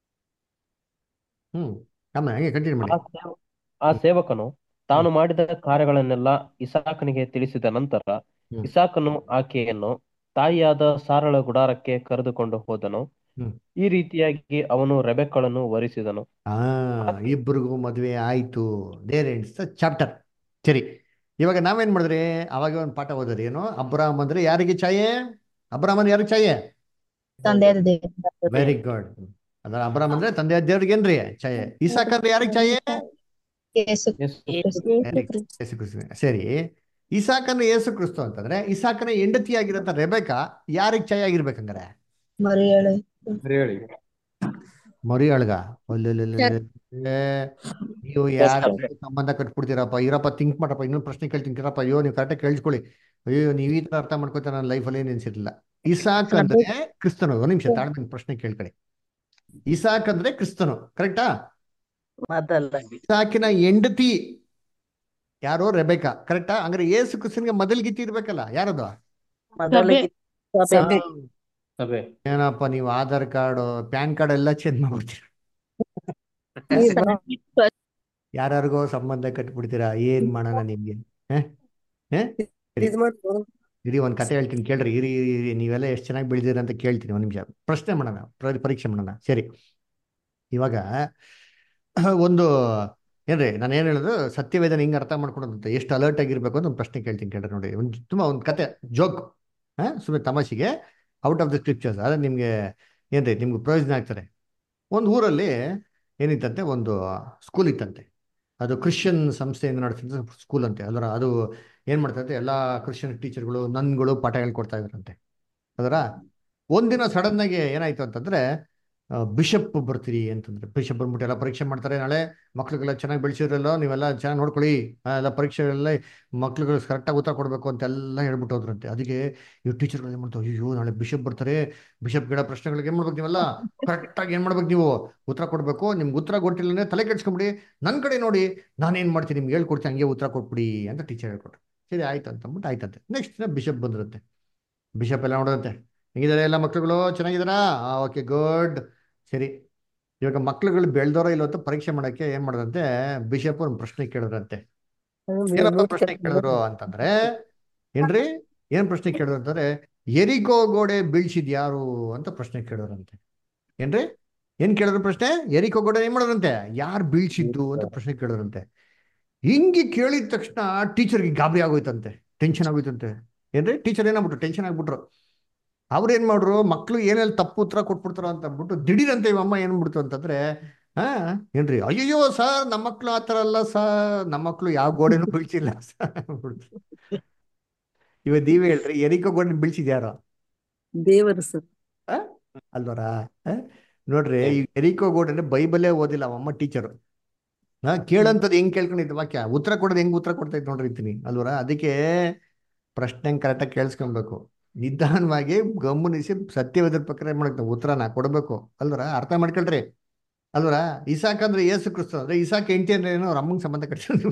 Speaker 1: ಹ್ಮ್ ಆಮೇಲೆ ಹಂಗೆ ಕಂಟಿನ್ಯೂ ಮಾಡಿ
Speaker 6: ಆ ಸೇವ- ಆ ಸೇವಕನು ತಾನು ಮಾಡಿದ ಕಾರ್ಯಗಳನ್ನೆಲ್ಲ ಇಸಾಕನಿಗೆ ತಿಳಿಸಿದ ನಂತರ
Speaker 1: ಹ್ಮ್
Speaker 6: ಇಸಾಕನು ಆಕೆಯನ್ನು ತಾಯಿಯಾದ ಸಾರಳ ಗುಡಾರಕ್ಕೆ ಕರೆದುಕೊಂಡು ಹೋದನು
Speaker 1: ಹ್ಮ್
Speaker 6: ಈ ರೀತಿಯಾಗಿ ಅವನು ರೆಬೆಕ್ಕಳನ್ನು ವರಿಸಿದನು
Speaker 1: ಆ
Speaker 6: ಆಕೆ
Speaker 1: ಇಬ್ಬರಿಗೂ ಮದುವೆ ಆಯ್ತು ದೇರ್ ಎಂಡ್ಸ್ ದ ಚಾಪ್ಟರ್ ಸರಿ ಇವಾಗ ನಾವೇನ್ ಮಾಡಿದ್ರಿ ಅವಾಗ ಒಂದು ಪಾಠ ಓದಿದ್ರಿ ಏನು ಅಬ್ರಾಮ್ ಅಂದ್ರೆ ಯಾರಿಗೆ ಛಾಯೆ ಅಬ್ರಾಮ್ ಅಂದ್ರೆ ಯಾರಿಗೆ ಛಾಯೆ
Speaker 8: ತಂದೆಯಾದ ದೇವರ
Speaker 1: ವೆರಿ ಗುಡ್ ಅದರ ಅಬ್ರಾಮ್ ಅಂದ್ರೆ ತಂದೆ ದೇವ್ರಿಗೆ ಏನ್ರಿ ಛಾಯೆ ಇಸಾಕ್ ಅಂದ್ರೆ ಯಾರಿಗೆ ಛಾಯೆ
Speaker 8: ಯೇಸು
Speaker 6: ಯೇಸು
Speaker 1: Very good. ಯೇಸು ಕ್ರಿಸ್ತನಿಗೆ. ಸರಿ ಇಸಾಕ್ ಅಂದ್ರೆ ಯೇಸು ಕ್ರಿಸ್ತು ಅಂತಂದ್ರೆ ಇಸಾಕನ ಹೆಂಡತಿ ಆಗಿರಂತ ರೆಬೆಕಾ ಯಾರಿಗೆ ಛಾಯೆ ಆಗಿರ್ಬೇಕಂಗಾರೆ
Speaker 8: ಮರಿಯಳು
Speaker 6: ಹೇಳಿ
Speaker 1: ಮರಿ ಅಳ್ಗ ಒಲ್ಲೆಲ್ಲೆಲ್ಲೆಲ್ಲೆ. ನೀವು ಯಾರ ಸಂಬಂಧ ಕಟ್ಬಿಡ್ತೀರಪ್ಪ ಇರಪ್ಪ ಥಿಂಕ್ ಮಾಡಪ್ಪ ಇನ್ನೊಂದು ಪ್ರಶ್ನೆ ಕೇಳ್ತೀನಿ ಕೇಳಪ್ಪ ಅಯ್ಯೋ ನೀವು ಕರೆಕ್ಟಾಗಿ ಕೇಳಿಸ್ಕೊಳ್ಳಿ ಅಯ್ಯೋ ನೀವು ಈ ತರ ಅರ್ಥ ಮಾಡ್ಕೊತ ನನ್ನ ಲೈಫಲ್ಲಿ ಏನು ನೆನ್ಸಿರ್ಲಿಲ್ಲ ಇಸಾಕ್ ಅಂದ್ರೆ ಕ್ರಿಸ್ತನು ಒಂದು ನಿಮಿಷ ತಾಳ್ಮೆ ಪ್ರಶ್ನೆ ಕೇಳ್ಕೊಳ್ಳಿ ಇಸಾಕ್ ಅಂದ್ರೆ ಕ್ರಿಸ್ತನು ಕರೆಕ್ಟಾ
Speaker 3: ಮೊದಲ
Speaker 1: ಇಸಾಕಿನ ಹೆಂಡತಿ ಯಾರೋ ರೆಬೆಕಾ ಕರೆಕ್ಟಾ ಹಂಗಾರೆ ಏಸು ಕ್ರಿಸ್ತನ್ಗೆ ಮೊದಲ್ ಗೀತಿ ಇರ್ಬೇಕಲ್ಲ ಯಾರದು
Speaker 3: ಮೊದಲ
Speaker 2: ಸಭೆ
Speaker 6: ಸಭೆ
Speaker 1: ಏನಪ್ಪ ನೀವು ಆಧಾರ್ ಕಾರ್ಡ್ ಪ್ಯಾನ್ ಕಾರ್ಡ್ ಎಲ್ಲ ಚೇಂಜ್ ಮಾಡ್ಬಿಡ್ತೀರ ಯಾರ್ಯಾರಿಗೋ ಸಂಬಂಧ ಕಟ್ಬಿಡ್ತೀರಾ ಏನ್ ಮಾಡೋಣ ನಿಮ್ಗೆ ಹ? ಹ? ಸರಿ.
Speaker 2: ಇದು ಮಾಡ್ಬೋದು
Speaker 1: ಇರಿ ಒಂದ್ ಕತೆ ಹೇಳ್ತೀನಿ ಕೇಳ್ರಿ ಇರಿ ಇರಿ ಇರಿ ನೀವೆಲ್ಲ ಎಷ್ಟು ಚೆನ್ನಾಗಿ ಬೆಳೆದಿರ ಅಂತ ಕೇಳ್ತೀನಿ ಒಂದ್ ನಿಮಿಷ ಪ್ರಶ್ನೆ ಮಾಡೋಣ ಪ್ರ- ಪರೀಕ್ಷೆ ಮಾಡೋಣ ಸರಿ ಇವಾಗ ಒಂದು ಏನ್ರಿ ನಾನು ಏನ್ ಹೇಳೋದು ಸತ್ಯವೇದನ ಹಿಂಗೆ ಅರ್ಥ ಮಾಡ್ಕೊಳೋದಂತ ಎಷ್ಟು ಅಲರ್ಟ್ ಆಗಿರ್ಬೇಕು ಅಂತ ಒಂದು ಪ್ರಶ್ನೆ ಕೇಳ್ತೀನಿ ಕೇಳ್ರಿ ನೋಡಿ ಒಂದು ತುಂಬಾ ಒಂದು ಕತೆ ಜೋಕ್ ಹಾ ಸುಮ್ಮನೆ ತಮಾಷೆಗೆ ಔಟ್ ಆಫ್ ದ ಸ್ಕ್ರಿಪ್ಚರ್ಸ್ ಅದೇ ನಿಮ್ಗೆ ಏನ್ರಿ ನಿಮ್ಗೆ ಪ್ರಯೋಜನ ಆಗ್ತದೆ ಒಂದು ಊರಲ್ಲಿ ಏನಿತ್ತಂತೆ ಒಂದು ಸ್ಕೂಲ್ ಇತ್ತಂತೆ ಅದು ಕ್ರಿಶ್ಚಿಯನ್ ಸಂಸ್ಥೆಯಿಂದ ನಡೆಸಿದ ಸ್ಕೂಲ್ ಅಂತೆ ಅದರ ಅದು ಏನ್ ಮಾಡ್ತಂತೆ ಎಲ್ಲಾ ಕ್ರಿಶ್ಚಿಯನ್ ಟೀಚರ್ಗಳು ನನ್ಗಳು ಪಾಠ ಹೇಳ್ಕೊಡ್ತಾ ಇದ್ರಂತೆ ಅದರ ಒಂದಿನ ಸಡನ್ ಆಗಿ ಏನಾಯ್ತು ಅಂತಂದ್ರೆ ಬಿಷಪ್ ಬರ್ತೀರಿ ಅಂತಂದ್ರೆ ಬಿಷಪ್ ಬಂದ್ಬಿಟ್ಟು ಎಲ್ಲ ಪರೀಕ್ಷೆ ಮಾಡ್ತಾರೆ ನಾಳೆ ಮಕ್ಳಿಗೆಲ್ಲ ಚೆನ್ನಾಗಿ ಬೆಳೆಸಿದ್ರಲ್ಲ ನೀವೆಲ್ಲ ಚೆನ್ನಾಗಿ ನೋಡ್ಕೊಳ್ಳಿ ಆ, ಎಲ್ಲ ಪರೀಕ್ಷೆಗಳೆಲ್ಲ ಮಕ್ಳುಗಳು ಕರೆಕ್ಟಾಗಿ ಉತ್ತರ ಕೊಡಬೇಕು ಅಂತೆಲ್ಲ ಹೇಳ್ಬಿಟ್ಟು ಹೋದ್ರಂತೆ ಅದಕ್ಕೆ ಇವ್ರು ಟೀಚರ್ಗಳು ಏನ್ ಮಾಡ್ತಾರೆ ಅಯ್ಯೋ ನಾಳೆ ಬಿಷಪ್ ಬರ್ತಾರೆ ಬಿಷಪ್ ಗಿಡ ಪ್ರಶ್ನೆಗಳಿಗೆ ಏನ್ ಮಾಡ್ಬೇಕು ನೀವೆಲ್ಲ ಕರೆಕ್ಟಾಗಿ ಏನ್ ಮಾಡ್ಬೇಕು ನೀವು ಉತ್ತರ ಕೊಡ್ಬೇಕು ನಿಮ್ಗೆ ಉತ್ತರ ಕೊಟ್ಟಿಲ್ಲ ಅಂದ್ರೆ ತಲೆ ಕೆಡ್ಸ್ಕೊಂಬಿಡಿ ನನ್ನ ಕಡೆ ನೋಡಿ ನಾನೇನ್ ಮಾಡ್ತೀನಿ ನಿಮ್ಗೆ ಹೇಳ್ಕೊಡ್ತೀನಿ ಹಂಗೆ ಉತ್ತರ ಕೊಟ್ಬಿಡಿ ಅಂತ ಟೀಚರ್ ಹೇಳ್ಕೊಟ್ರು ಸರಿ ಆಯ್ತು ಅಂತ ಅಂದ್ಬಿಟ್ಟು ಆಯ್ತಂತೆ ನೆಕ್ಸ್ಟ್ ದಿನ ಬಿಷಪ್ ಬಂದ್ರಂತೆ ಬಿಷಪ್ ಎಲ್ಲ ನೋಡದಂತೆ ಹೆಂಗಿದ್ದಾರೆ ಎಲ್ಲ ಮಕ್ಳುಗಳು ಚೆನ್ನಾಗಿದ್ದಾರಾ ಓಕೆ ಗುಡ್ ಸರಿ ಇವಾಗ ಮಕ್ಳುಗಳು ಬೆಳ್ದೋರೋ ಇಲ್ಲೋ ಅಂತ ಪರೀಕ್ಷೆ ಮಾಡಕ್ಕೆ ಏನ್ ಮಾಡದಂತೆ ಬಿಷಪ್ ಒಂದು ಪ್ರಶ್ನೆ ಕೇಳಿದ್ರಂತೆ ಏನಪ್ಪ ಪ್ರಶ್ನೆ ಕೇಳಿದ್ರು ಅಂತಂದ್ರೆ ಏನ್ರಿ ಏನ್ ಪ್ರಶ್ನೆ ಕೇಳಿದ್ರು ಅಂತಂದ್ರೆ ಎರಿಕೋ ಗೋಡೆ ಬೀಳ್ಸಿದ್ ಯಾರು ಅಂತ ಪ್ರಶ್ನೆ ಕೇಳಿದ್ರಂತೆ ಏನ್ರಿ ಏನ್ ಕೇಳಿದ್ರು ಪ್ರಶ್ನೆ ಎರಿಕೋ ಗೋಡೆ ಏನ್ ಮಾಡೋದಂತೆ ಯಾರು ಬೀಳ್ಸಿದ್ದು ಅಂತ ಪ್ರಶ್ನೆ ಕೇಳಿದ್ರಂತೆ ಹಿಂಗೆ ಕೇಳಿದ ತಕ್ಷಣ ಟೀಚರ್ಗೆ ಗಾಬರಿ ಆಗೋಯ್ತಂತೆ ಟೆನ್ಷನ್ ಆಗೋಯ್ತಂತೆ ಏನ್ರಿ ಟೀಚರ್ ಏನಾಗ್ಬಿಟ್ರು ಟೆನ್ಷನ್ ಆಗ್ಬಿಟ್ರು ಅವ್ರು ಏನ್ ಮಾಡ್ರು ಮಕ್ಳು ಏನೆಲ್ಲ ತಪ್ಪು ಉತ್ತರ ಕೊಟ್ಬಿಡ್ತಾರ ಅಂತ ಅಂದ್ಬಿಟ್ಟು ದಿಢೀರಂತೆ ಅಮ್ಮ ಏನ್ ಬಿಡ್ತು ಅಂತಂದ್ರೆ ಹಾ ಏನ್ರಿ ಅಯ್ಯಯ್ಯೋ ಸರ್ ನಮ್ಮ ಮಕ್ಳು ಆ ಥರ ಅಲ್ಲ ಸರ್ ನಮ್ಮ ಮಕ್ಳು ಯಾವ ಗೋಡೆನೂ ಬೀಳ್ಸಿಲ್ಲ ಸರ್ ಅಂದ್ಬಿಡ್ತು. ಇವಾಗ ನೀವೇ ಹೇಳ್ರಿ ಎರಿಕೋ ಗೋಡೆ ಬೀಳ್ಸಿದ್ಯಾರೋ
Speaker 2: ದೇವರು ಸರ್
Speaker 1: ಆ? ಅಲ್ವರ ಆ? ನೋಡ್ರಿ ಈ ಎರಿಕೋ ಗೋಡೆ ಬೈಬಲೇ ಓದಿಲ್ಲ ಅವಮ್ಮ ಟೀಚರು ಹಾ ಕೇಳಂತದ್ ಹೆಂಗ್ ಕೇಳ್ಕೊಂಡಿದ್ದು ವಾಕ್ಯ ಉತ್ತರ ಕೊಡೋದು ಹೆಂಗ್ ಉತ್ತರ ಕೊಡ್ತಾ ಇತ್ತು ನೋಡ್ರಿ ಇರ್ತೀನಿ ಅಲ್ವರ ಅದಕ್ಕೆ ಪ್ರಶ್ನೆ ಕರೆಕ್ಟಾಗಿ ಕೇಳಿಸ್ಕೊಬೇಕು ನಿಧಾನವಾಗಿ ಗಮನಿಸಿ ಸತ್ಯವೇದ್ರ ಪ್ರಕಾರ ಏನ್ ಮಾಡಕ್ ನಾವು ಉತ್ತರನ ಕೊಡ್ಬೇಕು ಅಲ್ವರ ಅರ್ಥ ಮಾಡ್ಕೊಳ್ರಿ ಅಲ್ವರ ಇಸಾಕ್ ಅಂದ್ರೆ ಏಸು ಕ್ರಿಸ್ತ ಅಂದ್ರೆ ಇಸಾಕ್ ಹೆಂಡತಿ ಅಂದ್ರೆ ಏನೋ ಅವ್ರ ಅಮ್ಮಂಗ್ ಸಂಬಂಧ ಕಟ್ಕೊಂಡು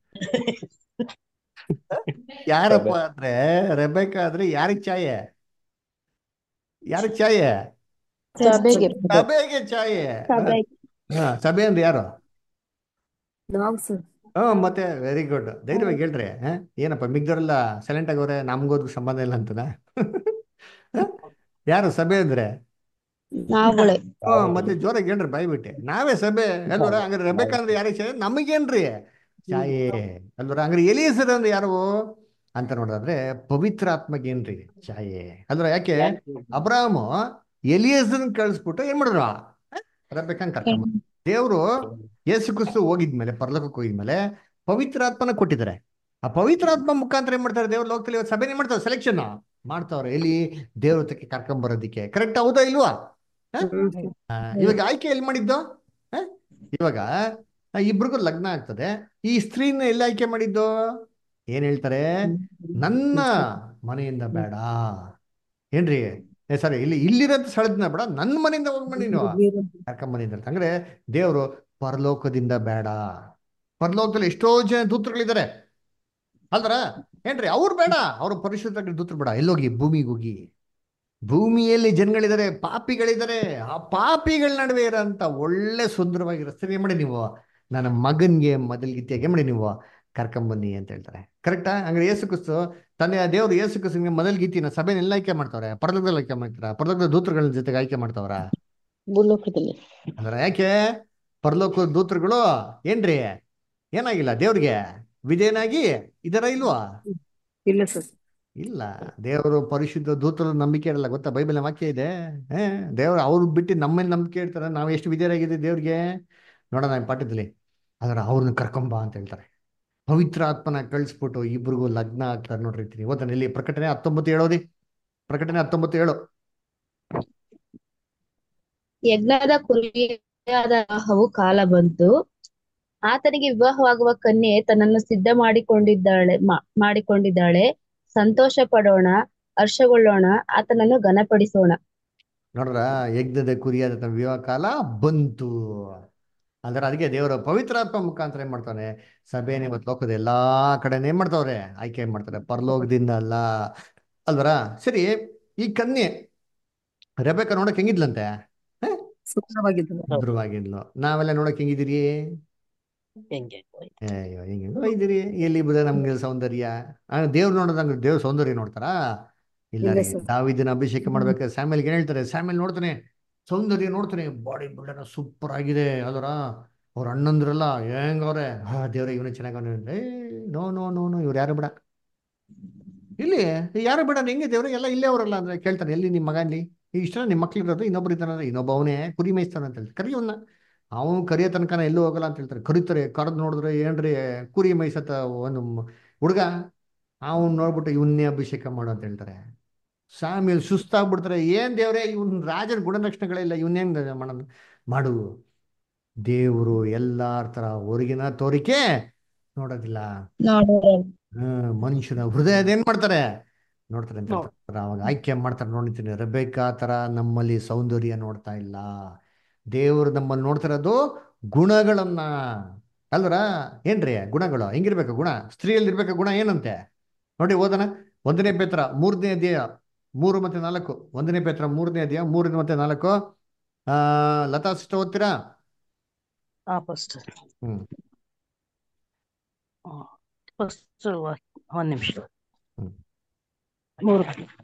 Speaker 1: ಯಾರಪ್ಪ ಅಂದ್ರೆ ರೆಬೆಕಾ ಅಂದ್ರೆ ಯಾರಿಗ್ ಛಾಯೆ ಯಾರಿಗ್ ಛಾಯೆ
Speaker 8: ಸಭೆಗೆ
Speaker 1: ಸಭೆಗೆ ಛಾಯೆ
Speaker 4: ಸಭೆ
Speaker 1: ಹಾ ಸಭೆ ಅಂದ್ರೆ ಯಾರು
Speaker 2: ನಾವು ಸರ್
Speaker 1: ಹಾ ಮತ್ತೆ ವೆರಿ ಗುಡ್ ಧೈರ್ಯವಾಗಿ ಹೇಳ್ರಿ ಹ? ಏನಪ್ಪ ಮಿಗ್ದವರೆಲ್ಲ ಸೈಲೆಂಟ್ ಆಗವ್ರೆ ನಮ್ಗೋದ್ಗೂ ಸಂಬಂಧ ಇಲ್ಲ ಅಂತನಾ ಹ? ಯಾರು ಸಭೆ ಅಂದ್ರೆ
Speaker 8: ನಾವುಗಳೇ
Speaker 1: ಹ್ಞೂ ಮತ್ತೆ ಜೋರಾಗಿ ಹೇಳ್ರಿ ಬಾಯ್ ಬಿಟ್ಟೆ ನಾವೇ ಸಭೆ ಅಲ್ವರ ಹಂಗಾರೆ ರೆಬೆಕಾ ಅಂದ್ರೆ ಯಾರಿಗೆ ಛಾಯೆ ನಮಗೇನ್ರಿ ಛಾಯೆ ಅಲ್ವರ ಹಂಗಾರೆ ಎಲಿಯಸರ್ ಅಂದ್ರೆ ಯಾರು ಅಂತ ನೋಡಿದ್ರೆ ಪವಿತ್ರ ಆತ್ಮಗೇನ್ರಿ ಛಾಯೆ ಅಲ್ವರ ಯಾಕೆ ಅಬ್ರಾಹ್ಮ ಎಲಿಯಸನ್ ಕಳಿಸ್ಬಿಟ್ಟು ಏನ್ ಮಾಡಿದ್ರು ರೆಬೆಕನ್ ಕರ್ಕೊಂಡ್ ಬಂದ್ರು. ದೇವ್ರು ಯೇಸು ಕ್ರಿಸ್ತು ಹೋಗಿದ್ಮೇಲೆ ಪರಲೋಕಕ್ಕೆ ಹೋಗಿದ್ಮೇಲೆ ಪವಿತ್ರ ಆತ್ಮನ ಕೊಟ್ಟಿದ್ದಾರೆ ಆ ಪವಿತ್ರ ಆತ್ಮ ಮುಖಾಂತರ ಏನ್ ಮಾಡ್ತಾರೆ ದೇವ್ರ ಲೋಕದಲ್ಲಿ ಇವತ್ತು ಸಭೆ ಏನ್ ಮಾಡ್ತಾರೆ ಸೆಲೆಕ್ಷನ್ ಮಾಡ್ತಾವ್ರೆ ಎಲ್ಲಿ ದೇವ್ರ ಹತ್ರಕ್ಕೆ ಕರ್ಕೊಂಡ್ ಬರೋದಿಕ್ಕೆ ಕರೆಕ್ಟ್ ಹೌದಾ ಇಲ್ವಾ ಹ? ಆ, ಇವಾಗ ಆಯ್ಕೆ ಎಲ್ಲಿ ಮಾಡಿದ್ದು ಹ? ಇವಾಗ ಆ, ಇಬ್ರಿಗೂ ಲಗ್ನ ಆಗ್ತದೆ ಈ ಸ್ತ್ರೀನ ಎಲ್ಲಿ ಆಯ್ಕೆ ಮಾಡಿದ್ದು ಏನ್ ಹೇಳ್ತಾರೆ ನನ್ನ ಮನೆಯಿಂದ ಬೇಡ ಏನ್ರಿ ಸಾರಿ ಇಲ್ಲಿ ಇಲ್ಲಿರೋಂಥ ಸ್ಥಳದಿಂದ ಬೇಡ ನನ್ನ ಮನೆಯಿಂದ ಹೋಗ್ಬನ್ನಿ ನೀವು ಕರ್ಕೊಂಬಂದಿದ್ದ ಅಂದ್ರೆ ದೇವರು ಪರಲೋಕದಿಂದ ಬೇಡ ಪರಲೋಕದಲ್ಲಿ ಎಷ್ಟೋ ಜನ ದೂತರುಗಳಿದ್ದಾರೆ ಅಲ್ದರ ಏನ್ರಿ ಅವ್ರು ಬೇಡ ಅವ್ರು ಪರಿಶುದ್ಧ ದೂತರು ಬೇಡ ಎಲ್ಲೋಗಿ ಭೂಮಿಗೆ ಹೋಗಿ ಭೂಮಿಯಲ್ಲಿ ಜನಗಳಿದ್ದಾರೆ ಪಾಪಿಗಳಿದ್ದಾರೆ ಆ ಪಾಪಿಗಳ ನಡುವೆ ಇರೋಂಥ ಒಳ್ಳೆ ಸುಂದರವಾಗಿರೋ ಸ್ತ್ರೀ ಮಾಡಿ ನೀವು ನನ್ನ ಮಗನ್ಗೆ ಮೊದಲ್ಗಿತ್ತಿಯಾಗಿ ಮಾಡಿ ನೀವು ಕರ್ಕೊಂಬನ್ನಿ ಅಂತ ಹೇಳ್ತಾರೆ ಕರೆಕ್ಟಾ ಹಂಗಾರೆ ಯೇಸು ಕ್ರಿಸ್ತು ತನ್ನ ದೇವರು ಯೇಸು ಕ್ರಿಸ್ತನಿಗೆ ಮೊದಲ ಗೀತಿನ ಸಭೆನೆಲ್ಲ ಆಯ್ಕೆ ಮಾಡ್ತಾವ್ರೆ ಪರಲೋಕದಲ್ಲಿ ಆಯ್ಕೆ ಮಾಡ್ತಾರ ಪರಲೋಕದ ದೂತರುಗಳ ಜೊತೆಗೆ ಆಯ್ಕೆ ಮಾಡ್ತಾವ್ರ
Speaker 5: ಭೂಲೋಕದಲ್ಲಿ
Speaker 1: ಅಂದ್ರೆ ಯಾಕೆ ಪರಲೋಕ ದೂತರುಗಳು ಏನ್ರಿ ಏನಾಗಿಲ್ಲ ದೇವ್ರಿಗೆ ವಿಧೇಯನಾಗಿ ಇದರ ಇಲ್ವಾ
Speaker 2: ಇಲ್ಲ ಸರ್
Speaker 1: ಇಲ್ಲ ದೇವರು ಪರಿಶುದ್ಧ ದೂತರು ನಂಬಿಕೆ ಇರಲ್ಲ ಗೊತ್ತಾ ಬೈಬಲ್ ವಾಕ್ಯ ಇದೆ ಏ ದೇವ್ರು ಅವ್ರು ಬಿಟ್ಟು ನಮ್ಮಲ್ಲಿ ನಂಬಿಕೆ ಇರ್ತಾರೆ ನಾವು ಎಷ್ಟು ವಿಧೇಯರಾಗಿದ್ದೀವಿ ದೇವ್ರಿಗೆ ನೋಡೋಣ ಈ ಪಾಠದಲ್ಲಿ ಆದ್ರೆ ಅವ್ರನ್ನ ಕರ್ಕೊಂಬ ಅಂತ ಹೇಳ್ತಾರೆ ಪವಿತ್ರ ಆತ್ಮನ ಕಳಿಸ್ಬಿಟ್ಟು ಇಬ್ರಿಗೂ ಲಗ್ನ ಆಗ್ತಾರೆ ನೋಡ್ರಿ ಇರ್ತೀನಿ ಓದ್ತಾನೆ ಇಲ್ಲಿ ಪ್ರಕಟಣೆ ಹತ್ತೊಂಬತ್ತು ಹೇಳೋದಿ ಪ್ರಕಟಣೆ ಹತ್ತೊಂಬತ್ತು ಹೇಳು
Speaker 8: ಯಜ್ಞದ ಕುರಿಯಾದ ವಿವಾಹವು ಕಾಲ ಬಂತು ಆತನಿಗೆ ವಿವಾಹವಾಗುವ ಕನ್ಯೆ ತನ್ನನ್ನು ಸಿದ್ಧ ಮಾಡಿಕೊಂಡಿದ್ದಾಳೆ ಮಾ- ಮಾಡಿಕೊಂಡಿದ್ದಾಳೆ ಸಂತೋಷ ಪಡೋಣ ಹರ್ಷಗೊಳ್ಳೋಣ ಆತನನ್ನು ಘನಪಡಿಸೋಣ
Speaker 1: ನೋಡ್ರ ಯಜ್ಞದ ಕುರಿಯಾದ ತನ್ನ ವಿವಾಹ ಕಾಲ ಬಂತು ಅಂದ್ರೆ ಅದಕ್ಕೆ ದೇವರ ಪವಿತ್ರಾತ್ಮ ಮುಖಾಂತರ ಏನ್ ಮಾಡ್ತಾನೆ ಸಭೆನೇ ಇವತ್ತು ಲೋಕದ ಎಲ್ಲಾ ಕಡೆನೇ ಏನ್ ಮಾಡ್ತಾವ್ರೆ ಆಯ್ಕೆ ಮಾಡ್ತಾರೆ ಪರಲೋಕದಿಂದ ಅಲ್ಲ ಅಲ್ವರ ಸರಿ ಈ ಕನ್ಯೆ ರೆಬೆಕ ನೋಡಕ್ ಹೆಂಗಿದ್ಲಂತೆ
Speaker 2: ಸುಂದರವಾಗಿದ್ದು
Speaker 1: ಭದ್ರವಾಗಿದ್ಲು ನಾವೆಲ್ಲ ನೋಡಕ್ ಹೆಂಗಿದ್ದೀರಿ
Speaker 5: ಹೆಂಗೆ
Speaker 1: ಅಯ್ಯೋ ಹೆಂಗೆ ಇದ್ದೀರಿ ಎಲ್ಲಿ ಬುದ ನಮ್ಗೆ ಸೌಂದರ್ಯ ಆ, ದೇವ್ರು ನೋಡೋದಂಗ ದೇವ್ರ ಸೌಂದರ್ಯ ನೋಡ್ತಾರಾ ಇಲ್ಲ
Speaker 2: ಇಲ್ಲ
Speaker 1: ರೀ
Speaker 2: ಸರ್.
Speaker 1: ದಾವಿದನ ಅಭಿಷೇಕ ಮಾಡ್ಬೇಕಾದ್ರೆ ಸ್ಯಾಮೇಲ್ಗೆ ಏನ್ ಹೇಳ್ತಾರೆ ಸ್ಯಾಮೇಲ್ ನೋಡ್ತಾನೆ ಸೌಂದರ್ಯ ನೋಡ್ತಾನೆ ಬಾಡಿ ಬಿಲ್ಡರ್ ಸೂಪರ್ ಆಗಿದೆ ಅದರ ಅವ್ರ ಅಣ್ಣಂದ್ರಲ್ಲ ಹೆಂಗವ್ರೆ ಹಾ ದೇವ್ರ ಇವನು ಚೆನ್ನಾಗವನೆ ಏ ನೋ ನೋ ನೋ ನೋ ಇವ್ರು ಯಾರು ಬೇಡ ಇಲ್ಲಿ ಯಾರು ಬೇಡ ಹೆಂಗೆ ದೇವ್ರ ಎಲ್ಲ ಇಲ್ಲೇ ಅವರಲ್ಲ ಅಂದ್ರೆ ಕೇಳ್ತಾನೆ ಎಲ್ಲಿ ನಿಮ್ಮ ಮಗ ಇಲ್ಲಿ ಈ ಇಷ್ಟ ನಿಮ್ಮ ಮಕ್ಳು ಇರೋದು ಇನ್ನೊಬ್ರು ಇದ್ದಾನೆ ಇನ್ನೊಬ್ಬ ಅವನೇ ಕುರಿ ಮೇಯಿಸ್ತಾನೆ ಅಂತ ಹೇಳ್ತಾರೆ ಕರಿ ಅವನ್ನ ಅವನು ಕರಿಯ ತನಕನ ಎಲ್ಲೂ ಹೋಗಲ್ಲ ಅಂತ ಹೇಳ್ತಾರೆ ಕರಿತಾರೆ ಕರೆದು ನೋಡಿದ್ರೆ ಏನ್ರಿ ಕುರಿ ಮೇಯ್ಸತ್ತ ಒಂದು ಹುಡುಗ ಅವನ್ ನೋಡ್ಬಿಟ್ಟು ಇವನ್ನೇ ಅಭಿಷೇಕ ಮಾಡು ಅಂತ ಹೇಳ್ತಾರೆ ಸ್ವಾಮಿ ಸುಸ್ತಾಗ್ಬಿಡ್ತಾರೆ ಏನ್ ದೇವ್ರೆ ಇವನ್ ರಾಜನ ಗುಣಲಕ್ಷಣಗಳಿಲ್ಲ ಇವನ್ನೇನ್ ಮಾಡೋದು ಮಾಡು ದೇವರು ಎಲ್ಲಾರ ತರ ಹೊರಗಿನ ತೋರಿಕೆ ನೋಡೋದಿಲ್ಲ
Speaker 8: ನೋಡೋಣ
Speaker 1: ಹ್ಮ್ ಮನುಷ್ಯನ ಹೃದಯದ ಏನ್ ಮಾಡ್ತಾರೆ ನೋಡ್ತಾರೆ ಅಂತ ಹೇಳ್ತಾರೆ. ಅವಾಗ ಆಯ್ಕೆ ಮಾಡ್ತಾರೆ ನೋಡ್ತೀನಿ ರೆಬೇಕಾ ತರ ನಮ್ಮಲ್ಲಿ ಸೌಂದರ್ಯ ನೋಡ್ತಾ ಇಲ್ಲ ದೇವರು ನಮ್ಮಲ್ಲಿ ನೋಡ್ತಿರೋದು ಗುಣಗಳನ್ನ ಅಲ್ವರ ಏನ್ರಿ ಗುಣಗಳು ಹೆಂಗಿರ್ಬೇಕು ಗುಣ ಸ್ತ್ರೀಯಲ್ಲಿ ಇರ್ಬೇಕು ಗುಣ ಏನಂತೆ ನೋಡಿ ಓದನ ಒಂದನೇ ಪೇತ್ರ ಮೂರನೇ ಅಧ್ಯಾಯ ಮೂರು ಮತ್ತೆ ನಾಲ್ಕು ಒಂದನೇ ಪೇತ್ರ ಮೂರನೇ ಅಧ್ಯಾಯ ಮೂರನೇ ಮತ್ತೆ ನಾಲ್ಕು ಆ ಲತಾ ಸಿಸ್ಟರ್ ಓದ್ತೀರಾ
Speaker 7: ಆ ಫಸ್ಟ್
Speaker 1: ಹ್ಮ್
Speaker 7: ಫಸ್ಟ್ ಒಂದ್ ನಿಮಿಷ
Speaker 1: ಹ್ಮ್.
Speaker 7: ಮೂರು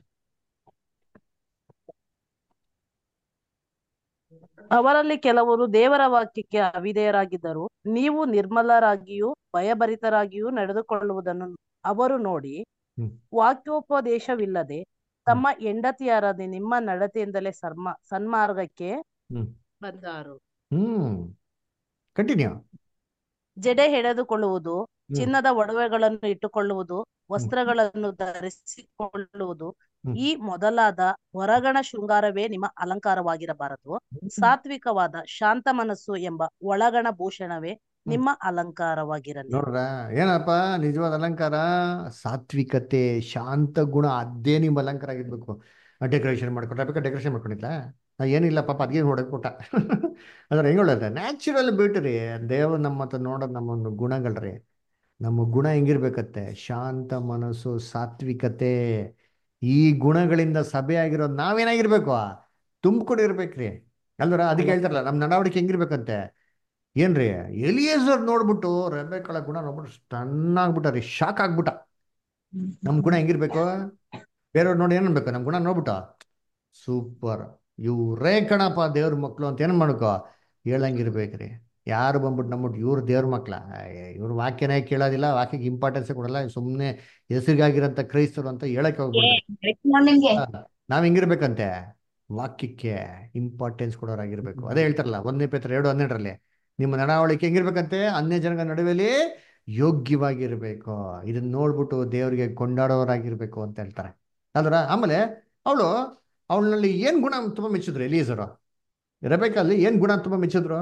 Speaker 7: ಅವರಲ್ಲಿ ಕೆಲವರು ದೇವರ ವಾಕ್ಯಕ್ಕೆ ಅವಿಧೇಯರಾಗಿದ್ದರು ನೀವು ನಿರ್ಮಲರಾಗಿಯೂ ಭಯಭರಿತರಾಗಿಯೂ ನಡೆದುಕೊಳ್ಳುವುದನ್ನು ಅವರು ನೋಡಿ
Speaker 1: ಹ್ಮ್.
Speaker 7: ವಾಕ್ಯೋಪದೇಶವಿಲ್ಲದೆ ತಮ್ಮ ಹೆಂಡತಿಯರಾದ ನಿಮ್ಮ ನಡತೆಯಿಂದಲೇ ಸರ್ಮ ಸನ್ಮಾರ್ಗಕ್ಕೆ
Speaker 1: ಹ್ಮ್.
Speaker 7: ಬಂದಾರು
Speaker 1: ಹ್ಮ್ ಕಂಟಿನ್ಯೂ
Speaker 7: ಜಡೆ ಎಳೆದುಕೊಳ್ಳುವುದು ಚಿನ್ನದ ಒಡವೆಗಳನ್ನು ಇಟ್ಟುಕೊಳ್ಳುವುದು ವಸ್ತ್ರಗಳನ್ನು ಧರಿಸಿಕೊಳ್ಳುವುದು
Speaker 1: ಹ್ಮ್.
Speaker 7: ಈ ಮೊದಲಾದ ಹೊರಗಣ ಶೃಂಗಾರವೇ ನಿಮ್ಮ ಅಲಂಕಾರವಾಗಿರಬಾರದು ಸಾತ್ವಿಕವಾದ ಶಾಂತ ಮನಸ್ಸು ಎಂಬ ಒಳಗಣ ಭೂಷಣವೇ ನಿಮ್ಮ ಅಲಂಕಾರವಾಗಿರಲಿ
Speaker 1: ನೋಡ್ರ ಏನಪ್ಪ ನಿಜವಾದ ಅಲಂಕಾರ ಸಾತ್ವಿಕತೆ ಶಾಂತ ಗುಣ ಅದೇ ನಿಮ್ಮ ಅಲಂಕಾರ ಆಗಿರ್ಬೇಕು ಡೆಕೋರೇಷನ್ ಮಾಡ್ಕೊಟ್ರೆ ಬೇಕಾ ಡೆಕೋರೇಷನ್ ಮಾಡ್ಕೊಂಡಿಲ್ಲ ನಾ ಏನಿಲ್ಲ ಪಾಪ ಅದ್ಗೆ ನೋಡಕ್ ಕೊಟ್ಟ ಅಂದ್ರೆ ಹೆಂಗ್ ಹೇಳೋದು ನ್ಯಾಚುರಲ್ ಬ್ಯೂಟಿ ರೀ ದೇವ್ರು ನಮ್ಮ ಹತ್ರ ನೋಡೋದು ನಮ್ಮ ಒಂದು ಗುಣಗಳ್ರಿ ನಮ್ಮ ಗುಣ ಹೆಂಗಿರ್ಬೇಕತ್ತೆ ಶಾಂತ ಮನಸ್ಸು ಸಾತ್ವಿಕತೆ ಈ ಗುಣಗಳಿಂದ ಸಭೆ ಆಗಿರೋದು ನಾವೇನಾಗಿರ್ಬೇಕು ತುಂಬಿಕೊಂಡಿರ್ಬೇಕ್ರಿ ಅಲ್ವರ ಅದಕ್ಕೆ ಹೇಳ್ತಾರಲ್ಲ ನಮ್ಮ ನಡವಳಿಕೆ ಹೆಂಗಿರ್ಬೇಕಂತೆ ಏನ್ರಿ ಎಲಿಯೇಸರ್ ನೋಡ್ಬಿಟ್ಟು ರೆಬೆಕಳ ಗುಣ ನೋಡ್ಬಿಟ್ಟು ಸ್ಟನ್ ಆಗ್ಬಿಟ್ಟಾರಿ ಶಾಕ್ ಆಗ್ಬಿಟ್ಟ ನಮ್ ಗುಣ ಹೆಂಗಿರ್ಬೇಕು ಬೇರೆಯವ್ರು ನೋಡಿ ಏನ್ ಅನ್ಬೇಕು ನಮ್ ಗುಣ ನೋಡ್ಬಿಟ್ಟು ಸೂಪರ್ ಇವ್ರೇ ಕಣಪ್ಪ ದೇವ್ರ ಮಕ್ಳು ಅಂತ ಏನ್ ಮಾಡ್ಕೋ ಹೇಳಂಗಿರ್ಬೇಕ್ರಿ ಯಾರು ಬಂದ್ಬಿಟ್ಟು ನಮ್ಬಿಟ್ಟು ಇವ್ರು ದೇವ್ರ ಮಕ್ಳ ಇವ್ರ ವಾಕ್ಯನೇ ಕೇಳೋದಿಲ್ಲ ವಾಕ್ಯಕ್ಕೆ ಇಂಪಾರ್ಟೆನ್ಸ್ ಕೊಡಲ್ಲ ಸುಮ್ಮನೆ ಹೆಸರಿಗಾಗಿರೋಂಥ ಕ್ರೈಸ್ತರು ಅಂತ ಹೇಳಕ್ಕೆ ಹೋಗ್ಬಿಡ್ತಾರೆ ನಾವ್ ಹೆಂಗಿರ್ಬೇಕಂತೆ ವಾಕ್ಯಕ್ಕೆ ಇಂಪಾರ್ಟೆನ್ಸ್ ಕೊಡೋರಾಗಿರ್ಬೇಕು ಅದೇ ಹೇಳ್ತಾರಲ್ಲ ಒಂದನೇ ಪೇತ್ರ ಎರಡು ಹನ್ನೆರಡರಲ್ಲಿ ನಿಮ್ಮ ನಡವಳಿಕೆ ಹೆಂಗಿರ್ಬೇಕಂತೆ ಅನ್ಯ ಜನಗಳ ನಡುವೆಲಿ ಯೋಗ್ಯವಾಗಿರ್ಬೇಕು ಇದನ್ನ ನೋಡ್ಬಿಟ್ಟು ದೇವರಿಗೆ ಕೊಂಡಾಡೋರಾಗಿರ್ಬೇಕು ಅಂತ ಹೇಳ್ತಾರೆ ಅಲ್ರ ಆಮೇಲೆ ಅವಳು ಅವಳಲ್ಲಿ ಏನ್ ಗುಣ ತುಂಬಾ ಮೆಚ್ಚಿದ್ರು ಎಲಿಯೇಸರು ರೆಬೆಕಲ್ಲಿ ಏನ್ ಗುಣ ತುಂಬಾ ಮೆಚ್ಚಿದ್ರು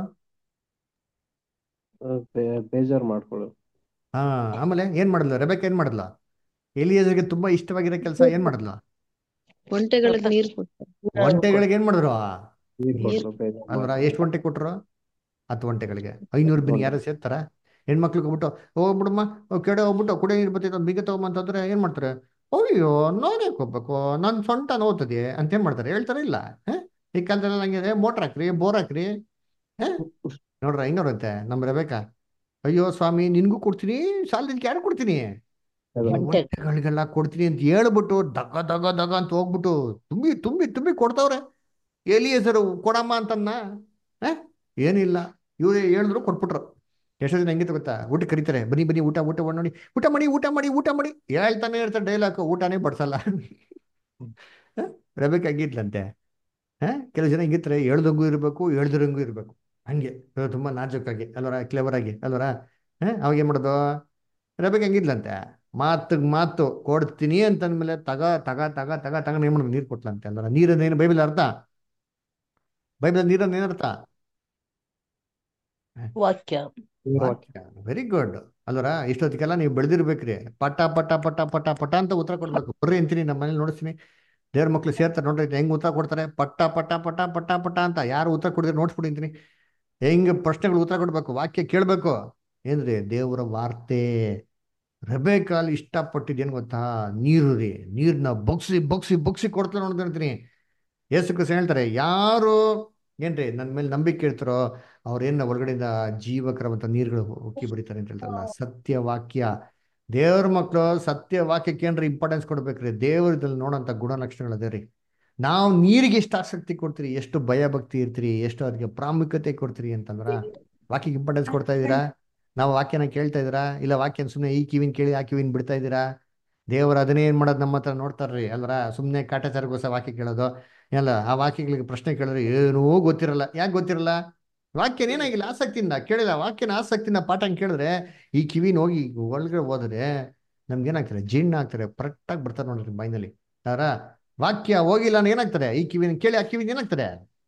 Speaker 6: ಬೇ- ಬೇಜಾರ್ ಮಾಡ್ಕೊಳ್ಳು
Speaker 1: ಹಾ ಆಮೇಲೆ ಏನ್ ಮಾಡಿದ್ಲು ರೆಬೆಕ ಏನ್ ಮಾಡಿದ್ಲು ಎಲಿಯೇಸರ್ಗೆ ತುಂಬಾ ಇಷ್ಟವಾಗಿರೋ ಕೆಲಸ ಏನ್ ಮಾಡಿದ್ಲು
Speaker 5: ಒಂಟೆಗಳಿಗೆ ನೀರು ಕೊಟ್ಟು
Speaker 1: ಒಂಟೆಗಳಿಗೆ ಏನ್ ಮಾಡಿದ್ರು
Speaker 6: ನೀರ್
Speaker 1: ನೀರ್
Speaker 6: ಕೊಟ್ರು ಬೇಜಾರ್
Speaker 1: ಅಲ್ವರ
Speaker 6: ಮಾಡ್ಕೊಳ್ಳು.
Speaker 1: ಎಷ್ಟು ಒಂಟೆ ಕೊಟ್ರು ಹತ್ತು ಒಂಟೆಗಳಿಗೆ ಐನೂರು ಬಿನ್ ಯಾರು ಸೇರ್ತಾರ ಹೆಣ್ಮಕ್ಳಿಗೆ ಹೋಗ್ಬಿಟ್ಟು ಹೋಗ್ಬಿಡಮ್ಮ ಕೆಡೆ ಹೋಗ್ಬಿಟ್ಟು ಕುಡಿಯೋ ನೀರು ಬರ್ತೈತೆ ಒಂದು ಬೀಗ ತಗೊಂಬಂತಂದ್ರೆ ಏನ್ ಮಾಡ್ತಾರೆ ಅಯ್ಯೋ ನಾನೇ ಹೋಗ್ಬೇಕು ನನ್ನ ಸೊಂಟ ನೋವ್ತದೆ ಅಂತ ಏನ್ ಮಾಡ್ತಾರೆ ಹೇಳ್ತಾರೆ ಇಲ್ಲ ಹ? ಈ ಕಾಲದಲ್ಲಿ ಹಂಗಿದೆ ಮೋಟ್ರ್ ಹಾಕ್ರಿ ಬೋರ್ ಹಾಕ್ರಿ ಹ? ನೋಡ್ರ ಹೆಂಗವ್ರಂತೆ ನಮ್ ರೆಬೇಕಾ ಅಯ್ಯೋ ಸ್ವಾಮಿ ನಿನ್ಗೂ ಕೊಡ್ತೀನಿ ಸಾಲದಕ್ಕೆ ಯಾರು ಕೊಡ್ತೀನಿ ಈ
Speaker 5: ಒಂಟೆ
Speaker 1: ಒಂಟೆಗಳಿಗೆಲ್ಲ ಕೊಡ್ತೀನಿ ಅಂತ ಹೇಳ್ಬಿಟ್ಟು ದಗ ದಗ ದಗ ಅಂತ ಹೋಗ್ಬಿಟ್ಟು ತುಂಬಿ ತುಂಬಿ ತುಂಬಿ ಕೊಡ್ತಾವ್ರೆ ಎಲಿಯೇಸರು ಕೊಡಮ್ಮ ಅಂತನ್ನ ಆ? ಏನಿಲ್ಲ ಇವರೇ ಹೇಳಿದ್ರು ಕೊಟ್ಬಿಟ್ರು ಎಷ್ಟೋ ಜನ ಹೆಂಗಿತ್ತು ಗೊತ್ತಾ ಊಟ ಕರೀತಾರೆ ಬನ್ನಿ ಬನ್ನಿ ಊಟ ಊಟ ಮಾಡಿ ಊಟ ಮಾಡಿ ಊಟ ಮಾಡಿ ಊಟ ಮಾಡಿ ಹೇಳ್ತಾನೆ ಇರ್ತಾರೆ ಡೈಲಾಗ್ ಊಟನೇ ಬಡ್ಸಲ್ಲ ರಬೇಕ್ ಹಂಗಿದ್ಲಂತೆ ಹಾ ಕೆಲವು ಜನ ಹಿಂಗಿರ್ತಾರೆ ಹೇಳ್ದಂಗೂ ಇರಬೇಕು ಹೇಳ್ದಿರಂಗೂ ಇರಬೇಕು ಹಂಗೆ ಇವ್ರು ತುಂಬಾ ನಾಜೂಕಾಗಿ ಅಲ್ವರ ಕ್ಲೆವರ್ ಆಗಿ ಅಲ್ವರ ಹಾ ಅವಾಗ ಏನ್ ಮಾಡೋದು ರಬೇಕ್ ಹಂಗಿದ್ಲಂತೆ ಮಾತಿಗೆ ಮಾತು ಕೊಡ್ತೀನಿ ಅಂತಂದ್ಮೇಲೆ ತಗ ತಗ ತಗ ತಗ ತಗ ಏನ್ ಮಾಡೋದು ನೀರು ಕೊಟ್ಲಂತೆ ಅಲ್ವರ ನೀರನ್ನೇನು ಬೈಬಲ್ ಅರ್ಥ ಬೈಬಲ್ ನೀರನ್ನ ಏನರ್ಥ
Speaker 7: ವಾಕ್ಯ
Speaker 1: ವಾಕ್ಯ ವೆರಿ ಗುಡ್ ಅಲ್ವರ ಇಷ್ಟೊತ್ತಿಗೆಲ್ಲ ನೀವು ಬೆಳೆದಿರ್ಬೇಕ್ರಿ ಪಟ ಪಟ ಪಟ ಪಟ ಪಟ ಅಂತ ಉತ್ತರ ಕೊಡ್ಬೇಕು ಬರ್ರಿ ಅಂತೀನಿ ನಮ್ಮ ಮನೇಲಿ ನೋಡಿಸ್ತೀನಿ ದೇವ್ರ ಮಕ್ಳು ಸೇರ್ತಾರೆ ನೋಡ್ರಿ ಹೆಂಗ್ ಉತ್ತರ ಕೊಡ್ತಾರೆ ಪಟ್ಟ ಪಟ ಪಟ ಪಟ ಪಟ ಅಂತ ಯಾರು ಉತ್ತರ ಕೊಡಿದ್ರೆ ನೋಡ್ಸ್ಬಿಡಿ ಅಂತೀನಿ ಹೆಂಗ್ ಪ್ರಶ್ನೆಗಳು ಉತ್ತರ ಕೊಡ್ಬೇಕು ವಾಕ್ಯ ಕೇಳ್ಬೇಕು ಏನ್ರಿ ದೇವರ ವಾರ್ತೆ ರೆಬೇಕಾಲ್ ಇಷ್ಟಪಟ್ಟಿದ್ದೇನು ಗೊತ್ತಾ ನೀರು ರೀ ನೀರ್ನ ಬೊಗ್ಸಿ ಬೊಗ್ಸಿ ಬೊಗ್ಸಿ ಕೊಡ್ತಾ ನೋಡ್ತಿರ್ತೀನಿ ಯೇಸು ಕ್ರಿಸ್ತ ಹೇಳ್ತಾರೆ ಯಾರು ಏನ್ರಿ ನನ್ನ ಮೇಲೆ ನಂಬಿಕೆ ಇಡ್ತಾರೋ ಅವ್ರೇನ ಒಳಗಡೆಯಿಂದ ಜೀವಕರವಂತ ನೀರುಗಳು ಉಕ್ಕಿ ಬರೀತಾರೆ ಅಂತ ಹೇಳ್ತಾರಲ್ಲ ಸತ್ಯ ವಾಕ್ಯ ದೇವ್ರ ಮಕ್ಕಳು ಸತ್ಯ ವಾಕ್ಯಕ್ಕೆ ಏನ್ರಿ ಇಂಪಾರ್ಟೆನ್ಸ್ ಕೊಡ್ಬೇಕ್ರಿ ದೇವ್ರ ಇದ್ರಲ್ಲಿ ನೋಡೋಂಥ ಗುಣಲಕ್ಷಣಗಳು ಅದೇ ರೀ ನಾವು ನೀರಿಗೆ ಎಷ್ಟು ಆಸಕ್ತಿ ಕೊಡ್ತೀರಿ ಎಷ್ಟು ಭಯ ಭಕ್ತಿ ಇರ್ತೀರಿ ಎಷ್ಟು ಅದಕ್ಕೆ ಪ್ರಾಮುಖ್ಯತೆ ಕೊಡ್ತೀರಿ ಅಂತಂದ್ರ ವಾಕ್ಯಕ್ಕೆ ಇಂಪಾರ್ಟೆನ್ಸ್ ಕೊಡ್ತಾ ಇದ್ದೀರಾ ನಾವು ವಾಕ್ಯನ ಕೇಳ್ತಾ ಇದ್ದೀರಾ ಇಲ್ಲ ವಾಕ್ಯನ ಸುಮ್ಮನೆ ಈ ಕಿವಿನ ಕೇಳಿ ಆ ಕಿವಿನ ಬಿಡ್ತಾ ಇದ್ದೀರಾ ದೇವರು ಅದನ್ನೇ ಏನ್ ಮಾಡೋದು ನಮ್ಮ ಹತ್ರ ನೋಡ್ತಾರ್ರಿ ಅಲ್ರ ಸುಮ್ಮನೆ ಕಾಟಾಚಾರಗೋಸ ವಾಕ್ಯ ಕೇಳೋದು ಎಲ್ಲ ಆ ವಾಕ್ಯಗಳಿಗೆ ಪ್ರಶ್ನೆ ಕೇಳಿದ್ರೆ ಏನೂ ಗೊತ್ತಿರಲ್ಲ ಯಾಕೆ ಗೊತ್ತಿರಲ್ಲ ವಾಕ್ಯನ ಏನಾಗಿಲ್ಲ ಆಸಕ್ತಿಯಿಂದ ಕೇಳಿಲ್ಲ ವಾಕ್ಯನ ಆಸಕ್ತಿಯಿಂದ ಪಾಠ ಕೇಳಿದ್ರೆ ಈ ಕಿವಿನ ಹೋಗಿ ಒಳಗಡೆ ಹೋದ್ರೆ ನಮ್ಗೆ ಏನಾಗ್ತಾರೆ ಜೀರ್ಣ ಆಗ್ತಾರೆ ಕರೆಕ್ಟಾಗಿ ಬರ್ತಾರೆ ನೋಡ್ರಿ ಬಾಯಿನಲ್ಲಿ ಅದರ ವಾಕ್ಯ ಹೋಗಿಲ್ಲ ಅಂದ್ರೆ ಏನಾಗ್ತಾರೆ ಈ ಕಿವಿನ ಕೇಳಿ ಆ ಕಿವಿನ ಏನಾಗ್ತಾರೆ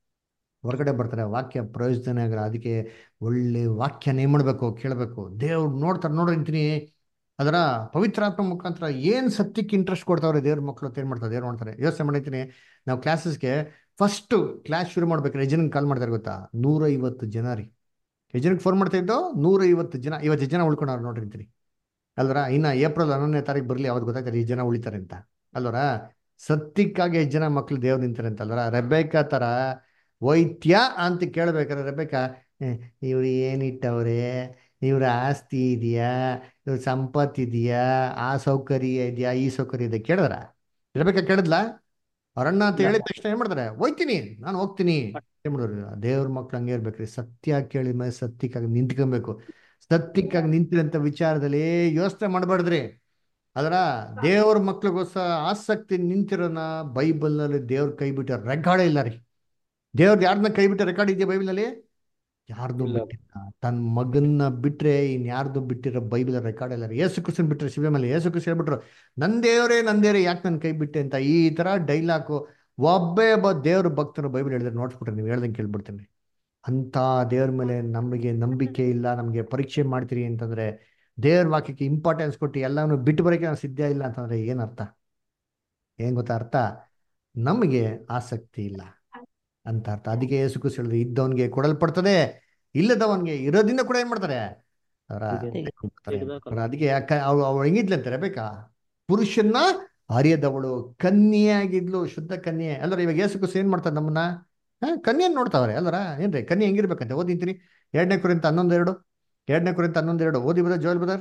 Speaker 1: ಹೊರಗಡೆ ಬರ್ತಾರೆ ವಾಕ್ಯ ಪ್ರಯೋಜನ ಆಗಲ್ಲ ಅದಕ್ಕೆ ಒಳ್ಳೆ ವಾಕ್ಯನ ಏನ್ ಮಾಡ್ಬೇಕು ಕೇಳಬೇಕು ದೇವ್ರು ನೋಡ್ತಾರೆ ನೋಡ್ರಿ ಅಂತೀನಿ ಅದರ ಪವಿತ್ರಾತ್ಮ ಮುಖಾಂತರ ಏನ್ ಸತ್ಯಕ್ಕೆ ಇಂಟ್ರೆಸ್ಟ್ ಕೊಡ್ತಾವ್ರೆ ದೇವ್ರ ಮಕ್ಕಳು ಅಂತ ಏನ್ ಮಾಡ್ತಾರೆ ದೇವ್ರು ನೋಡ್ತಾರೆ ಯೋಚನೆ ಮಾಡಿರ್ತೀನಿ ನಾವು ಕ್ಲಾಸಸ್ಗೆ ಫಸ್ಟ್ ಕ್ಲಾಸ್ ಶುರು ಮಾಡ್ಬೇಕಾದ್ರೆ ಜನಕ್ಕೆ ಕಾಲ್ ಮಾಡ್ತಾರೆ ಗೊತ್ತಾ ನೂರ ಐವತ್ತು ಜನ ರೀ ಜನಕ್ಕೆ ಫೋನ್ ಮಾಡ್ತಾ ಇದ್ದು ನೂರ ಐವತ್ತು ಜನ ಐವತ್ತು ಜನ ಉಳ್ಕೊಂಡವ್ರು ನೋಡಿರ್ತೀನಿ ಅಲ್ವರ ಇನ್ನ ಏಪ್ರಿಲ್ ಹನ್ನೊಂದನೇ ತಾರೀಕು ಬರಲಿ ಅವತ್ತು ಗೊತ್ತಾಗ್ತಾರೆ ಈ ಜನ ಉಳಿತಾರೆ ಅಂತ ಅಲ್ವರ ಸತ್ಯಕ್ಕಾಗಿ ಎಷ್ಟು ಜನ ಮಕ್ಳು ದೇವ್ರು ನಿಂತಾರೆ ಅಂತ ಅಲ್ವರ ರೆಬೇಕಾ ತರ ವೈದ್ಯ ಅಂತ ಕೇಳ್ಬೇಕಾದ್ರೆ ರೆಬೇಕಾ ಇವ್ರು ಏನಿಟ್ಟವ್ರೆ ಇವ್ರ ಆಸ್ತಿ ಇದೆಯಾ ಇವ್ರ ಸಂಪತ್ತು ಇದೆಯಾ ಆ ಸೌಕರ್ಯ ಇದೆಯಾ ಈ ಸೌಕರ್ಯ ಇದೆ ಕೇಳಿದ್ರ ರೆಬೇಕಾ ಕೇಳಿದ್ಲಾ ಅವ್ರಣ್ಣ ಅಂತ ಹೇಳಿದ ತಕ್ಷಣ ಏನ್ ಮಾಡ್ತಾರೆ ಹೋಯ್ತೀನಿ ನಾನು ಹೋಗ್ತೀನಿ ಏನ್ ಮಾಡೋರು ದೇವ್ರ ಮಕ್ಳು ಹಂಗೆ ಇರ್ಬೇಕ್ರಿ ಸತ್ಯ ಕೇಳಿದ ಮೇಲೆ ಸತ್ಯಕ್ಕಾಗಿ ನಿಂತ್ಕೊಬೇಕು ಸತ್ಯಕ್ಕಾಗಿ ನಿಂತಿರಂತ ವಿಚಾರದಲ್ಲಿ ಯೋಚನೆ ಮಾಡಬಾರ್ದ್ರಿ ಅದರ ದೇವ್ರ ಮಕ್ಳಿಗೋಸ್ಕರ ಆಸಕ್ತಿ ನಿಂತಿರೋನ ಬೈಬಲ್ ನಲ್ಲಿ ದೇವ್ರ ಕೈ ಬಿಟ್ಟ ರೆಕಾರ್ಡ್ ಇಲ್ಲ ರೀ ದೇವ್ರ ಯಾರನ್ನ ಕೈ ಬಿಟ್ಟ ರೆಕಾರ್ಡ್ ಇದೆಯಾ ಬೈಬಲ್ ನಲ್ಲಿ ಯಾರ್ದು
Speaker 6: ಇಲ್ಲ.
Speaker 1: ಬಿಟ್ಟಿಲ್ಲ ತನ್ನ ಮಗನ್ನ ಬಿಟ್ರೆ ಇನ್ ಯಾರ್ದು ಬಿಟ್ಟಿರೋ ಬೈಬಲ್ ರೆಕಾರ್ಡ್ ಇಲ್ಲ ರೀ ಯೇಸು ಕ್ರಿಸ್ತನ್ ಬಿಟ್ರೆ ಶಿವ ಮೇಲೆ ಯೇಸು ಕ್ರಿಸ್ತ ಹೇಳ್ಬಿಟ್ರು ನನ್ ದೇವರೇ ನನ್ ದೇವರೇ ಯಾಕೆ ನನ್ ಕೈ ಬಿಟ್ಟೆ ಅಂತ ಈ ತರ ಡೈಲಾಗು ಒಬ್ಬೇ ಒಬ್ಬ ದೇವ್ರ ಭಕ್ತರು ಬೈಬಲ್ ಹೇಳಿದ್ರೆ ನೋಡ್ಸ್ಬಿಟ್ರೆ ನೀವು ಹೇಳ್ದಂಗೆ ಕೇಳ್ಬಿಡ್ತೀನಿ ಅಂತ ದೇವ್ರ ಮೇಲೆ ನಮಗೆ ನಂಬಿಕೆ ಇಲ್ಲ ನಮಗೆ ಪರೀಕ್ಷೆ ಮಾಡ್ತೀರಿ ಅಂತಂದ್ರೆ ದೇವ್ರ ವಾಕ್ಯಕ್ಕೆ ಇಂಪಾರ್ಟೆನ್ಸ್ ಕೊಟ್ಟು ಎಲ್ಲಾನು ಬಿಟ್ಟು ಬರೋಕೆ ನಾವು ಸಿದ್ಧ ಇಲ್ಲ ಅಂತಂದ್ರೆ ಏನ್ ಅರ್ಥ ಏನ್ ಗೊತ್ತಾ ಅರ್ಥ ನಮಗೆ ಆಸಕ್ತಿ ಇಲ್ಲ ಅಂತ ಅರ್ಥ ಅದಕ್ಕೆ ಯೇಸು ಕ್ರಿಸ್ತ ಹೇಳಿದ್ರೆ ಇದ್ದವನ್ಗೆ ಕೊಡಲ್ಪಡ್ತದೆ ಇಲ್ಲದವನ್ಗೆ ಇರೋದ್ರಿಂದ ಕೂಡ ಏನ್ ಮಾಡ್ತಾರೆ ಅವರ ತೆಗೆದುಕೊಳ್ತಾರೆ. ಅವ್ರ ಅದಕ್ಕೆ ಅಕ್ಕ ಅವ್ಳು ಅವ್ಳು ಹೆಂಗಿದ್ಲಂತೆ ಬೇಕಾ ಪುರುಷನ್ನ ಅರಿಯದವಳು ಕನ್ಯೆಯಾಗಿದ್ಲು ಶುದ್ಧ ಕನ್ಯೆ ಅಲ್ಲರ ಇವಾಗ ಯೇಸು ಕ್ರಿಸ್ತ ಏನ್ ಮಾಡ್ತಾರೆ ನಮ್ಮನ್ನ ಹಾ ಕನ್ಯೆನ್ ನೋಡ್ತಾವ್ರೆ ಅಲ್ಲರ ಏನ್ರಿ ಕನ್ಯೆ ಹೆಂಗಿರ್ಬೇಕಂತೆ ಓದಿಂತೀನಿ ಎರಡನೇ ಕುರಿತ ಹನ್ನೊಂದು ಎರಡು ಎರಡನೇ ಕುರಿತ ಹನ್ನೊಂದು ಎರಡು ಓದಿ ಬದ ಜೋಲ್ ಬದರ್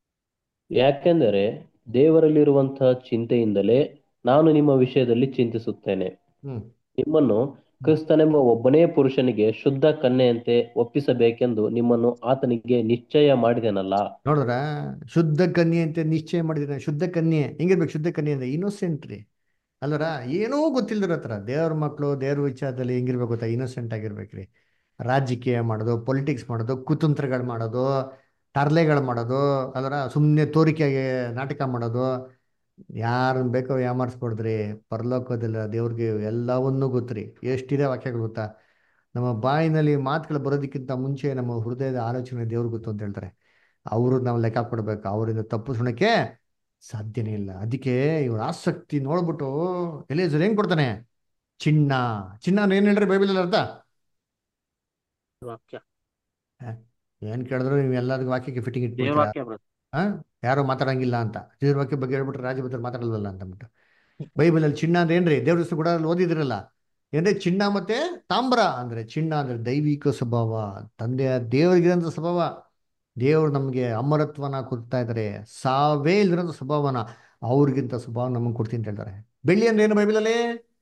Speaker 6: ಯಾಕೆಂದರೆ ದೇವರಲ್ಲಿರುವಂತಹ ಚಿಂತೆಯಿಂದಲೇ ನಾನು ನಿಮ್ಮ ವಿಷಯದಲ್ಲಿ ಚಿಂತಿಸುತ್ತೇನೆ
Speaker 1: ಹ್ಮ್
Speaker 6: ನಿಮ್ಮನ್ನು ಕ್ರಿಸ್ತನೆಂಬ ಒಬ್ಬನೇ ಪುರುಷನಿಗೆ ಶುದ್ಧ ಕನ್ಯೆಯಂತೆ ಒಪ್ಪಿಸಬೇಕೆಂದು ನಿಮ್ಮನ್ನು ಆತನಿಗೆ ನಿಶ್ಚಯ ಮಾಡಿದೆನಲ್ಲ
Speaker 1: ನೋಡಿದ್ರ ಶುದ್ಧ ಕನ್ಯೆ ಅಂತ ನಿಶ್ಚಯ ಮಾಡಿದ್ರೆ ಶುದ್ಧ ಕನ್ಯೆ ಹೆಂಗಿರ್ಬೇಕು ಶುದ್ಧ ಕನ್ಯೆ ಅಂದ್ರೆ ಇನ್ನೋಸೆಂಟ್ ರೀ ಅಲ್ಲರ ಏನೂ ಗೊತ್ತಿಲ್ದಿರೋ ಹತ್ರ ದೇವ್ರ ಮಕ್ಕಳು ದೇವ್ರ ವಿಚಾರದಲ್ಲಿ ಹೆಂಗಿರ್ಬೇಕು ಗೊತ್ತಾ ಇನ್ನೋಸೆಂಟ್ ಆಗಿರ್ಬೇಕ್ರಿ ರಾಜಕೀಯ ಮಾಡೋದು ಪೊಲಿಟಿಕ್ಸ್ ಮಾಡೋದು ಕುತಂತ್ರಗಳು ಮಾಡೋದು ತರ್ಲೆಗಳು ಮಾಡೋದು ಅದರ ಸುಮ್ಮನೆ ತೋರಿಕೆಗೆ ನಾಟಕ ಮಾಡೋದು ಯಾರನ್ನ ಬೇಕೋ ಯಾಮಾರಿಸ್ಕೊಡ್ದ್ರಿ ಪರಲೋಕದಲ್ಲ ದೇವ್ರಿಗೆ ಎಲ್ಲವನ್ನೂ ಗೊತ್ತ್ರಿ ಎಷ್ಟಿದೆ ವಾಕ್ಯಗಳು ಗೊತ್ತಾ ನಮ್ಮ ಬಾಯಿನಲ್ಲಿ ಮಾತುಗಳು ಬರೋದಕ್ಕಿಂತ ಮುಂಚೆ ನಮ್ಮ ಹೃದಯದ ಆಲೋಚನೆ ದೇವ್ರಿಗೆ ಗೊತ್ತು ಅಂತ ಹೇಳ್ತಾರೆ ಅವರು ನಾವು ಲೆಕ್ಕ ಕೊಡ್ಬೇಕು ಅವರಿಂದ ತಪ್ಪಿಸ್ಕೊಳಕ್ಕೆ ಸಾಧ್ಯನೇ ಇಲ್ಲ ಅದಕ್ಕೆ ಇವ್ರ ಆಸಕ್ತಿ ನೋಡ್ಬಿಟ್ಟು ಎಲೇಸರ್ ಏನ್ ಕೊಡ್ತಾನೆ ಚಿನ್ನ ಚಿನ್ನ ಅಂದ್ರೆ ಏನ್ ಹೇಳ್ರಿ ಬೈಬಲ್ ಅರ್ಥ
Speaker 3: ವಾಕ್ಯ
Speaker 1: ಏನ್ ಕೇಳಿದ್ರು ನೀವು ಎಲ್ಲರಿಗೂ ವಾಕ್ಯಕ್ಕೆ ಫಿಟ್ಟಿಂಗ್ ಇಟ್ಬಿಡ್ತೀರಾ
Speaker 3: ದೇವವಾಕ್ಯ ಬ್ರದರ್
Speaker 1: ಆ ಯಾರು ಮಾತಾಡಂಗಿಲ್ಲ ಅಂತ ದೇವ್ರ ವಾಕ್ಯ ಬಗ್ಗೆ ಹೇಳ್ಬಿಟ್ರೆ ರಾಜಭದ್ರ ಮಾತಾಡಲ್ವಲ್ಲ ಅಂತ ಅಂದ್ಬಿಟ್ಟು ಬೈಬಲ್ ಅಲ್ಲಿ ಚಿನ್ನ ಅಂದ್ರೆ ಏನ್ರಿ ದೇವ್ರ ಹೆಸರು ಕೂಡ ಓದಿದ್ರಲ್ಲ ಏನ್ರಿ ಚಿನ್ನ ಮತ್ತೆ ತಾಮ್ರ ಅಂದ್ರೆ ಚಿನ್ನ ಅಂದ್ರೆ ದೈವಿಕ ಸ್ವಭಾವ ತಂದೆಯ ದೇವರಿಗಿರಂತ ಸ್ವಭಾವ ದೇವರು ನಮಗೆ ಅಮರತ್ವನ ಕೊಡ್ತಾ ಇದ್ದಾರೆ ಸಾವೇ ಇಲ್ದಿರೋ ಸ್ವಭಾವನ ಅವ್ರಿಗಿಂತ ಸ್ವಭಾವ ನಮಗೆ ಕೊಡ್ತೀನಿ ಅಂತ ಹೇಳ್ತಾರೆ ಬೆಳ್ಳಿ ಅಂದ್ರೆ ಏನು ಬೈಬಲಲ್ಲಿ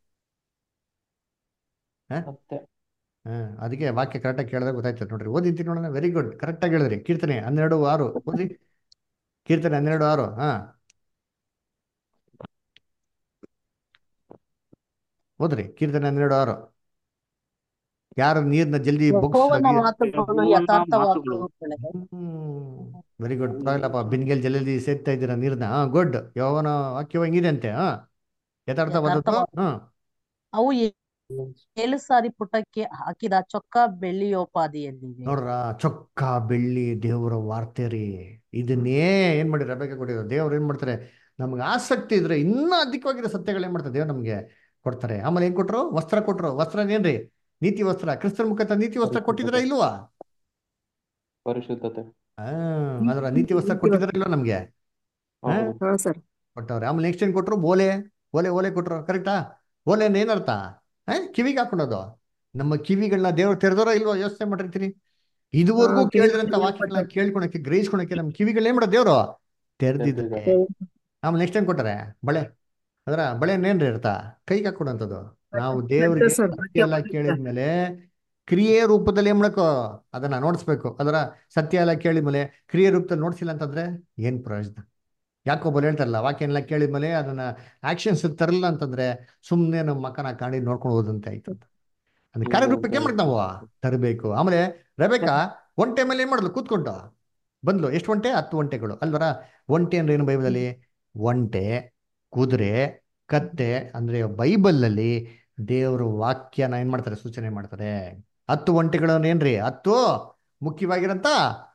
Speaker 6: ಮತ್ತೆ
Speaker 1: ಹಾ ಅದಕ್ಕೆ ವಾಕ್ಯ ಕರೆಕ್ಟಾಗಿ ಕೇಳಿದ್ರೆ ಗೊತ್ತಾಯ್ತದೆ ನೋಡ್ರಿ ಓದಿದ್ದೀನಿ ನೋಡೋಣ ವೆರಿ ಗುಡ್ ಕರೆಕ್ಟಾಗಿ ಹೇಳಿದ್ರಿ ಕೀರ್ತನೆ ಹನ್ನೆರಡು ಆರು ಓದಿ ಕೀರ್ತನೆ ಹನ್ನೆರಡು ಆರು ಹಾ ಓದ್ರಿ ಕೀರ್ತನೆ ಹನ್ನೆರಡು ಆರು ಯಾರು ನೀರ್ನ ಜಲ್ದಿ
Speaker 7: ಯೆಹೋವನ
Speaker 1: ಬೊಗ್ಸ್
Speaker 7: ಮಾತುಗಳು
Speaker 3: ಯೆಹೋವನ
Speaker 7: ಯಥಾರ್ಥವಾದವು
Speaker 3: ಮಾತುಗಳು.
Speaker 1: ವೆರಿ ಗುಡ್ ಪರವಾಗಿಲ್ಲಪ್ಪ ಬಿನ್ಗೆಲ್ ಜಲ್ದಿ ಸೇರ್ತಾ ಇದ್ದೀರಾ ನೀರ್ನ ಹಾ ಗುಡ್ ಯಾವನ ವಾಕ್ಯ ಹೆಂಗಿದೆ ಅಂತೆ ಹಾ ಯಥಾರ್ಥವಾದದ್ದು ಹಾ
Speaker 7: ಅವು ಏ- ಏಳು ಸಾರಿ ಪುಟಕ್ಕೆ ಹಾಕಿದ ಚೊಕ್ಕ ಬೆಳ್ಳಿಯೋಪಾದಿಯಲ್ಲಿವೆ
Speaker 1: ನೋಡ್ರ ಚೊಕ್ಕ ಬೆಳ್ಳಿ ದೇವರ ವಾರ್ತೆ ರೀ ಇದನ್ನೇ ಏನ್ ಮಾಡಿ ರಬೇಕ ಕೊಟ್ಟಿರೋ ದೇವ್ರು ಏನ್ ಮಾಡ್ತಾರೆ ನಮ್ಗೆ ಆಸಕ್ತಿ ಇದ್ರೆ ಇನ್ನೂ ಅಧಿಕವಾಗಿರೋ ಸತ್ಯಗಳು ಏನ್ ಮಾಡ್ತಾರೆ ದೇವ್ರು ನಮ್ಗೆ ಕೊಡ್ತಾರೆ ಆಮೇಲೆ ಏನ್ ಕೊಟ್ರು ವಸ್ತ್ರ ಕೊಟ್ರು ವಸ್ತ್ರ ಏನ್ರಿ ನೀತಿ ವಸ್ತ್ರ ಕ್ರಿಸ್ತನ ಮುಖಾಂತರ ನೀತಿ ವಸ್ತ್ರ ಕೊಟ್ಟಿದ್ರ ಇಲ್ವಾ
Speaker 6: ಪರಿಶುದ್ಧತೆ
Speaker 1: ಆ ಅದ್ರ ನೀತಿ ವಸ್ತ್ರ ಕೊಟ್ಟಿದ್ರ ಇಲ್ವಾ ನಮ್ಗೆ ಹಾ
Speaker 6: ಹೌದು
Speaker 2: ಹಾ ಸರ್
Speaker 1: ಕೊಟ್ಟವ್ರೆ ಆಮೇಲೆ ನೆಕ್ಸ್ಟ್ ಏನ್ ಕೊಟ್ರು ಓಲೆ ಓಲೆ ಓಲೆ ಕೊಟ್ರು ಕರೆಕ್ಟಾ ಓಲೆ ಏನರ್ಥ ಆ ಕಿವಿಗೆ ಹಾಕೊಂಡೋದು ನಮ್ಮ ಕಿವಿಗಳನ್ನ ದೇವ್ರು ತೆರೆದೋರ ಇಲ್ವೋ ಯೋಚನೆ ಮಾಡಿರ್ತೀರಿ ಇದುವರೆಗೂ
Speaker 2: ಹಾ, ಕಿವಿ
Speaker 1: ಕೇಳಿದ್ರಂತ ವಾಕ್ಯಗಳನ್ನ ಕೇಳ್ಕೊಳಕ್ಕೆ ಗ್ರಹಿಸ್ಕೊಳಕ್ಕೆ ನಮ್ಮ ಕಿವಿಗಳು ಏನ್ ಮಾಡೋದು ದೇವ್ರು ತೆರೆದಿದ್ದಾರೆ
Speaker 6: ತೆರೆದಿದ್ದಾರೆ.
Speaker 1: ಆಮೇಲೆ ನೆಕ್ಸ್ಟ್ ಏನ್ ಕೊಟ್ಟಾರೆ ಬಳೆ ಅದರ ಬಳೆ ಏನ್ರಿ ಇರ್ತ ಕೈಗೆ ಹಾಕೊಡಂತದ್ದು ನಾವು
Speaker 2: ಮತ್ತೆ
Speaker 1: ದೇವ್ರಿಗೆ
Speaker 2: ಸರ್
Speaker 1: ಸತ್ಯ ಎಲ್ಲ ಕೇಳಿದ್ಮೇಲೆ ಕ್ರಿಯೆ ರೂಪದಲ್ಲಿ ಏನ್ ಮಾಡಬೇಕು ಅದನ್ನ ನೋಡಿಸ್ಬೇಕು ಅದರ ಸತ್ಯ ಎಲ್ಲ ಕೇಳಿದ್ಮೇಲೆ ಕ್ರಿಯೆ ರೂಪದಲ್ಲಿ ನೋಡ್ಸಿಲ್ಲ ಅಂತಂದ್ರೆ ಏನ್ ಪ್ರಯೋಜನ ಯಾಕೊಬ್ಬರು ಹೇಳ್ತಾರಲ್ಲ ವಾಕ್ಯ ಎಲ್ಲ ಕೇಳಿದ್ಮೇಲೆ ಅದನ್ನ ಆಕ್ಷನ್ಸ್ ತರಲ್ಲ ಅಂತಂದ್ರೆ ಸುಮ್ಮನೆ ನಮ್ಮ ಮಕ್ಕನ ಕಾಣಿ ನೋಡ್ಕೊಂಡು ಹೋದಂತೆ ಆಯ್ತು ಅಂತ ಅಂದ್ರೆ ಕಾರ್ಯರೂಪಕ್ಕೆ ಏನ್ ಮಾಡ್ತೀವಿ ನಾವು ತರಬೇಕು ಆಮೇಲೆ ರೆಬೇಕಾ ಒಂಟೆ ಮೇಲೆ ಏನ್ ಮಾಡಿದ್ಲು ಕೂತ್ಕೊಂಡು ಬಂದ್ಲು ಎಷ್ಟು ಒಂಟೆ ಹತ್ತು ಒಂಟೆಗಳು ಅಲ್ವರ ಒಂಟೆ ಅಂದ್ರೆ ಏನು ಬೈಬಲಲ್ಲಿ ಒಂಟೆ ಕುದುರೆ ಕತ್ತೆ ಅಂದ್ರೆ ಬೈಬಲಲ್ಲಿ ದೇವರು ವಾಕ್ಯನ ಏನ್ ಮಾಡ್ತಾರೆ ಸೂಚನೆ ಮಾಡ್ತಾರೆ ಹತ್ತು ಒಂಟೆಗಳನ್ನ ಏನ್ರಿ ಹತ್ತು ಮುಖ್ಯವಾಗಿರಂತ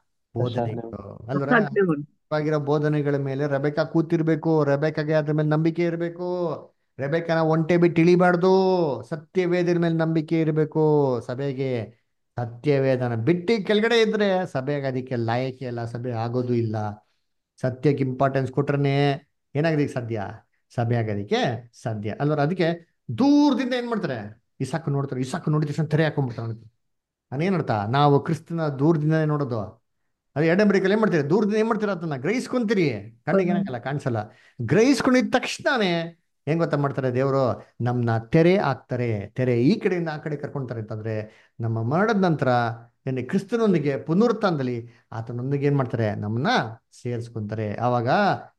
Speaker 1: ಬೋಧನೆಗಳು ಅಲ್ವರ ಆಗಿರೋ ಬೋಧನೆಗಳ ಮೇಲೆ ರೆಬೆಕಾ ಕೂತಿರ್ಬೇಕು ರೆಬೆಕಾಗೆ ಅದ್ರ ಮೇಲೆ ನಂಬಿಕೆ ಇರಬೇಕು ರೆಬೆಕನ ಒಂಟೆ ಬಿಟ್ಟು ಇಳಿಬಾರ್ದು ಸತ್ಯವೇದನ ಮೇಲೆ ನಂಬಿಕೆ ಇರಬೇಕು ಸಭೆಗೆ ಸತ್ಯವೇದನ ಬಿಟ್ಟು ಕೆಳಗಡೆ ಇದ್ರೆ ಸಭೆಗೆ ಅದಕ್ಕೆ ಲಾಯಕಿ ಅಲ್ಲ ಸಭೆ ಆಗೋದು ಇಲ್ಲ ಸತ್ಯಕ್ಕೆ ಇಂಪಾರ್ಟೆನ್ಸ್ ಕೊಟ್ರೇ ಏನಾಗೋದಕ್ಕೆ ಸಾಧ್ಯ ಸಭೆ ಆಗೋದಕ್ಕೆ ಸಾಧ್ಯ ಅಲ್ವರ ಅದಕ್ಕೆ ದೂರದಿಂದ ಏನ್ ಮಾಡ್ತಾರೆ ಇಸಾಕು ನೋಡ್ತಾರೆ ಇಸಾಕು ನೋಡಿದ ತಕ್ಷಣ ತೆರೆ ಹಾಕೊಂಡ್ಬಿಡ್ತಾರೆ ಅದೇನರ್ಥ ನಾವು ಕ್ರಿಸ್ತನ ದೂರದಿಂದನೇ ನೋಡೋದು ಅದು ಎಡಂಬರಿಕಲ್ಲಿ ಏನ್ ಮಾಡ್ತೀರಿ ದೂರದಿಂದ ಏನ್ ಮಾಡ್ತೀರ ಅದನ್ನ ಗ್ರಹಿಸ್ಕೊಂತೀರಿ ಕಣ್ಣಿಗೆ ಏನಾಗಲ್ಲ ಕಾಣಿಸಲ್ಲ ಗ್ರಹಿಸ್ಕೊಂಡಿದ ತಕ್ಷಣನೇ ಹೆಂಗ್ ಗೊತ್ತಾ ಮಾಡ್ತಾರೆ ದೇವರು ನಮ್ಮನ್ನ ತೆರೆ ಹಾಕ್ತಾರೆ ತೆರೆ ಈ ಕಡೆಯಿಂದ ಆ ಕಡೆ ಕರ್ಕೊಂತಾರೆ ಅಂತಂದ್ರೆ ನಮ್ಮ ಮರಣದ ನಂತರ ಏನೇ ಕ್ರಿಸ್ತನೊಂದಿಗೆ ಪುನರುತ್ಥಾನದಲ್ಲಿ ಆತನೊಂದಿಗೆ ಏನ್ ಮಾಡ್ತಾರೆ ನಮ್ಮನ್ನ ಸೇರಿಸ್ಕೊಂತಾರೆ ಆವಾಗ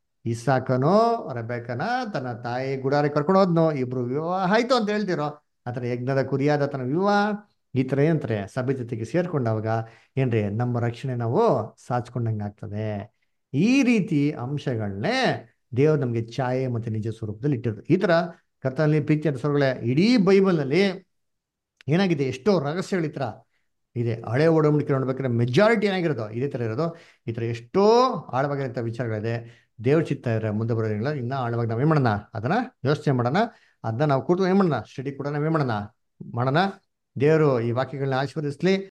Speaker 1: ಇಸಾಕನೋ ರೆಬೆಕನ ತನ್ನ ತಾಯಿ ಗುಡಾರಿ ಕರ್ಕೊಂಡು ಹೋದ್ನೋ ಇಬ್ರು ವಿವಾಹ ಆಯ್ತು ಅಂತ ಹೇಳ್ತಿರೋ ಆತರ ಯಜ್ಞದ ಕುರಿಯಾದ ತನ್ನ ವಿವಾಹ ಈ ತರ ಏನಂತಾರೆ ಸಭೆ ಜೊತೆಗೆ ಸೇರ್ಕೊಂಡಾಗ ಏನ್ರಿ ನಮ್ಮ ರಕ್ಷಣೆ ನಾವು ಸಾಚ್ಕೊಂಡಂಗೆ ಆಗ್ತದೆ ಈ ರೀತಿ ಅಂಶಗಳನ್ನೇ ದೇವ್ರು ನಮಗೆ ಛಾಯೆ ಮತ್ತೆ ನಿಜ ಸ್ವರೂಪದಲ್ಲಿ ಇಟ್ಟಿರೋದು ಈ ತರ ಕರ್ತನಲ್ಲಿ ಪ್ರೀತಿ ಸ್ವರಗಳೇ ಇಡೀ ಬೈಬಲ್ನಲ್ಲಿ ಏನಾಗಿದೆ ಎಷ್ಟೋ ರಹಸ್ಯಗಳು ಈ ತರ ಇದೆ ಹಳೆ ಒಡಂಬಡಿಕೆ ನೋಡ್ಬೇಕಾದ್ರೆ ಮೆಜಾರಿಟಿ ಏನಾಗಿರೋದು ಇದೇ ತರ ಇರೋದು ಈ ತರ ಎಷ್ಟೋ ಆಳವಾಗಿರಂತ ವಿಚಾರಗಳಿದೆ ದೇವ್ರ ಚಿತ್ತ ಇದ್ರೆ ಮುಂದೆ ಬರೋದಿಲ್ಲ ಇನ್ನ ಆಳವಾಗಿ ನಾವೇನ್ ಮಾಡೋಣ ಅದನ್ನ ಯೋಚನೆ ಮಾಡೋಣ ಅದನ್ನ ನಾವು ಕೂತು ಏನ್ ಮಾಡೋಣ ಸ್ಟಡಿ ಕೂಡ ನಾವೇನ್ ಮಾಡೋಣ ಮಾಡೋಣ ದೇವರು ಈ ವಾಕ್ಯಗಳನ್ನ ಆಶೀರ್ವದಿಸ್ಲಿ